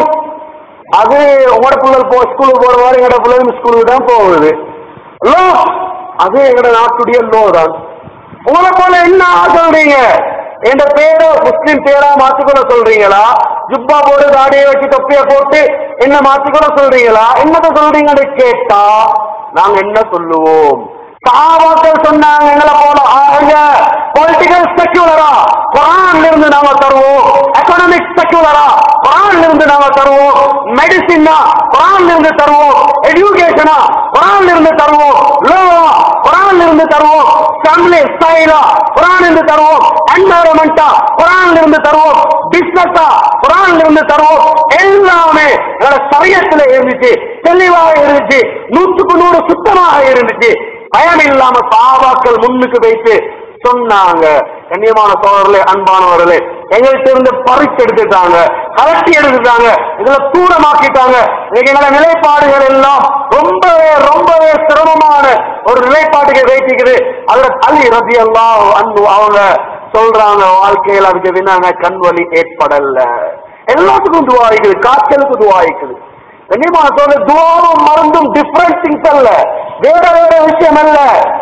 அது உங்களோட பிள்ளைகள் போ ஸ்கூலுக்கு போற மாதிரி எங்களோட பிள்ளைகள் ஸ்கூலுக்கு தான் போகுது லோ அது எங்களோட நாட்டுடைய லோ தான் உங்களை போல என்ன சொல்றீங்க என் பேரு முஸ்லிம் பேரா மாத்திக்கொள்ள சொல்றீங்களா ஜுப்பா போட்டு தாடியை வச்சு தொப்பிய போட்டு என்ன மாத்திக்கொள்ள சொல்றீங்களா என்னத்த சொல்றீங்கன்னு கேட்டா நாங்க என்ன சொல்லுவோம் சாபாக்கள் சொன்னாங்க எங்களை போல ஆக பொலிட்டிக்கல் செக்யூலரா குரான்ல இருந்து நாங்க தருவோம் எக்கனாமிக் செக்யூலரா குரான்ல இருந்து நாங்க தருவோம் மெடிசினா குரான்ல இருந்து தருவோம் எஜுகேஷனா குரான்ல இருந்து தருவோம் லோவா குரான்ல இருந்து தருவோம் ஃபேமிலி ஸ்டைலா குரான் இருந்து தருவோம் என்வரன்மெண்டா குரான்ல இருந்து தருவோம் பிசினஸா குரான்ல இருந்து தருவோம் எல்லாமே எங்களோட சரியத்துல இருந்துச்சு தெளிவாக இருந்துச்சு நூற்றுக்கு நூறு சுத்தமாக இருந்துச்சு பயம் இல்லாம சாபாக்கள் முன்னுக்கு வைத்து சொன்னாங்க கண்ணியமான சோழர்களே அன்பானவர்களே எங்கள்கிட்ட இருந்து பறிச்சு எடுத்துட்டாங்க கலட்டி எடுத்துட்டாங்க இதுல தூரமாக்கிட்டாங்க இன்னைக்கு எங்களோட நிலைப்பாடுகள் எல்லாம் ரொம்பவே ரொம்பவே சிரமமான ஒரு நிலைப்பாட்டுக்கு வைத்திக்குது அதுல அலி ரதி எல்லாம் அன்பு அவங்க சொல்றாங்க வாழ்க்கையில் அதுக்கு எதுனாங்க கண் வலி ஏற்படல எல்லாத்துக்கும் துவாய்க்குது காய்ச்சலுக்கு துவாய்க்குது கண்ணியமான சொல்ற துவாவும் மருந்தும் டிஃபரண்ட் திங்ஸ் அல்ல வேற வேற விஷயம் அல்ல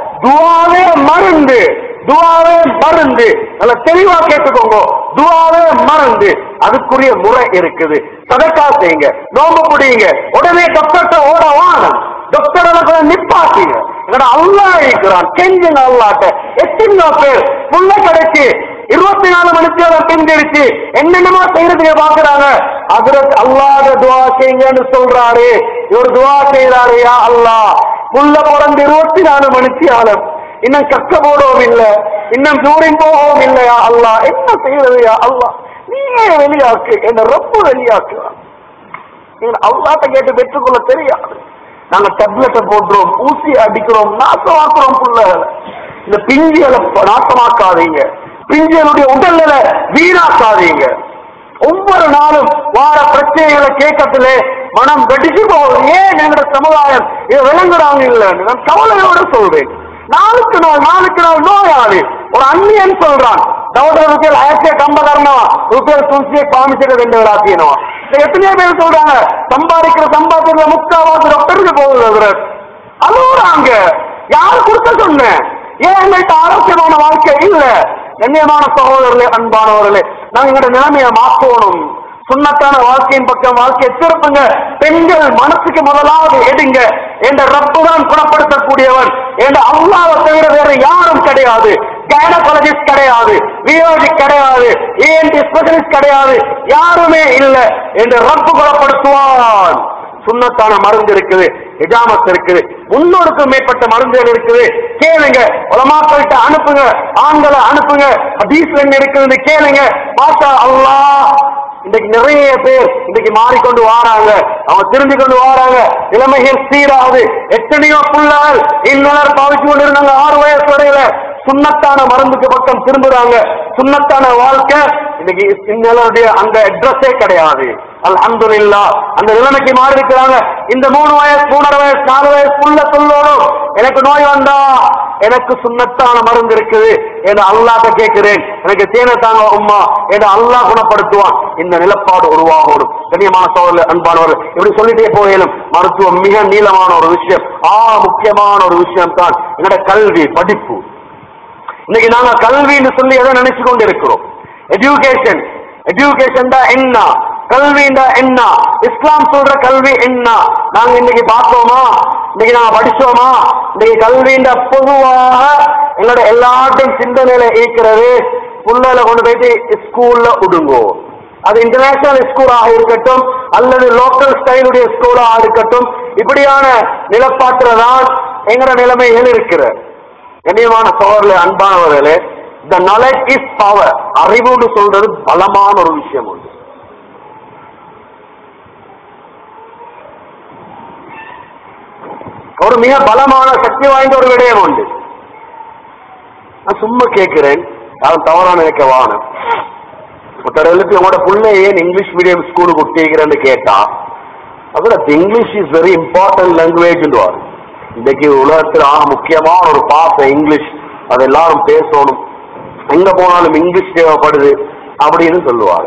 துவாவே மருந்து துவாவே மருந்து நல்ல தெளிவா கேட்டுக்கோங்க துவாவே மருந்து அதுக்குரிய முறை இருக்குது சதக்கா செய்யுங்க நோம்பு பிடிங்க உடனே டாக்டர்கிட்ட ஓட வானம் டாக்டர் நிப்பாட்டிங்க எங்கட அல்லா இருக்கிறான் கெஞ்சுங்க அல்லாட்ட எத்தனையோ பேர் புள்ள கிடைச்சு இருபத்தி நாலு மணிக்கு அவர் பிந்திருச்சு என்னென்னமோ செய்யறதுக்கு பாக்குறாங்க அதுல அல்லாத துவா செய்யுங்கன்னு சொல்றாரு இவர் துவா செய்யறாரு யா அல்லாஹ் புள்ள பிறந்து இருபத்தி நாலு மணிக்கு ஆளும் இன்னும் கக்க போடவும் இல்ல இன்னும் தூரம் போகவும் இல்லையா அல்லாஹ் என்ன செய்யறது யா அல்லாஹ் நீயே வெளியாக்கு என்ன ரொம்ப வெளியாக்குறான் நீங்க அல்லாட்ட கேட்டு பெற்றுக்கொள்ள தெரியாது நாங்க டெப்லெட்டை போடுறோம் ஊசி அடிக்கிறோம் நாசமாக்குறோம் புள்ளைகளை இந்த பிஞ்சுகளை நாசமாக்காதீங்க பிஞ்சுகளுடைய உடல்ல வீணாக்காதீங்க ஒவ்வொரு நாளும் வார பிரச்சனைகளை கேட்கத்துல மனம் வெடிச்சு போகுது ஏன் எங்களோட சமுதாயம் இதை விளங்குறாங்க இல்லைன்னு நான் கவலையோட சொல்றேன் நாளுக்கு நாள் நாளுக்கு நாள் நோயாளி ஒரு அந்நியன் சொல்றான் சகோதர ருப்பியல் ஆயிரத்தி கம்ப தரணும் ருப்பியல் துளசியை காமிச்சிட ரெண்டு விளாத்தியணும் எத்தனையோ பேர் சொல்றாங்க சம்பாதிக்கிற சம்பாதிக்கிற முக்காவாசி டாக்டருக்கு போகுது அதிரர் அழுகுறாங்க யார் கொடுக்க சொன்னேன் ஏன் எங்கள்கிட்ட ஆரோக்கியமான வாழ்க்கை இல்ல கண்ணியமான சகோதரர்களே அன்பானவர்களே நாங்க எங்களோட நிலைமையை மாற்றணும் சுண்ணத்தான வாழ்க்கையின் பக்கம் வாழ்க்கையை திருப்புங்க பெண்கள் மனசுக்கு முதலாவது எடுங்க என்ற ரப்பு தான் குணப்படுத்தக்கூடியவன் என்ற அல்லாவை தவிர வேற யாரும் கிடையாது கைனகாலஜிஸ்ட் கிடையாது வியோஜி கிடையாது ஏஎன்டி ஸ்பெஷலிஸ்ட் கிடையாது யாருமே இல்ல என்று ரப்பு குணப்படுத்துவான் சுண்ணத்தான மருந்து இருக்குது ஹிஜாமத் இருக்குது முன்னூறுக்கும் மேற்பட்ட மருந்துகள் இருக்குது கேளுங்க உலமாக்கள்கிட்ட அனுப்புங்க ஆண்களை அனுப்புங்க ஹதீஸ்ல என்ன இருக்குதுன்னு கேளுங்க மாஷா அல்லாஹ் இன்னைக்கு நிறைய பேர் இன்னைக்கு மாறிக்கொண்டு வாராங்க அவங்க திரும்பி கொண்டு வாராங்க இளமைகள் சீராகுது எத்தனையோ புள்ளால் இந்நேரம் பாவிச்சு கொண்டு இருந்தாங்க ஆறு வயசு வரையில சுண்ணத்தான மருந்துக்கு பக்கம் திரும்புறாங்க சுண்ணத்தான வாழ்க்கை இன்னைக்கு இந்நிலையுடைய அந்த அட்ரஸே கிடையாது அல்ஹம்துலில்லா அந்த நிலைமைக்கு மாறி இருக்கிறாங்க இந்த மூணு வயசு மூணரை வயசு நாலு வயசு புள்ள சொல்லணும் எனக்கு நோய் வந்தா எனக்கு சுண்ணத்தான மருந்து இருக்குது என்று அல்லாஹ்ட்ட கேட்கிறேன் எனக்கு தேனை தாங்க உம்மா என்று அல்லாஹ் குணப்படுத்துவான் இந்த நிலப்பாடு உருவாகணும் கண்ணியமான சோழர் அன்பானவர்கள் இப்படி சொல்லிட்டே போயிலும் மருத்துவம் மிக நீளமான ஒரு விஷயம் ஆ முக்கியமான ஒரு விஷயம் தான் எங்களோட கல்வி படிப்பு இன்னைக்கு நாங்க கல்வின்னு சொல்லி எதை நினைச்சு கொண்டு இருக்கிறோம் எஜுகேஷன் எஜுகேஷன் தான் என்ன கல்விண்டா என்ன இஸ்லாம் சொல்ற கல்வி என்ன நாங்க இன்னைக்கு பார்த்தோமா இன்னைக்கு நாங்க படிச்சோமா இன்னைக்கு கல்விண்ட பொதுவாக எங்களோட எல்லாத்தையும் சிந்தனையில இருக்கிறது புள்ளையில கொண்டு போயிட்டு ஸ்கூல்ல விடுங்கோ அது இன்டர்நேஷனல் ஸ்கூலாக இருக்கட்டும் அல்லது லோக்கல் ஸ்டைலுடைய ஸ்கூலாக இருக்கட்டும் இப்படியான நிலப்பாட்டில் தான் எங்கட நிலைமைகள் இருக்கிற கண்ணியமான சோழர்களே அன்பானவர்களே த நாலேஜ் இஸ் பவர் அறிவுன்னு சொல்றது பலமான ஒரு விஷயம் உண்டு ஒரு மிக பலமான சக்தி வாய்ந்த ஒரு விடயம் உண்டு நான் சும்மா கேட்கிறேன் யாரும் தவறா நினைக்க வானம் ஒருத்தர் எழுப்பி உங்களோட புள்ளை ஏன் இங்கிலீஷ் மீடியம் ஸ்கூலுக்கு விட்டீங்கிறன்னு கேட்டா அதுல English is very important language இன்னைக்கு உலகத்தில் ஆக முக்கியமான ஒரு பாச இங்கிலீஷ் அது எல்லாரும் பேசணும் எங்க போனாலும் இங்கிலீஷ் தேவைப்படுது அப்படின்னு சொல்லுவாரு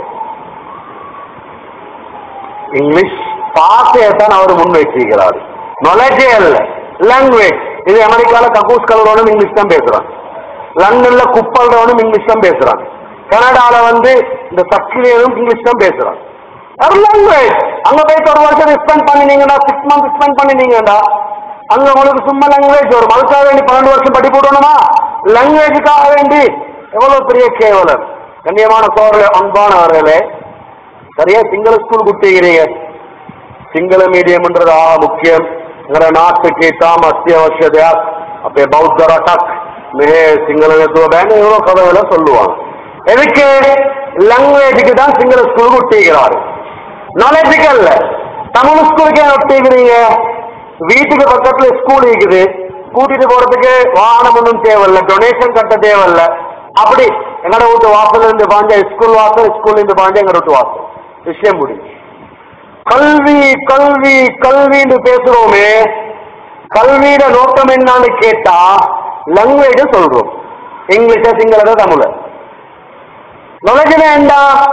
இங்கிலீஷ் பாசையை தான் அவர் முன் வச்சிருக்கிறாரு நாலேஜே அல்ல லாங்குவேஜ் இது அமெரிக்கால கக்கூஸ் கலரோனும் இங்கிலீஷ் தான் பேசுறான் லண்டன்ல குப்பல்றவனும் இங்கிலீஷ் தான் பேசுறான் கனடால வந்து இந்த சப்சிலியனும் இங்கிலீஷ் தான் பேசுறான் ஒரு லாங்குவேஜ் அங்க போயிட்டு ஒரு வருஷம் ஸ்பெண்ட் பண்ணினீங்கடா சிக்ஸ் மந்த் ஸ்பெண்ட் பண்ணினீங்கடா அங்க உங்களுக்கு சும்மா லாங்குவேஜ் வரும் அதுக்காக வேண்டி பன்னெண்டு வருஷம் படி போடணுமா லாங்குவேஜுக்காக வேண்டி எவ்வளவு பெரிய கேவலம் கண்ணியமான சோழர்களே அன்பானவர்களே சரியா சிங்கள ஸ்கூல் குட்டிக்கிறீங்க සිංහල මීඩියම්න්ට ආ මුඛ්‍යම් නර නාට්‍යකේ තාම අත්‍යවශ්‍ය දෙයක් අපේ බෞද්ධ රටක් මෙහෙ සිංහල නැතුව බෑනේ ඒවෝ කවදවල சொல்லுவாங்க எதுக்கு லாங்குவேஜுக்கு தான் சிங்கள ஸ்கூல் ஒட்டிக்கிறாரு நாலேஜுக்கு அல்ல தமிழ் ஸ்கூலுக்கு ஏன் ஒட்டிக்கிறீங்க வீட்டுக்கு பக்கத்துல ஸ்கூல் இருக்குது கூட்டிட்டு போறதுக்கு வாகனம் ஒன்றும் தேவையில்ல டொனேஷன் கட்ட தேவையில்ல அப்படி எங்கட வீட்டு வாசல்ல இருந்து பாஞ்சா ஸ்கூல் வாசல் ஸ்கூல்ல இருந்து பாஞ்சா எங்கட வீட்டு வாசல் விஷயம் முடிஞ்சு கல்வி கல்வி கல்வின்னு பேசுறோமே கல்வியில நோக்கம் என்னன்னு கேட்டா லாங்குவேஜ் சொல்றோம் இங்கிலீஷ சிங்களத தமிழ நுழைஞ்சன என்ன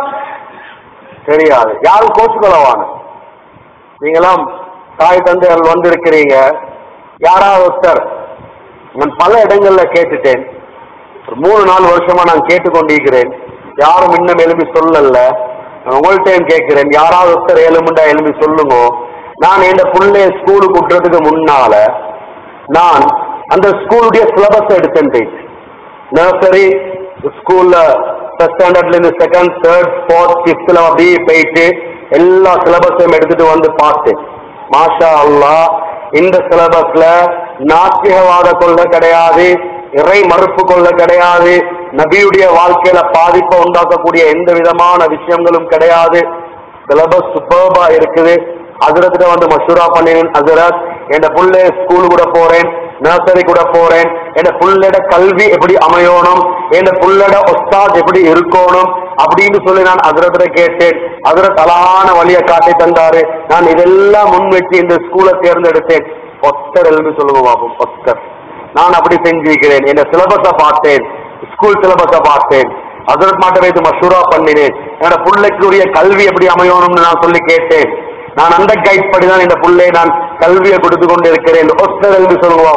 தெரியாது யாரும் கோச்சுக்கொள்ளவான நீங்களாம் தாய் தந்தைகள் வந்திருக்கிறீங்க யாராவது ஒருத்தர் நான் பல இடங்கள்ல கேட்டுட்டேன் ஒரு மூணு நாலு வருஷமா நான் கேட்டுக்கொண்டிருக்கிறேன் யாரும் இன்னும் எழுப்பி சொல்லல நான் உங்கள்கிட்ட கேட்கிறேன் யாராவது ஒருத்தர் எலும்புண்டா எழுப்பி சொல்லுங்க நான் என் பிள்ளைய ஸ்கூலுக்கு விட்டுறதுக்கு முன்னால நான் அந்த ஸ்கூலுடைய சிலபஸ் எடுத்தேன் போயிட்டு நர்சரி ஸ்கூல்ல ஃபர்ஸ்ட் ஸ்டாண்டர்ட்ல இருந்து செகண்ட் தேர்ட் ஃபோர்த் ஃபிஃப்த்ல அப்படியே போயிட்டு எல்லா சிலபஸையும் எடுத்துட்டு வந்து பார்த்தேன் மாஷா அல்லாஹ் இந்த சிலபஸ்ல நாத்திகவாத கொள்கை கிடையாது இறை மறுப்பு கொள்கை கிடையாது நபியுடைய வாழ்க்கையில பாதிப்பை உண்டாக்கக்கூடிய எந்த விதமான விஷயங்களும் கிடையாது சிலபஸ் சூப்பர்பா இருக்குது அதிரத்துல வந்து மஷூரா பண்ணினேன் அதிரத் என் புள்ளை ஸ்கூல் கூட போறேன் நர்சரி கூட போறேன் என் புள்ளட கல்வி எப்படி அமையணும் என் புள்ளட ஒஸ்தாத் எப்படி இருக்கணும் அப்படின்னு சொல்லி நான் அதிரத்துல கேட்டேன் அதிரத் அழகான வழியை காட்டி தந்தாரு நான் இதெல்லாம் முன் வச்சு இந்த ஸ்கூலை தேர்ந்தெடுத்தேன் ஒத்தர் எழுதி சொல்லுங்க பாப்போம் ஒத்தர் நான் அப்படி செஞ்சிருக்கிறேன் என் சிலபஸை பார்த்தேன் ஸ்கூல் சிலபஸை பார்த்தேன் அதற்கு மாட்ட வைத்து மஷூரா பண்ணினேன் என்னோட பிள்ளைக்குரிய கல்வி எப்படி அமையணும்னு நான் சொல்லி கேட்டேன் நான் அந்த கைட் படி தான் இந்த பிள்ளை நான் கல்வியை கொடுத்து கொண்டு இருக்கிறேன் ஒஸ்தர் என்று சொல்லுவோம்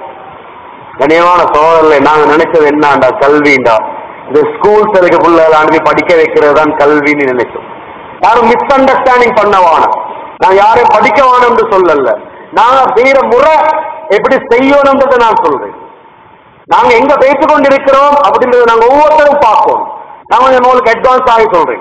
கனியமான சோதரில் நாங்க நினைச்சது என்னண்டா கல்விண்டா இந்த ஸ்கூல்ஸ் இருக்க பிள்ளைகளை அனுப்பி படிக்க வைக்கிறது தான் கல்வின்னு நினைச்சோம் யாரும் மிஸ் அண்டர்ஸ்டாண்டிங் பண்ணவான நான் யாரையும் படிக்க வேணும்னு சொல்லல நாங்க செய்யற முறை எப்படி செய்யணும்ன்றதை நான் சொல்றேன் நாங்க எங்க பேசிக் கொண்டிருக்கிறோம் அப்படின்றத நாங்க ஒவ்வொருத்தரும் பார்ப்போம் நான் கொஞ்சம் உங்களுக்கு அட்வான்ஸ் ஆகி சொல்றேன்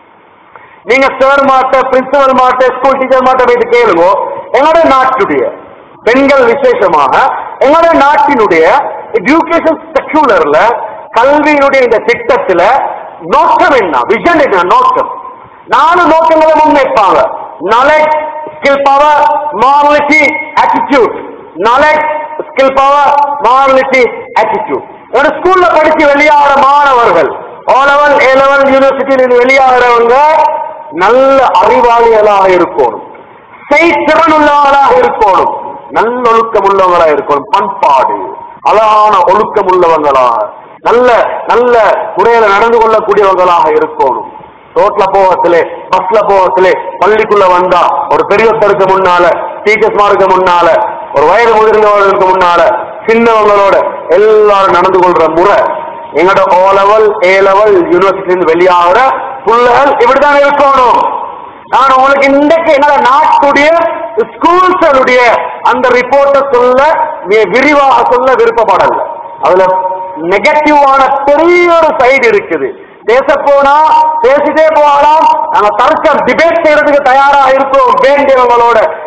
நீங்க சார் மாட்ட பிரின்சிபல் மாட்ட ஸ்கூல் டீச்சர் மாட்ட போயிட்டு கேளுங்க எங்களோட நாட்டுடைய பெண்கள் விசேஷமாக எங்களோட நாட்டினுடைய எஜுகேஷன் செக்யூலர்ல கல்வியினுடைய இந்த திட்டத்துல நோக்கம் என்ன விஷன் என்ன நோக்கம் நாலு நோக்கங்களை முன்வைப்பாங்க knowledge skill power morality attitude knowledge skill power morality attitude ஒரு ஸ்கூல்ல படிச்சு வெளியாகிற மாணவர்கள் ஓ லெவல் ஏ லெவல் யூனிவர்சிட்டியில் வெளியாகிறவங்க நல்ல அறிவாளிகளாக இருக்கணும் செய்திறன் உள்ளவர்களாக இருக்கணும் நல்ல ஒழுக்கம் உள்ளவங்களா இருக்கணும் பண்பாடு அழகான ஒழுக்கம் உள்ளவங்களாக நல்ல நல்ல முறையில நடந்து கொள்ளக்கூடியவங்களாக இருக்கணும் ரோட்ல போகத்திலே பஸ்ல போகத்திலே பள்ளிக்குள்ள வந்தா ஒரு பெரியவருக்கு முன்னால டீச்சர்ஸ்மாருக்கு முன்னால ஒரு வயது முதிர்ந்தவர்களுக்கு முன்னால சின்னவங்களோட எல்லாரும் நடந்து கொள்ற முறை எங்களோட ஓ லெவல் ஏ லெவல் யூனிவர்சிட்டியிலிருந்து வெளியாகிற புள்ளைகள் இப்படிதான் இருக்கணும் நான் உங்களுக்கு இன்றைக்கு என்னோட நாட்டுடைய ஸ்கூல்ஸனுடைய அந்த ரிப்போர்ட்டை சொல்ல மிக விரிவாக சொல்ல விருப்பப்படல அதுல நெகட்டிவான பெரிய ஒரு சைடு இருக்குது பேச போனா பேசிட்டே போகலாம் நாங்க தர்க்கம் டிபேட் செய்யறதுக்கு தயாரா இருக்கோம் வேண்டியவங்களோட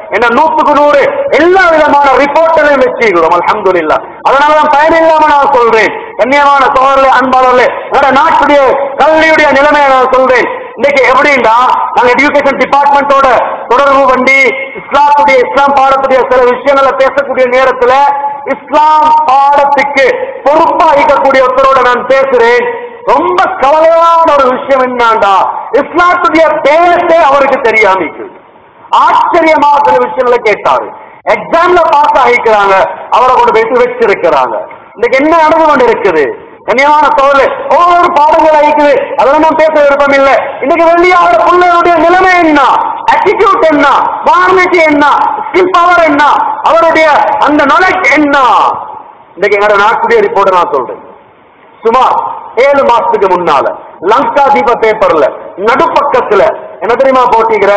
என்ன நூத்துக்கு நூறு எல்லா விதமான ரிப்போர்ட்களையும் வச்சுக்கிறோம் அல்ஹம்துலில்லாஹ் அதனாலதான் பயனில்லாம நான் சொல்றேன் கண்ணியமான சோழர்களே அன்பாளர்களே என்னோட நாட்டுடைய கல்வியுடைய நிலைமையை நான் சொல்றேன் இன்னைக்கு எப்படின்னா நாங்க எஜுகேஷன் டிபார்ட்மெண்டோட தொடர்பு பண்ணி இஸ்லாத்துடைய இஸ்லாம் பாடத்துடைய சில விஷயங்களை பேசக்கூடிய நேரத்துல இஸ்லாம் பாடத்துக்கு பொறுப்பா இருக்கக்கூடிய ஒருத்தரோட நான் பேசுறேன் ரொம்ப கவலையான ஒரு விஷயம் என்னண்டா இஸ்லாத்துடைய பேசே அவருக்கு தெரியாம இருக்குது ஆச்சரியமா சில விஷயங்களை கேட்டாரு எக்ஸாம்ல பாஸ் ஆகிக்கிறாங்க அவரை கொண்டு போயிட்டு வச்சிருக்கிறாங்க இன்னைக்கு என்ன நடந்து கொண்டு இருக்குது கண்ணியமான சோழல் ஒவ்வொரு பாடங்கள் ஆயிக்குது அதெல்லாம் நான் பேச விருப்பம் இல்லை இன்னைக்கு வெளியாகிற பிள்ளைகளுடைய நிலைமை என்ன ஆட்டிடியூட் என்ன மார்னிட்டி என்ன ஸ்கில் பவர் என்ன அவருடைய அந்த நாலேஜ் என்ன இன்னைக்கு எங்களோட நாட்டுடைய ரிப்போர்ட் நான் சொல்றேன் சுமார் ஏழு மாசத்துக்கு முன்னால லங்கா தீப பேப்பர்ல நடுப்பக்கத்துல என்ன தெரியுமா போட்டிக்கிற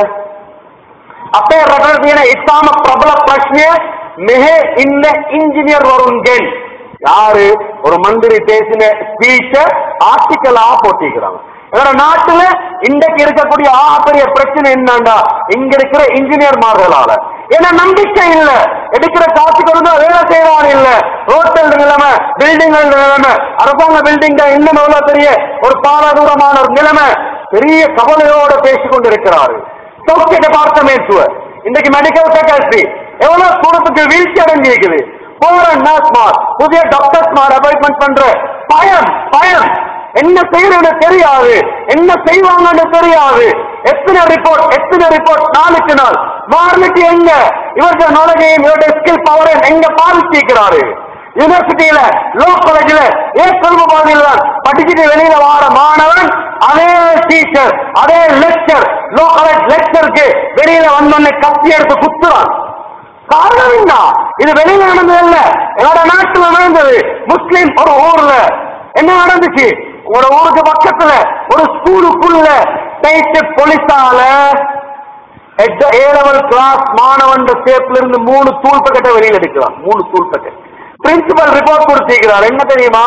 අපේ රටේ තියෙන ඉතාම ප්‍රබල ප්‍රශ්නය මෙහෙ ඉන්න ඉංජිනේර් වරුන්ගෙන් யாரு ஒரு மந்திரி பேசின ஸ்பீச்ச ஆர்டிக்கலா போட்டிக்கிறாங்க எங்களோட நாட்டுல இன்றைக்கு இருக்கக்கூடிய ஆபரிய பிரச்சனை என்னண்டா இங்க இருக்கிற இன்ஜினியர்மார்களால ஏன்னா நம்பிக்கை இல்ல எடுக்கிற காசுக்கு வந்து வேலை செய்யறான் இல்ல ரோட்டல் நிலைமை பில்டிங் நிலைமை அரசாங்க பில்டிங் இன்னும் எவ்வளவு பெரிய ஒரு பாரதூரமான ஒரு நிலைமை பெரிய கவலையோட பேசிக் கொண்டிருக்கிறாரு சௌக்கிய டிபார்ட்மெண்ட் இன்னைக்கு மெடிக்கல் ஃபேக்கல்டி எவ்வளவு தூரத்துக்கு வீழ்ச்சி அடைஞ்சிருக்குது போற நர்ஸ்மார் புதிய டாக்டர்ஸ்மார் அப்பாயின்மெண்ட் பண்ற பயம் பயம் என்ன செய்யறது தெரியாது என்ன செய்வாங்கன்னு தெரியாது எத்தனை ரிப்போர்ட் எத்தனை ரிப்போர்ட் நாளுக்கு நாள் மார்னிட்டி எங்க இவருடைய நாலேஜையும் இவருடைய ஸ்கில் பவரையும் எங்க பாதிச்சிருக்கிறாரு யூனிவர்சிட்டியில லோ காலேஜ்ல ஏ கொள்கை பாதையில தான் படிச்சுட்டு வெளியில வார மாணவன் அதே டீச்சர் அதே லெக்சர் லோ காலேஜ் லெக்சருக்கு வெளியில வந்தோடனே கத்தி எடுத்து குத்துறான் காரணம் என்ன இது வெளியில நடந்தது இல்ல என்னோட நாட்டுல நடந்தது முஸ்லிம் ஒரு ஊர்ல என்ன நடந்துச்சு உங்களோட ஊருக்கு பக்கத்துல ஒரு ஸ்கூலுக்குள்ள போயிட்டு போலீஸால ஏ லெவல் கிளாஸ் மாணவன் சேப்ல இருந்து மூணு தூள் பக்கெட்டை வெளியில எடுக்கலாம் மூணு தூள் பக்கெட் பிரின்சிபல் ரிப்போர்ட் கொடுத்திருக்கிறார் என்ன தெரியுமா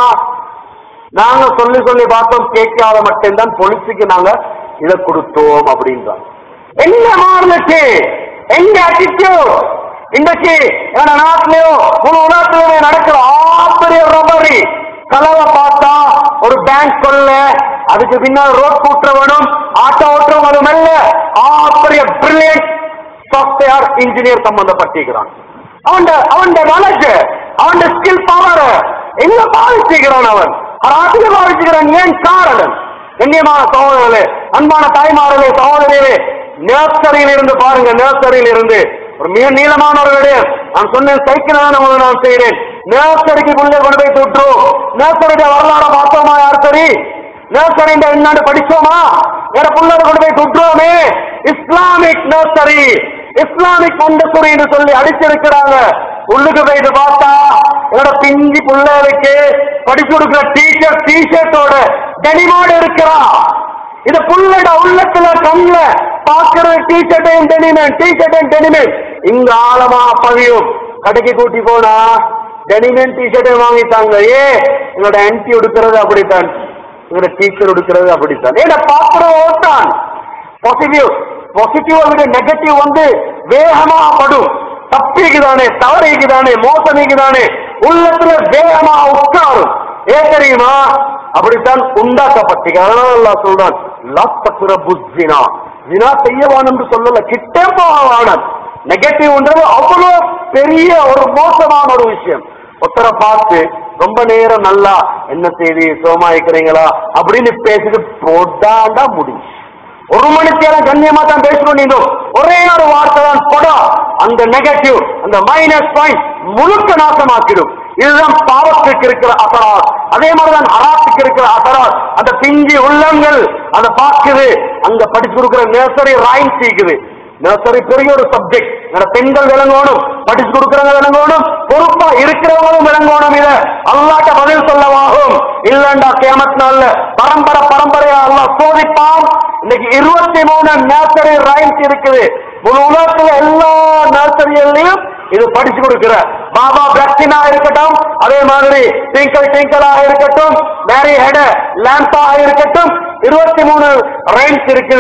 நாங்க சொல்லி சொல்லி பார்த்தோம் கேட்காத மட்டும்தான் போலீஸுக்கு நாங்க இதை கொடுத்தோம் அப்படின்றாங்க என்ன மாறுனுச்சு எங்க அட்டிடியூட் இன்றைக்கு எங்க நாட்டிலயோ முழு உலகத்திலுமே நடக்கிற ஆப்பரிய ரொபரி கலவை பார்த்தா ஒரு பேங்க் கொள்ள அதுக்கு பின்னால் ரோட் கூட்டுறவனும் ஆட்டோ ஓட்டுறவனும் அல்ல ஆப்பரிய பிரில்லியன்ட் சாஃப்ட்வேர் இன்ஜினியர் சம்பந்தப்பட்டிருக்கிறான் அவன் அவன் நாலேஜ் அவன் ஸ்கில் பவர் எங்க பாதிச்சுக்கிறான் அவன் ராத்திரி பாதிச்சுக்கிறான் ஏன் காரணம் கண்ணியமான சகோதரர்களே அன்பான தாய்மார்களே சகோதரிகளே நேர்சரியில் இருந்து பாருங்க நேர்சரியில் இருந்து ஒரு மிக நீளமான ஒரு விடயம் நான் சொன்னேன் சைக்கிள் தான் நான் செய்கிறேன் நேர்சரிக்கு உள்ளே கொண்டு போய் தொற்றுவோம் நேர்சரியுடைய வரலாறு பார்த்தோமா யார் சரி நர்சரி என்னன்னு படிச்சோமா வேற புள்ளரை கொண்டு போய் தொற்றுவோமே இஸ்லாமிக் நர்சரி இஸ்லாமிக் மண்டசுரி என்று சொல்லி அடிச்சிருக்கிறாங்க உள்ளுக்கு போயிட்டு பார்த்தா என்னோட பிஞ்சி பிள்ளைகளுக்கு படிச்சு கொடுக்கிற டீச்சர் டிஷர்ட்டோட டெனிமோடு இருக்கிறா இது புள்ளட உள்ளத்துல கண்ல பாக்குற டிஷர்ட்டையும் டெனிமேன் டிஷர்ட்டையும் டெனிமேன் இங்க ஆழமா பதியும் கடைக்கு கூட்டி போனா டெனிமேன் டிஷர்ட்டையும் வாங்கிட்டாங்க ஏ என்னோட ஆன்டி எடுக்கிறது அப்படித்தான் இவர டீச்சர் எடுக்கிறது அப்படித்தான் ஏன்னா பாக்குறது ஓட்டான் பாசிட்டிவ் பாசிட்டிவ் விட நெகட்டிவ் வந்து வேகமா படும் தப்பிக்குதானே தவறிக்குதானே மோசமிக்குதானே உள்ளத்துல வேகமா உட்காரும் ஏன் தெரியுமா அப்படித்தான் உண்டாக்கப்பட்டீங்க அதனால அல்லாஹ் சொல்றான் லாஸ்தப்புற புத்தினா ஜினா செய்யவான் என்று சொல்லல கிட்டே போகவானன் நெகட்டிவ்ன்றது அவ்வளவு பெரிய ஒரு மோசமான ஒரு விஷயம் ஒருத்தரை பார்த்து ரொம்ப நேரம் நல்லா என்ன செய்தி சுகமா இருக்கிறீங்களா அப்படின்னு பேசிட்டு போட்டாண்டா முடிஞ்சு ஒரு மணிக்கு கண்ணியமா தான் பேசணும் நீங்க ஒரே ஒரு வார்த்தை தான் படம் அந்த நெகட்டிவ் அந்த மைனஸ் பாயிண்ட் முழுக்க நாசமாக்கிடும் இதுதான் பாவத்துக்கு இருக்கிற அசரார் அதே மாதிரிதான் அராத்துக்கு இருக்கிற அசரார் அந்த பிஞ்சி உள்ளங்கள் அதை பார்க்குது அங்க படிச்சு கொடுக்கிற நேசரி ராயின் சீக்குது நர்சரி பெரிய ஒரு சப்ஜெக்ட் இந்த பெண்கள் விளங்கணும் படிச்சு கொடுக்கறவங்க விளங்கணும் பொறுப்பா இருக்கிறவங்களும் விளங்கணும் இத அல்லாட்ட பதில் சொல்லவாகும் இல்லண்டா கேமத் நாள்ல பரம்பரை பரம்பரையா அல்லாஹ் சோதிப்பான் இன்னைக்கு இருபத்தி மூணு நர்சரி ரைம்ஸ் இருக்குது முழு உலகத்துல எல்லா நர்சரிகள்லயும் இது படிச்சு கொடுக்கிற பாபா பிளக்சினா இருக்கட்டும் அதே மாதிரி டிங்கல் டிங்கலா இருக்கட்டும் மேரி ஹெட லேம்பா இருக்கட்டும் இருபத்தி மூணு ரைம்ஸ் இருக்குது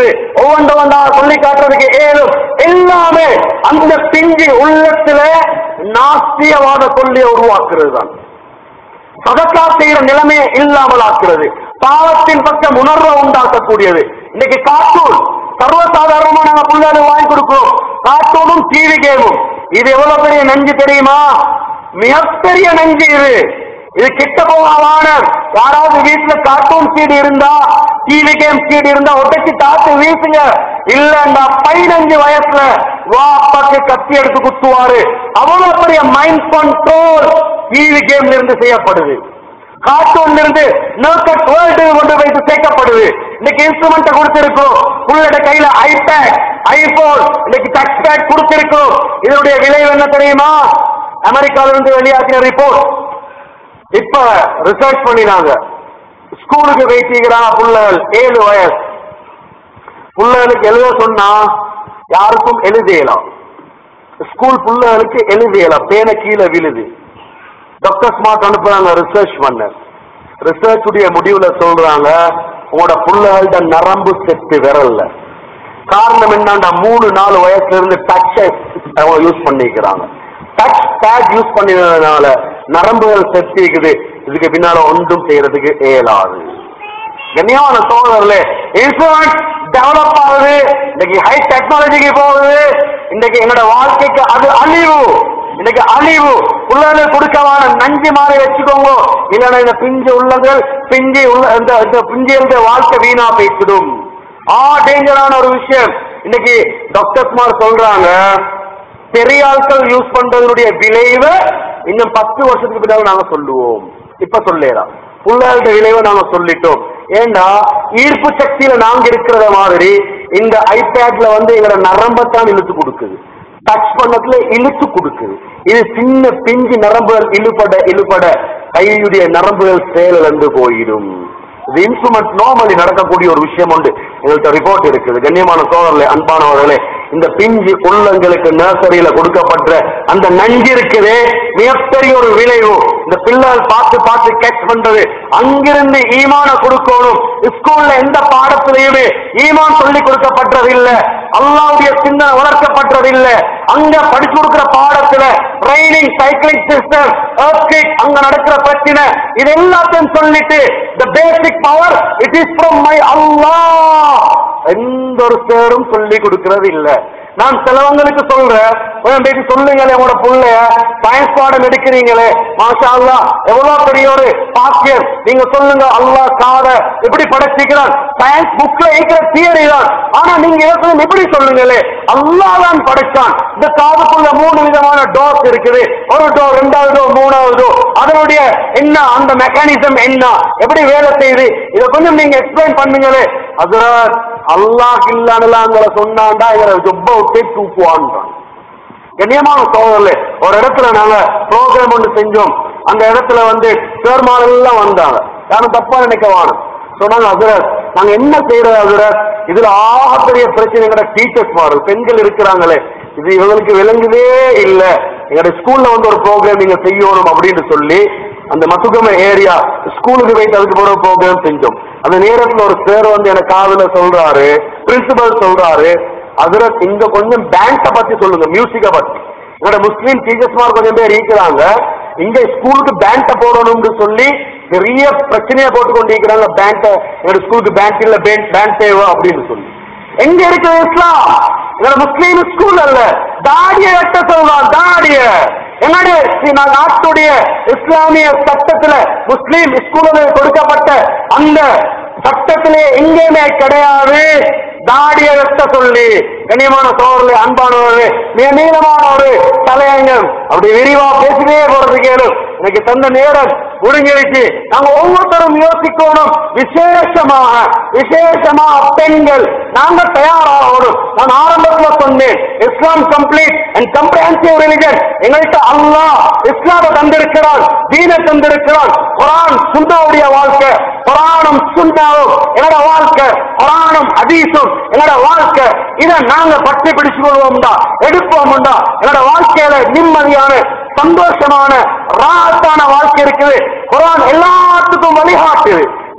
ஒவ்வொன்று ஒன்றா சொல்லி காட்டுறதுக்கு ஏதும் எல்லாமே அந்த பிஞ்சு உள்ளத்துல நாஸ்தியவாத கொள்ளையை உருவாக்குறது தான் சதக்கா செய்யற நிலைமையை இல்லாமல் ஆக்குறது பாவத்தின் பக்கம் உணர்வை உண்டாக்கக்கூடியது இன்னைக்கு கார்ட்டூன் சர்வசாதாரணமா நாங்க பிள்ளைகளுக்கு வாங்கி கொடுக்கிறோம் கார்ட்டூனும் டிவி கேமும் இது எவ்வளவு பெரிய நஞ்சு தெரியுமா மிகப்பெரிய நஞ்சு இது இது கிட்ட போகாவான யாராவது வீட்டுல கார்ட்டூன் சீடு இருந்தா டிவி கேம் சீடு இருந்தா உடைச்சு காத்து வீசுங்க இல்லன்னா பதினஞ்சு வயசுல வா அப்பாக்கு கத்தி எடுத்து குத்துவாரு அவ்வளவு பெரிய மைண்ட் கண்ட்ரோல் டிவி கேம்ல இருந்து செய்யப்படுது கார்ட்டூன்ல இருந்து நோக்கட் வேர்ல்டு கொண்டு வைத்து சேர்க்கப்படுது இன்னைக்கு இன்ஸ்ட்ருமெண்ட் கொடுத்திருக்கோம் புள்ளட கையில ஐபேட் ஐபோன் இன்னைக்கு டச் பேட் கொடுத்திருக்கோம் இதனுடைய விளைவு என்ன தெரியுமா அமெரிக்கால இருந்து வெளியாகின ரிப்போர்ட் இப்ப ரிசர்ச் பண்ணினாங்க ஸ்கூலுக்கு வைத்தீங்கிறாங்க புள்ளகள் ஏழு வயசு புள்ளகளுக்கு எழுத சொன்னா யாருக்கும் எழுதியலாம் ஸ்கூல் புள்ளகளுக்கு எழுதியலாம் பேன கீழே விழுது டாக்டர் ஸ்மார்ட் அனுப்புறாங்க ரிசர்ச் பண்ண ரிசர்ச் உடைய முடிவுல சொல்றாங்க உங்களோட புள்ளகள்ட நரம்பு செத்து விரல்ல காரணம் என்னன்னா மூணு நாலு வயசுல இருந்து டச்சை அவங்க யூஸ் பண்ணிக்கிறாங்க டச் பேட் யூஸ் பண்ணினதுனால நரம்புகள் செத்திக்குது இதுக்கு பின்னால ஒன்றும் செய்யறதுக்கு இயலாது கண்ணியமான சோழர்களே இன்சூரன்ஸ் டெவலப் ஆகுது இன்னைக்கு ஹை டெக்னாலஜிக்கு போகுது இன்னைக்கு எங்களோட வாழ்க்கைக்கு அது அழிவு இன்னைக்கு அழிவு உள்ளங்களுக்கு கொடுக்கவான நஞ்சு மாதிரி வச்சுக்கோங்க இல்லைன்னா இந்த பிஞ்சு உள்ளங்கள் பிஞ்சு உள்ள இந்த இந்த பிஞ்சு இருந்த வாழ்க்கை வீணா போய்த்திடும் ஆ டேஞ்சரான ஒரு விஷயம் இன்னைக்கு டாக்டர்ஸ்மார் சொல்றாங்க பெரிய ஆட்கள் யூஸ் பண்றதனுடைய விளைவை இன்னும் பத்து வருஷத்துக்கு பின்னாடி நாங்க சொல்லுவோம் இப்ப சொல்லேடா புள்ளகளோட விளைவை நாங்க சொல்லிட்டோம் ஏண்டா ஈர்ப்பு சக்தியில நாங்க இருக்கிறத மாதிரி இந்த ஐபேட்ல வந்து எங்களோட நரம்பத்தான் இழுத்து கொடுக்குது டச் பண்ணத்துல இழுத்து கொடுக்குது இது சின்ன பிஞ்சு நரம்புகள் இழுபட இழுபட கையுடைய நரம்புகள் செயலிழந்து போயிடும் இது இன்ஸ்ட்ருமெண்ட் நார்மலி நடக்கக்கூடிய ஒரு விஷயம் உண்டு எங்கள்கிட்ட ரிப்போர்ட் இருக்குது கண்ணியமான சோழர்களே அன்பானவர்களே இந்த பிஞ்சு உள்ளங்களுக்கு நர்சரியில கொடுக்கப்பட்ட அந்த நஞ்சு இருக்குதே மிகப்பெரிய ஒரு விளைவு இந்த பிள்ளைகள் பார்த்து பார்த்து கேட்ச் பண்றது அங்கிருந்து ஈமான கொடுக்கணும் ஸ்கூல்ல எந்த பாடத்திலையுமே ஈமான் சொல்லி கொடுக்கப்பட்டது இல்ல அல்லாவுடைய சிந்தனை வளர்க்கப்பட்டது இல்ல அங்க படிச்சு கொடுக்கிற பாடத்துல ட்ரைனிங் சைக்கிளிங் சிஸ்டம் அங்க நடக்கிற பிரச்சனை இது எல்லாத்தையும் சொல்லிட்டு the basic power it is from my Allah எந்த ஒரு பேரும் சொல்லி கொடுக்கிறது இல்ல நான் சிலவங்களுக்கு சொல்றேன் கொஞ்சம் பேசி சொல்லுங்களே உங்களோட புள்ளைய சயின்ஸ் பாடம் எடுக்கிறீங்களே மாஷா அல்லா எவ்வளவு பெரிய ஒரு பாக்கியம் நீங்க சொல்லுங்க அல்லாஹ் காத எப்படி படைச்சிக்கிறான் சயின்ஸ் புக்ல இருக்கிற தியரி தான் ஆனா நீங்க ஏற்கனவே எப்படி சொல்லுங்களே அல்லாஹ் தான் படைச்சான் இந்த காதுக்குள்ள மூணு விதமான டோஸ் இருக்குது ஒரு டோ ரெண்டாவது டோ மூணாவது டோ அதனுடைய என்ன அந்த மெக்கானிசம் என்ன எப்படி வேலை செய்யுது இதை கொஞ்சம் நீங்க எக்ஸ்பிளைன் பண்ணுங்களே அதுல அல்லாஹ் இல்லான்னுலாங்கிற சொன்னாண்டா எங்களை ஜொப்ப விட்டே தூக்குவான்றான் கண்ணியமான சோதரில் ஒரு இடத்துல நாங்க ப்ரோக்ராம் ஒன்று செஞ்சோம் அந்த இடத்துல வந்து சேர்மான் எல்லாம் வந்தாங்க யாரும் தப்பா நினைக்க வேணும் சொன்னாங்க அதுரத் நாங்க என்ன செய்யறது அதுரத் இதுல ஆகப்பெரிய பிரச்சனை எங்கட டீச்சர்ஸ் மாறும் பெண்கள் இருக்கிறாங்களே இது இவங்களுக்கு விளங்குதே இல்ல எங்கட ஸ்கூல்ல வந்து ஒரு ப்ரோக்ராம் நீங்க செய்யணும் அப்படின்னு சொல்லி அந்த மசுகம ஏரியா ஸ்கூலுக்கு போயிட்டு அதுக்கு போற ப்ரோக்ராம் செஞ்சோம் அந்த நேரத்துல ஒரு சார் வந்து எனக்கு காதுல சொல்றாரு பிரின்சிபல் சொல்றாரு அதுல இங்க கொஞ்சம் பேண்ட பத்தி சொல்லுங்க மியூசிக்க பத்தி எங்களோட முஸ்லீம் டீச்சர்ஸ்மார் கொஞ்சம் பேர் இருக்கிறாங்க இங்க ஸ்கூலுக்கு பேண்ட போடணும்னு சொல்லி பெரிய பிரச்சனையை போட்டு கொண்டிருக்கிறாங்க பேண்ட எங்களோட ஸ்கூலுக்கு பேண்ட் இல்ல பேண்ட் பேண்ட் தேவை அப்படின்னு சொல்லி எங்க இருக்குது இஸ்லாம் எங்களோட முஸ்லீம் ஸ்கூல் அல்ல தாடிய வெட்ட சொல்றான் தாடிய என்னுடைய நான் நாட்டுடைய இஸ்லாமிய சட்டத்துல முஸ்லீம் ஸ்கூலுக்கு கொடுக்கப்பட்ட அந்த சட்டத்திலே எங்கேயுமே கிடையாது தாடிய வெட்ட சொல்லி கண்ணியமான சோழர்களே அன்பானவர்களே மிக நீளமான ஒரு தலையங்கம் அப்படி விரிவா பேசினே போறது கேளும் எனக்கு தந்த நேரம் முடிஞ்சிருச்சு நாங்க ஒவ்வொருத்தரும் யோசிக்கணும் விசேஷமாக விசேஷமாக பெண்கள் நாங்க தயாராகணும் நான் ஆரம்பத்துல சொன்னேன் Islam complete and comprehensive religion எங்கள்கிட்ட அல்லாஹ் இஸ்லாம தந்திருக்கிறான் தீன தந்திருக்கிறான் குரான் சுண்ணாவுடைய வாழ்க்கை குரானும் சுண்ணாவும் என்னோட வாழ்க்கை குரானும் அதீசும் என்னோட வாழ்க்கை இதை நாங்க பற்றி பிடிச்சு கொள்வோம்டா எடுப்போம்டா என்னோட வாழ்க்கையில நிம்மதியான சந்தோஷமான ராத்தான வாழ்க்கை இருக்குது குரான் எல்லாத்துக்கும் வழிகாட்டுது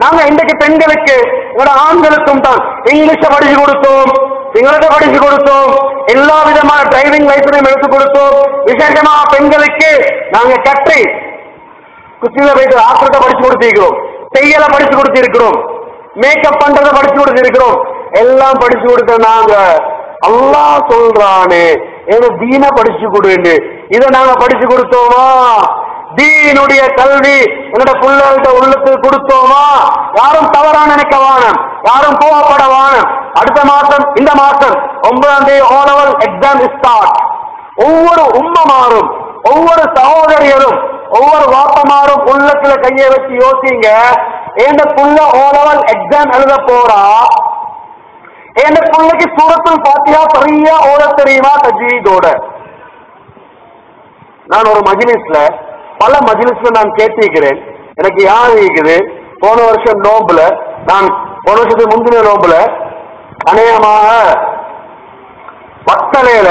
நாங்க இன்றைக்கு பெண்களுக்கு எங்களோட ஆண்களுக்கும் தான் இங்கிலீஷ படிச்சு கொடுத்தோம் சிங்களத்தை படிச்சு கொடுத்தோம் எல்லா விதமான டிரைவிங் லைசன்ஸையும் எடுத்து கொடுத்தோம் விசேஷமா பெண்களுக்கு நாங்க கற்றை குச்சியில போயிட்டு ஆசிரத்தை படிச்சு கொடுத்திருக்கிறோம் செய்யல படிச்சு கொடுத்திருக்கிறோம் மேக்கப் பண்றத படிச்சு கொடுத்திருக்கிறோம் எல்லாம் படிச்சு கொடுத்த நாங்க அல்லாஹ் சொல்றானே ஏதோ தீன படிச்சு கொடுன்னு இதை நாங்க படிச்சு கொடுத்தோமா தீனுடைய கல்வி என்னோட பிள்ளைகிட்ட உள்ளத்துக்கு கொடுத்தோமா யாரும் தவறா நினைக்க வானம் யாரும் கோவப்பட வானம் அடுத்த மாசம் இந்த மாசம் ஒன்பதாம் தேதி ஓ லெவல் எக்ஸாம் ஸ்டார்ட் ஒவ்வொரு உம்மமாரும் ஒவ்வொரு சகோதரியரும் ஒவ்வொரு வாப்பமாரும் உள்ளத்துல கையை வச்சு யோசிங்க எந்த புள்ள ஓ லெவல் எக்ஸாம் எழுத போறா எந்த புள்ளைக்கு சூரத்தில் பாத்தியா சரியா ஓட தெரியுமா தஜ்வீதோட நான் ஒரு மஜ்லிஸ்ல பல மஜ்லிஸ்ல நான் கேட்டிருக்கிறேன் எனக்கு யார் இருக்குது போன வருஷம் நோம்புல நான் போன வருஷத்துக்கு முந்தின நோம்புல அநேகமாக பத்தலையில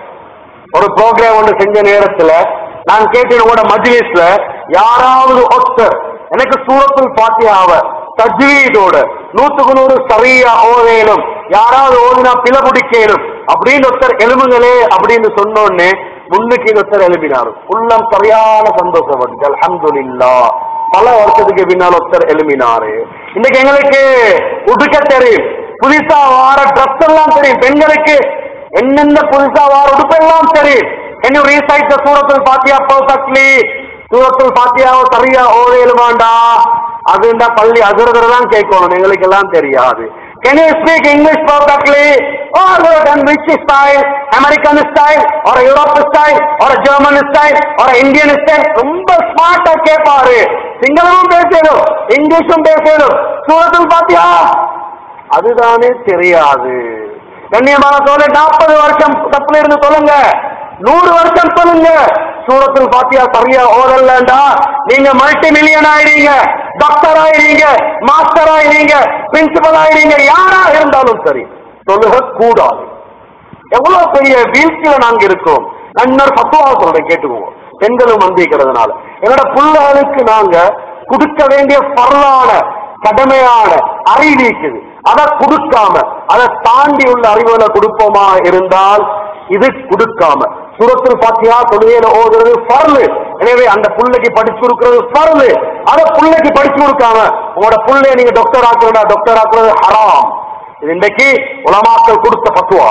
ஒரு ப்ரோக்ராம் ஒன்று செஞ்ச நேரத்துல நான் கேட்டேன் கூட மஜ்லிஸ்ல யாராவது ஒருத்தர் எனக்கு சூரத்துல் பாத்தியாவ தஜ்வீதோட நூத்துக்கு நூறு சரியா ஓதையிலும் யாராவது ஓதினா பில பிடிக்கலும் அப்படின்னு ஒருத்தர் எலும்புங்களே அப்படின்னு சொன்னோடனே முன்னுக்கு ஒருத்தர் எழுப்பினார் உள்ளம் சரியான சந்தோஷப்பட்டு அல்ஹம்துலில்லா பல வருஷத்துக்கு பின்னால் ஒருத்தர் எழுப்பினாரு இன்னைக்கு எங்களுக்கு உடுக்க தெரியும் புதுசா வார ட்ரெஸ் எல்லாம் தெரியும் பெண்களுக்கு என்னென்ன புதுசா வார உடுப்பெல்லாம் தெரியும் என்ன ரீசைட் சூரத்தில் பாத்தியா பர்ஃபெக்ட்லி சூரத்தில் பாத்தியாவோ சரியா ஓதையிலுமாண்டா அதுண்டா பள்ளி அதிரதர் தான் கேட்கணும் எங்களுக்கு எல்லாம் தெரியாது Can you speak English perfectly? Or than which style? American style? Or Europe style? Or German style? Or Indian style? ரொம்ப ஸ்மார்ட்டா கேட்பாரு சிங்களமும் பேசணும் இங்கிலீஷும் பேசணும் சூரத்தில் பாத்தியா அதுதானே தெரியாது கண்ணியமான தோலை நாற்பது வருஷம் தப்புல இருந்து சொல்லுங்க நூறு வருஷம் சொல்லுங்க சூரத்தில் பாத்தியா சரியா ஓதல்லண்டா நீங்க மல்டி மில்லியன் ஆயிடுங்க டாக்டர் ஆயிடுங்க மாஸ்டர் ஆயிடுங்க பிரின்சிபல் ஆயிடுங்க யாரா இருந்தாலும் சரி சொல்லுக கூடாது எவ்வளவு பெரிய வீழ்ச்சியில நாங்க இருக்கோம் நான் இன்னொரு பத்துவா சொல்றேன் கேட்டுக்குவோம் பெண்களும் வந்திருக்கிறதுனால என்னோட பிள்ளைகளுக்கு நாங்க கொடுக்க வேண்டிய பரலான கடமையான அறிவு இருக்குது அதை கொடுக்காம அதை தாண்டி உள்ள அறிவுகளை கொடுப்போமா இருந்தால் இது கொடுக்காம சுரத்தில் பாத்தியா தொழுகையில ஓதுறது பரலு எனவே அந்த புள்ளைக்கு படிச்சு கொடுக்கறது பரலு அதை புள்ளைக்கு படிச்சு கொடுக்காம உங்களோட புள்ளைய நீங்க டாக்டர் ஆக்குறதா டாக்டர் ஆக்குறது ஹராம் இது இன்றைக்கு உலமாக்கள் கொடுத்த பத்துவா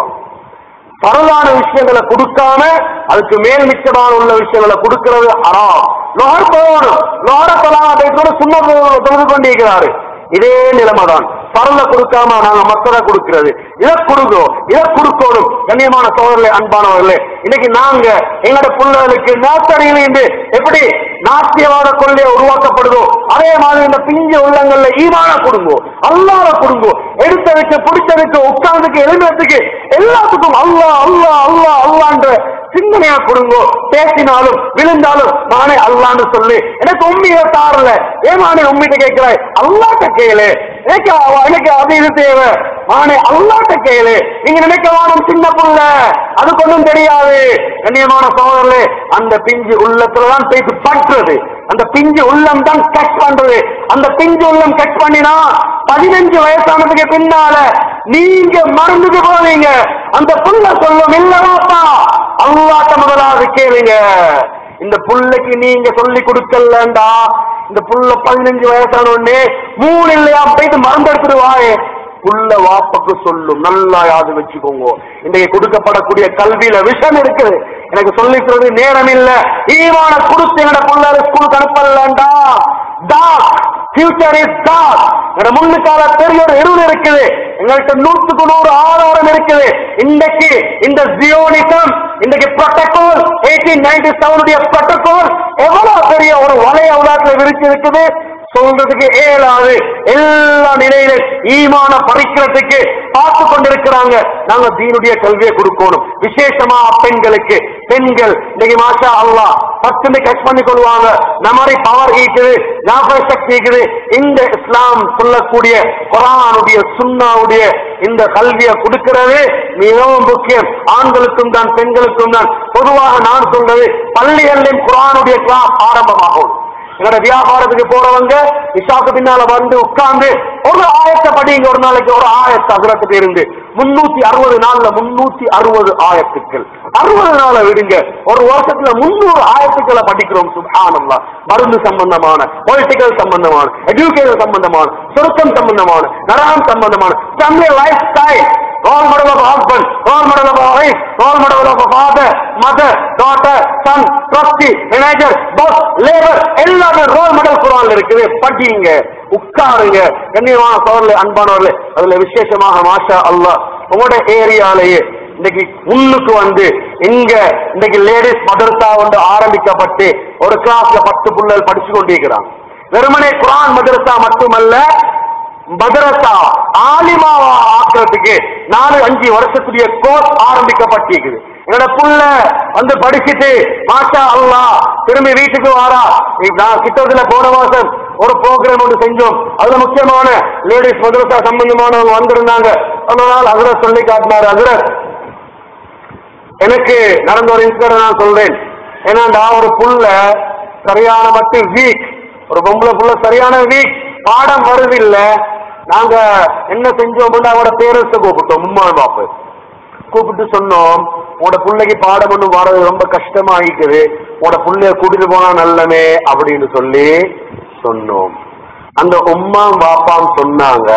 பரவான விஷயங்களை கொடுக்காம அதுக்கு மேல் மிச்சமான உள்ள விஷயங்களை கொடுக்கிறது ஹராம் லோஹர் போகணும் லோஹர பலாம பேசோட சும்மா தொழுது கொண்டிருக்கிறாரு இதே நிலைமைதான் பரல கொடுக்காம நாங்க மத்தத கொடுக்கிறது இதை கொடுக்கோம் இதை கொடுக்கணும் கண்ணியமான சோதரர்களே அன்பானவர்களே இன்னைக்கு நாங்க எங்களோட பிள்ளைகளுக்கு நாத்தடியில இருந்து எப்படி நாட்டியவாத கொள்கையை உருவாக்கப்படுதோ அதே மாதிரி இந்த பிஞ்சு உள்ளங்கள்ல ஈமான கொடுங்கோ அல்லாத கொடுங்கோ எடுத்ததுக்கு பிடிச்சதுக்கு உட்கார்ந்துக்கு எழுந்ததுக்கு எல்லாத்துக்கும் அல்லா அல்லா அல்லா அல்லான்ற சிந்தனையா கொடுங்கோ பேசினாலும் விழுந்தாலும் நானே அல்லான்னு சொல்லி எனக்கு உண்மையை தாரல ஏமானே உண்மையிட்ட கேட்கிறாய் அல்லாட்ட கேளு எனக்கு அவ- எனக்கு அது இது தேவை நானே அல்லாட்ட கேளு நீங்க நினைக்க வேணும் சின்ன புள்ள அது ஒண்ணும் தெரியாது கண்ணியமான சோதரர்களே அந்த பிஞ்சு உள்ளத்துலதான் பேசி பற்றுறது அந்த பிஞ்சு உள்ளம் தான் கட் பண்றது அந்த பிஞ்சு உள்ளம் கட் பண்ணினா பதினஞ்சு வயசானதுக்கு பின்னால நீங்க மறந்துட்டு போவீங்க அந்த புள்ள சொல்லும் இல்லவாப்பா அல்லாட்ட முதலாவது கேளுங்க இந்த புள்ளைக்கு நீங்க சொல்லி கொடுக்கலண்டா இந்த புள்ள பதினஞ்சு வயசான உடனே மூணு இல்லையா போயிட்டு மறந்தெடுத்துருவாயே புள்ள வாப்பக்கு சொல்லும் நல்லா யாது வச்சுக்கோங்க இன்றைக்கு கொடுக்கப்படக்கூடிய கல்வியில விஷம் இருக்குது எனக்கு சொல்லிக்கிறது நேரம் இல்ல ஈவான கொடுத்து எங்கட புள்ள ஸ்கூலுக்கு அனுப்பலண்டா டாக் ஃபியூச்சர் இஸ் டாக் எங்கட முன்னுக்கால பெரிய ஒரு இருள் இருக்குது எங்கள்கிட்ட நூற்றுக்கு நூறு ஆதாரம் இருக்குது இன்றைக்கு இந்த ஜியோனிசம் இன்றைக்கு புரோட்டோகால் எயிட்டீன் நைன்டி செவனுடைய புரோட்டோகால் எவ்வளவு பெரிய ஒரு வலைய உலகத்துல விரிச்சு இருக்குது சொல்றதுக்கு ஏழாது எல்லா நிலையிலும் ஈமான பறிக்கிறதுக்கு பார்த்து கொண்டிருக்கிறாங்க நாங்க தீனுடைய கல்வியை கொடுக்கணும் விசேஷமா பெண்களுக்கு பெண்கள் இன்னைக்கு மாஷா அல்லாஹ் பத்துன்னு கட் பண்ணி கொள்வாங்க மெமரி பவர் இருக்குது ஞாபக சக்தி இருக்குது இந்த இஸ்லாம் சொல்லக்கூடிய குரானுடைய சுன்னாவுடைய இந்த கல்வியை கொடுக்கிறது மிகவும் முக்கியம் ஆண்களுக்கும் தான் பெண்களுக்கும் தான் பொதுவாக நான் சொல்றது பள்ளிகளிலும் குரானுடைய கிளாஸ் ஆரம்பமாகும் எங்களோட வியாபாரத்துக்கு போறவங்க இஷாக்கு பின்னால வந்து உட்கார்ந்து ஒரு ஆயத்தை படிங்க ஒரு நாளைக்கு ஒரு ஆயத்து அகரத்துக்கு இருந்து முன்னூத்தி அறுபது நாள்ல முன்னூத்தி அறுபது ஆயத்துக்கள் அறுபது நாள விடுங்க ஒரு வருஷத்துல முன்னூறு ஆயத்துக்களை படிக்கிறோம் சுபானம்லா மருந்து சம்பந்தமான பொலிட்டிக்கல் சம்பந்தமான எஜுகேஷன் சம்பந்தமான சுருக்கம் சம்பந்தமான நரகம் சம்பந்தமான family life style role model of husband role model of wife role model of father mother daughter son trustee manager boss labour எல்லாமே ரோல் மாடல் குரான்ல இருக்குது படிங்க உட்காருங்க கண்ணியமான சோழர்களே அன்பானவர்களே அதுல விசேஷமாக மாஷா அல்லாஹ் உங்களோட ஏரியாலேயே இன்னைக்கு முன்னுக்கு வந்து இங்க இன்னைக்கு லேடிஸ் மதரசா வந்து ஆரம்பிக்கப்பட்டு ஒரு கிளாஸ்ல பத்து புள்ளல் படிச்சு கொண்டிருக்கிறாங்க வெறுமனே குரான் மதரசா மட்டுமல்ல மதரசா ஆலிமாவா ஆக்குறதுக்கு நாலு அஞ்சு வருஷத்துடைய கோர்ஸ் ஆரம்பிக்கப்பட்டிருக்குது என்னோட புள்ள வந்து படிச்சுட்டு மாஷா அல்லாஹ் திரும்பி வீட்டுக்கு வாரா இப்ப நான் கிட்டத்துல போன மாசம் ஒரு ப்ரோக்ராம் ஒன்று செஞ்சோம் அதுல முக்கியமான லேடிஸ் மதரசா சம்பந்தமானவங்க வந்திருந்தாங்க அதனால் அதுல சொல்லி காட்டினாரு அதுல எனக்கு நடந்த ஒரு இன்சிடென்ட் நான் சொல்றேன் ஏன்னா ஒரு புள்ள சரியான மட்டும் வீக் ஒரு பொம்பளை புள்ள சரியான வீக் பாடம் வருது இல்ல நாங்க என்ன செஞ்சோம் அவரோட பேரண்ட்ஸை கூப்பிட்டோம் உம்மா பாப்பு கூப்பிட்டு சொன்னோம் உங்களோட பிள்ளைக்கு பாடம் ஒண்ணு வர்றது ரொம்ப கஷ்டமாயிக்குது உங்களோட பிள்ளைய கூட்டிட்டு போனா நல்லமே அப்படின்னு சொல்லி சொன்னோம் அந்த உம்மா பாப்பாம் சொன்னாங்க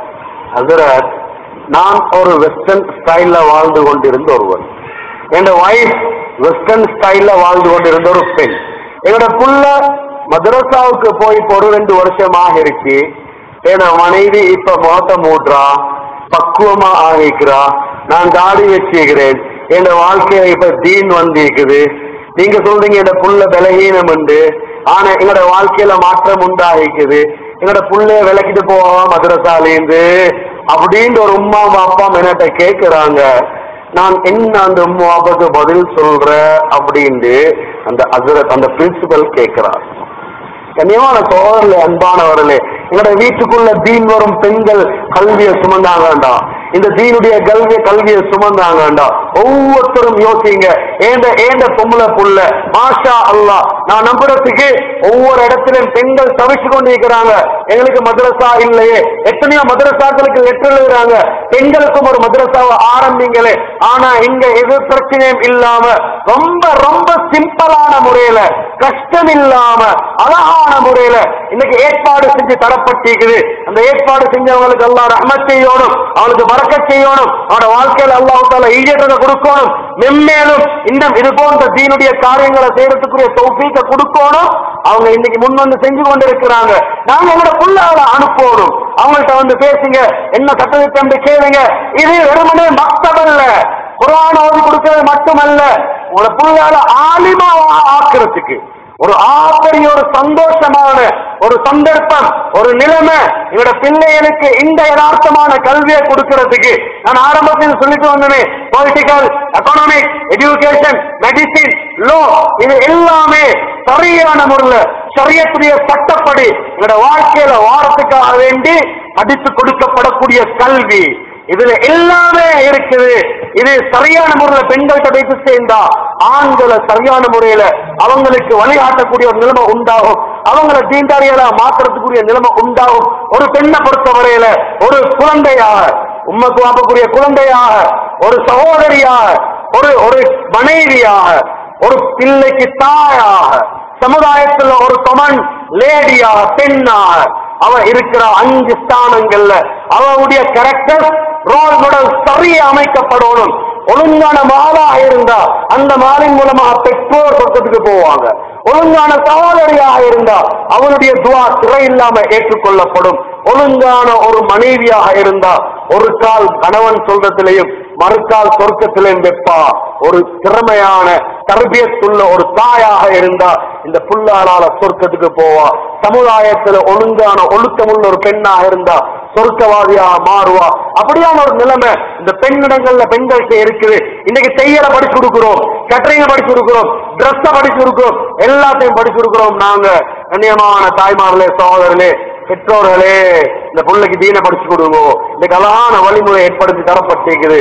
ஹசரத் நான் ஒரு வெஸ்டர்ன் ஸ்டைல்ல வாழ்ந்து கொண்டிருந்த ஒருவர் என் வைஃப் வெஸ்டர்ன் ஸ்டைல்ல வாழ்ந்து கொண்டிருந்த ஒரு பெண் என்னோட புள்ள மதரசாவுக்கு போய் இப்போ ஒரு ரெண்டு வருஷமாக இருக்கு என் மனைவி இப்ப முகத்தை மூடுறா பக்குவமா ஆகிக்கிறா நான் தாடி வச்சுக்கிறேன் என் வாழ்க்கையில இப்ப தீன் வந்திருக்குது நீங்க சொல்றீங்க இந்த புள்ள பலகீனம் உண்டு ஆனா எங்களோட வாழ்க்கையில மாற்றம் உண்டாகிக்குது எங்களோட புள்ளைய விளக்கிட்டு போவா மதரசாலேந்து அப்படின்ற ஒரு உம்மா அப்பா என்கிட்ட கேக்குறாங்க நான் என்ன அந்த உம்மா அப்பாக்கு பதில் சொல்ற அப்படின்ட்டு அந்த அசரத் அந்த பிரின்சிபல் கேட்கிறார் கண்ணியமான சோதரில் அன்பானவர்களே எங்களோட வீட்டுக்குள்ள தீன் வரும் பெண்கள் கல்வியை சுமந்தாங்கண்டா இந்த தீனுடைய கல்விய கல்வியை சுமந்தாங்கண்டா ஒவ்வொருத்தரும் யோசிங்க ஏண்ட ஏண்ட பொம்பளை புள்ள மாஷா அல்லா நான் நம்புறதுக்கு ஒவ்வொரு இடத்திலும் பெண்கள் தவிச்சு கொண்டிருக்கிறாங்க எங்களுக்கு மதரசா இல்லையே எத்தனையோ மதரசாக்களுக்கு லெட்டர் எழுதுறாங்க பெண்களுக்கும் ஒரு மதரசாவை ஆரம்பிங்களே ஆனா இங்க எது பிரச்சனையும் இல்லாம ரொம்ப ரொம்ப சிம்பிளான முறையில கஷ்டம் இல்லாம அழகான முறையில இன்னைக்கு ஏற்பாடு செஞ்சு தரப்பட்டிருக்குது அந்த ஏற்பாடு செஞ்சவங்களுக்கு எல்லாம் ரஹ்மத் செய்யணும் அவனுக்கு பறக்க செய்யணும் அவனோட வாழ்க்கையில அல்லாஹ் தால ஈஜத்தை கொடுக்கணும் மென்மேலும் இன்னும் இது போன்ற தீனுடைய காரியங்களை செய்யறதுக்குரிய தௌஃபீக்க கொடுக்கணும் அவங்க இன்னைக்கு முன் வந்து செஞ்சு கொண்டு இருக்கிறாங்க நாங்க எங்களோட புள்ளாவை அனுப்பணும் அவங்கள்ட்ட வந்து பேசுங்க என்ன சட்டத்திட்டம் கேளுங்க இது வெறுமனே மக்தபல்ல குரான் ஓதி கொடுக்கிறது மட்டுமல்ல உங்களை புள்ளால ஆலிமா ஆக்குறதுக்கு ஒரு ஆப்பரிய ஒரு சந்தோஷமான ஒரு சந்தர்ப்பம் ஒரு நிலைமை எங்களோட பிள்ளைகளுக்கு இந்த யதார்த்தமான கல்வியை கொடுக்கிறதுக்கு நான் ஆரம்பத்தில் சொல்லிட்டு வந்தேன் political economic education medicine law இது எல்லாமே சரியான முறையில் சரியத்துடைய சட்டப்படி எங்களோட வாழ்க்கையில வாரத்துக்காக வேண்டி அடித்து கொடுக்கப்படக்கூடிய கல்வி இதுல எல்லாமே இருக்குது இது சரியான முறையில பெண்கள்கிட்ட வைத்து சேர்ந்தா ஆண்களை சரியான முறையில அவங்களுக்கு வழிகாட்டக்கூடிய ஒரு நிலைமை உண்டாகும் அவங்கள தீண்டாளிகளா மாத்துறதுக்குரிய நிலைமை உண்டாகும் ஒரு பெண்ணை பொறுத்தவரையில ஒரு குழந்தையாக உண்மைக்கு வாப்பக்கூடிய குழந்தையாக ஒரு சகோதரியாக ஒரு ஒரு மனைவியாக ஒரு பிள்ளைக்கு தாயாக சமுதாயத்துல ஒரு கொமன் லேடியாக பெண்ணாக அவ இருக்கிற அஞ்சு ஸ்தானங்கள்ல அவனுடைய கேரக்டர் ரோல் மாடல் சரியா அமைக்கப்படணும் ஒழுங்கான மாலா இருந்தா அந்த மாலின் மூலமாக பெற்றோர் சொர்க்கத்துக்கு போவாங்க ஒழுங்கான சகோதரியாக இருந்தா அவனுடைய துவா திரை இல்லாம ஏற்றுக்கொள்ளப்படும் ஒழுங்கான ஒரு மனைவியாக இருந்தா ஒரு கால் கணவன் சொல்றதிலையும் மறுக்கால் சொர்க்கத்திலையும் வெப்பா ஒரு திறமையான தர்பியத்துள்ள ஒரு தாயாக இருந்தா இந்த புல்லாளால சொர்க்கத்துக்கு போவா சமுதாயத்துல ஒழுங்கான ஒழுக்கமுள்ள ஒரு பெண்ணாக இருந்தா சொர்க்கவாதியாக மாறுவா அப்படியான ஒரு நிலைமை இந்த பெண்ணிடங்கள்ல பெண்களுக்கு இருக்குது இன்னைக்கு தையலை படிச்சு கொடுக்கிறோம் கட்டரிங்க படிச்சு கொடுக்கிறோம் ட்ரெஸ்ஸ படிச்சு கொடுக்கிறோம் எல்லாத்தையும் படிச்சு கொடுக்கிறோம் நாங்க கண்ணியமான தாய்மார்களே சகோதரர்களே பெற்றோர்களே இந்த பிள்ளைக்கு தீன படிச்சு கொடுங்க இந்த கலான வழிமுறை ஏற்படுத்தி தரப்பட்டிருக்குது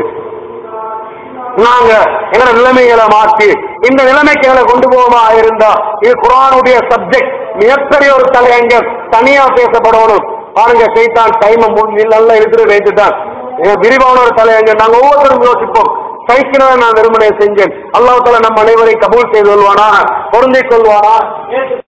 நாங்க எங்களோட நிலைமைகளை மாற்றி இந்த நிலைமைக்கு எங்களை கொண்டு போவோமா இருந்தா இது குரானுடைய சப்ஜெக்ட் மிகப்பெரிய ஒரு தலையங்கம் தனியா பேசப்படணும் பாருங்க சைத்தான் டைம் நல்லா இருக்கிற வைத்துட்டான் விரிவான ஒரு தலையங்கம் நாங்க ஒவ்வொருத்தரும் யோசிப்போம் சைக்கிளை நான் வெறுமனே செஞ்சேன் அல்லாஹ் தஆலா நம் அனைவரை கபூல் செய்து கொள்வானா பொருந்திக் கொள்வானா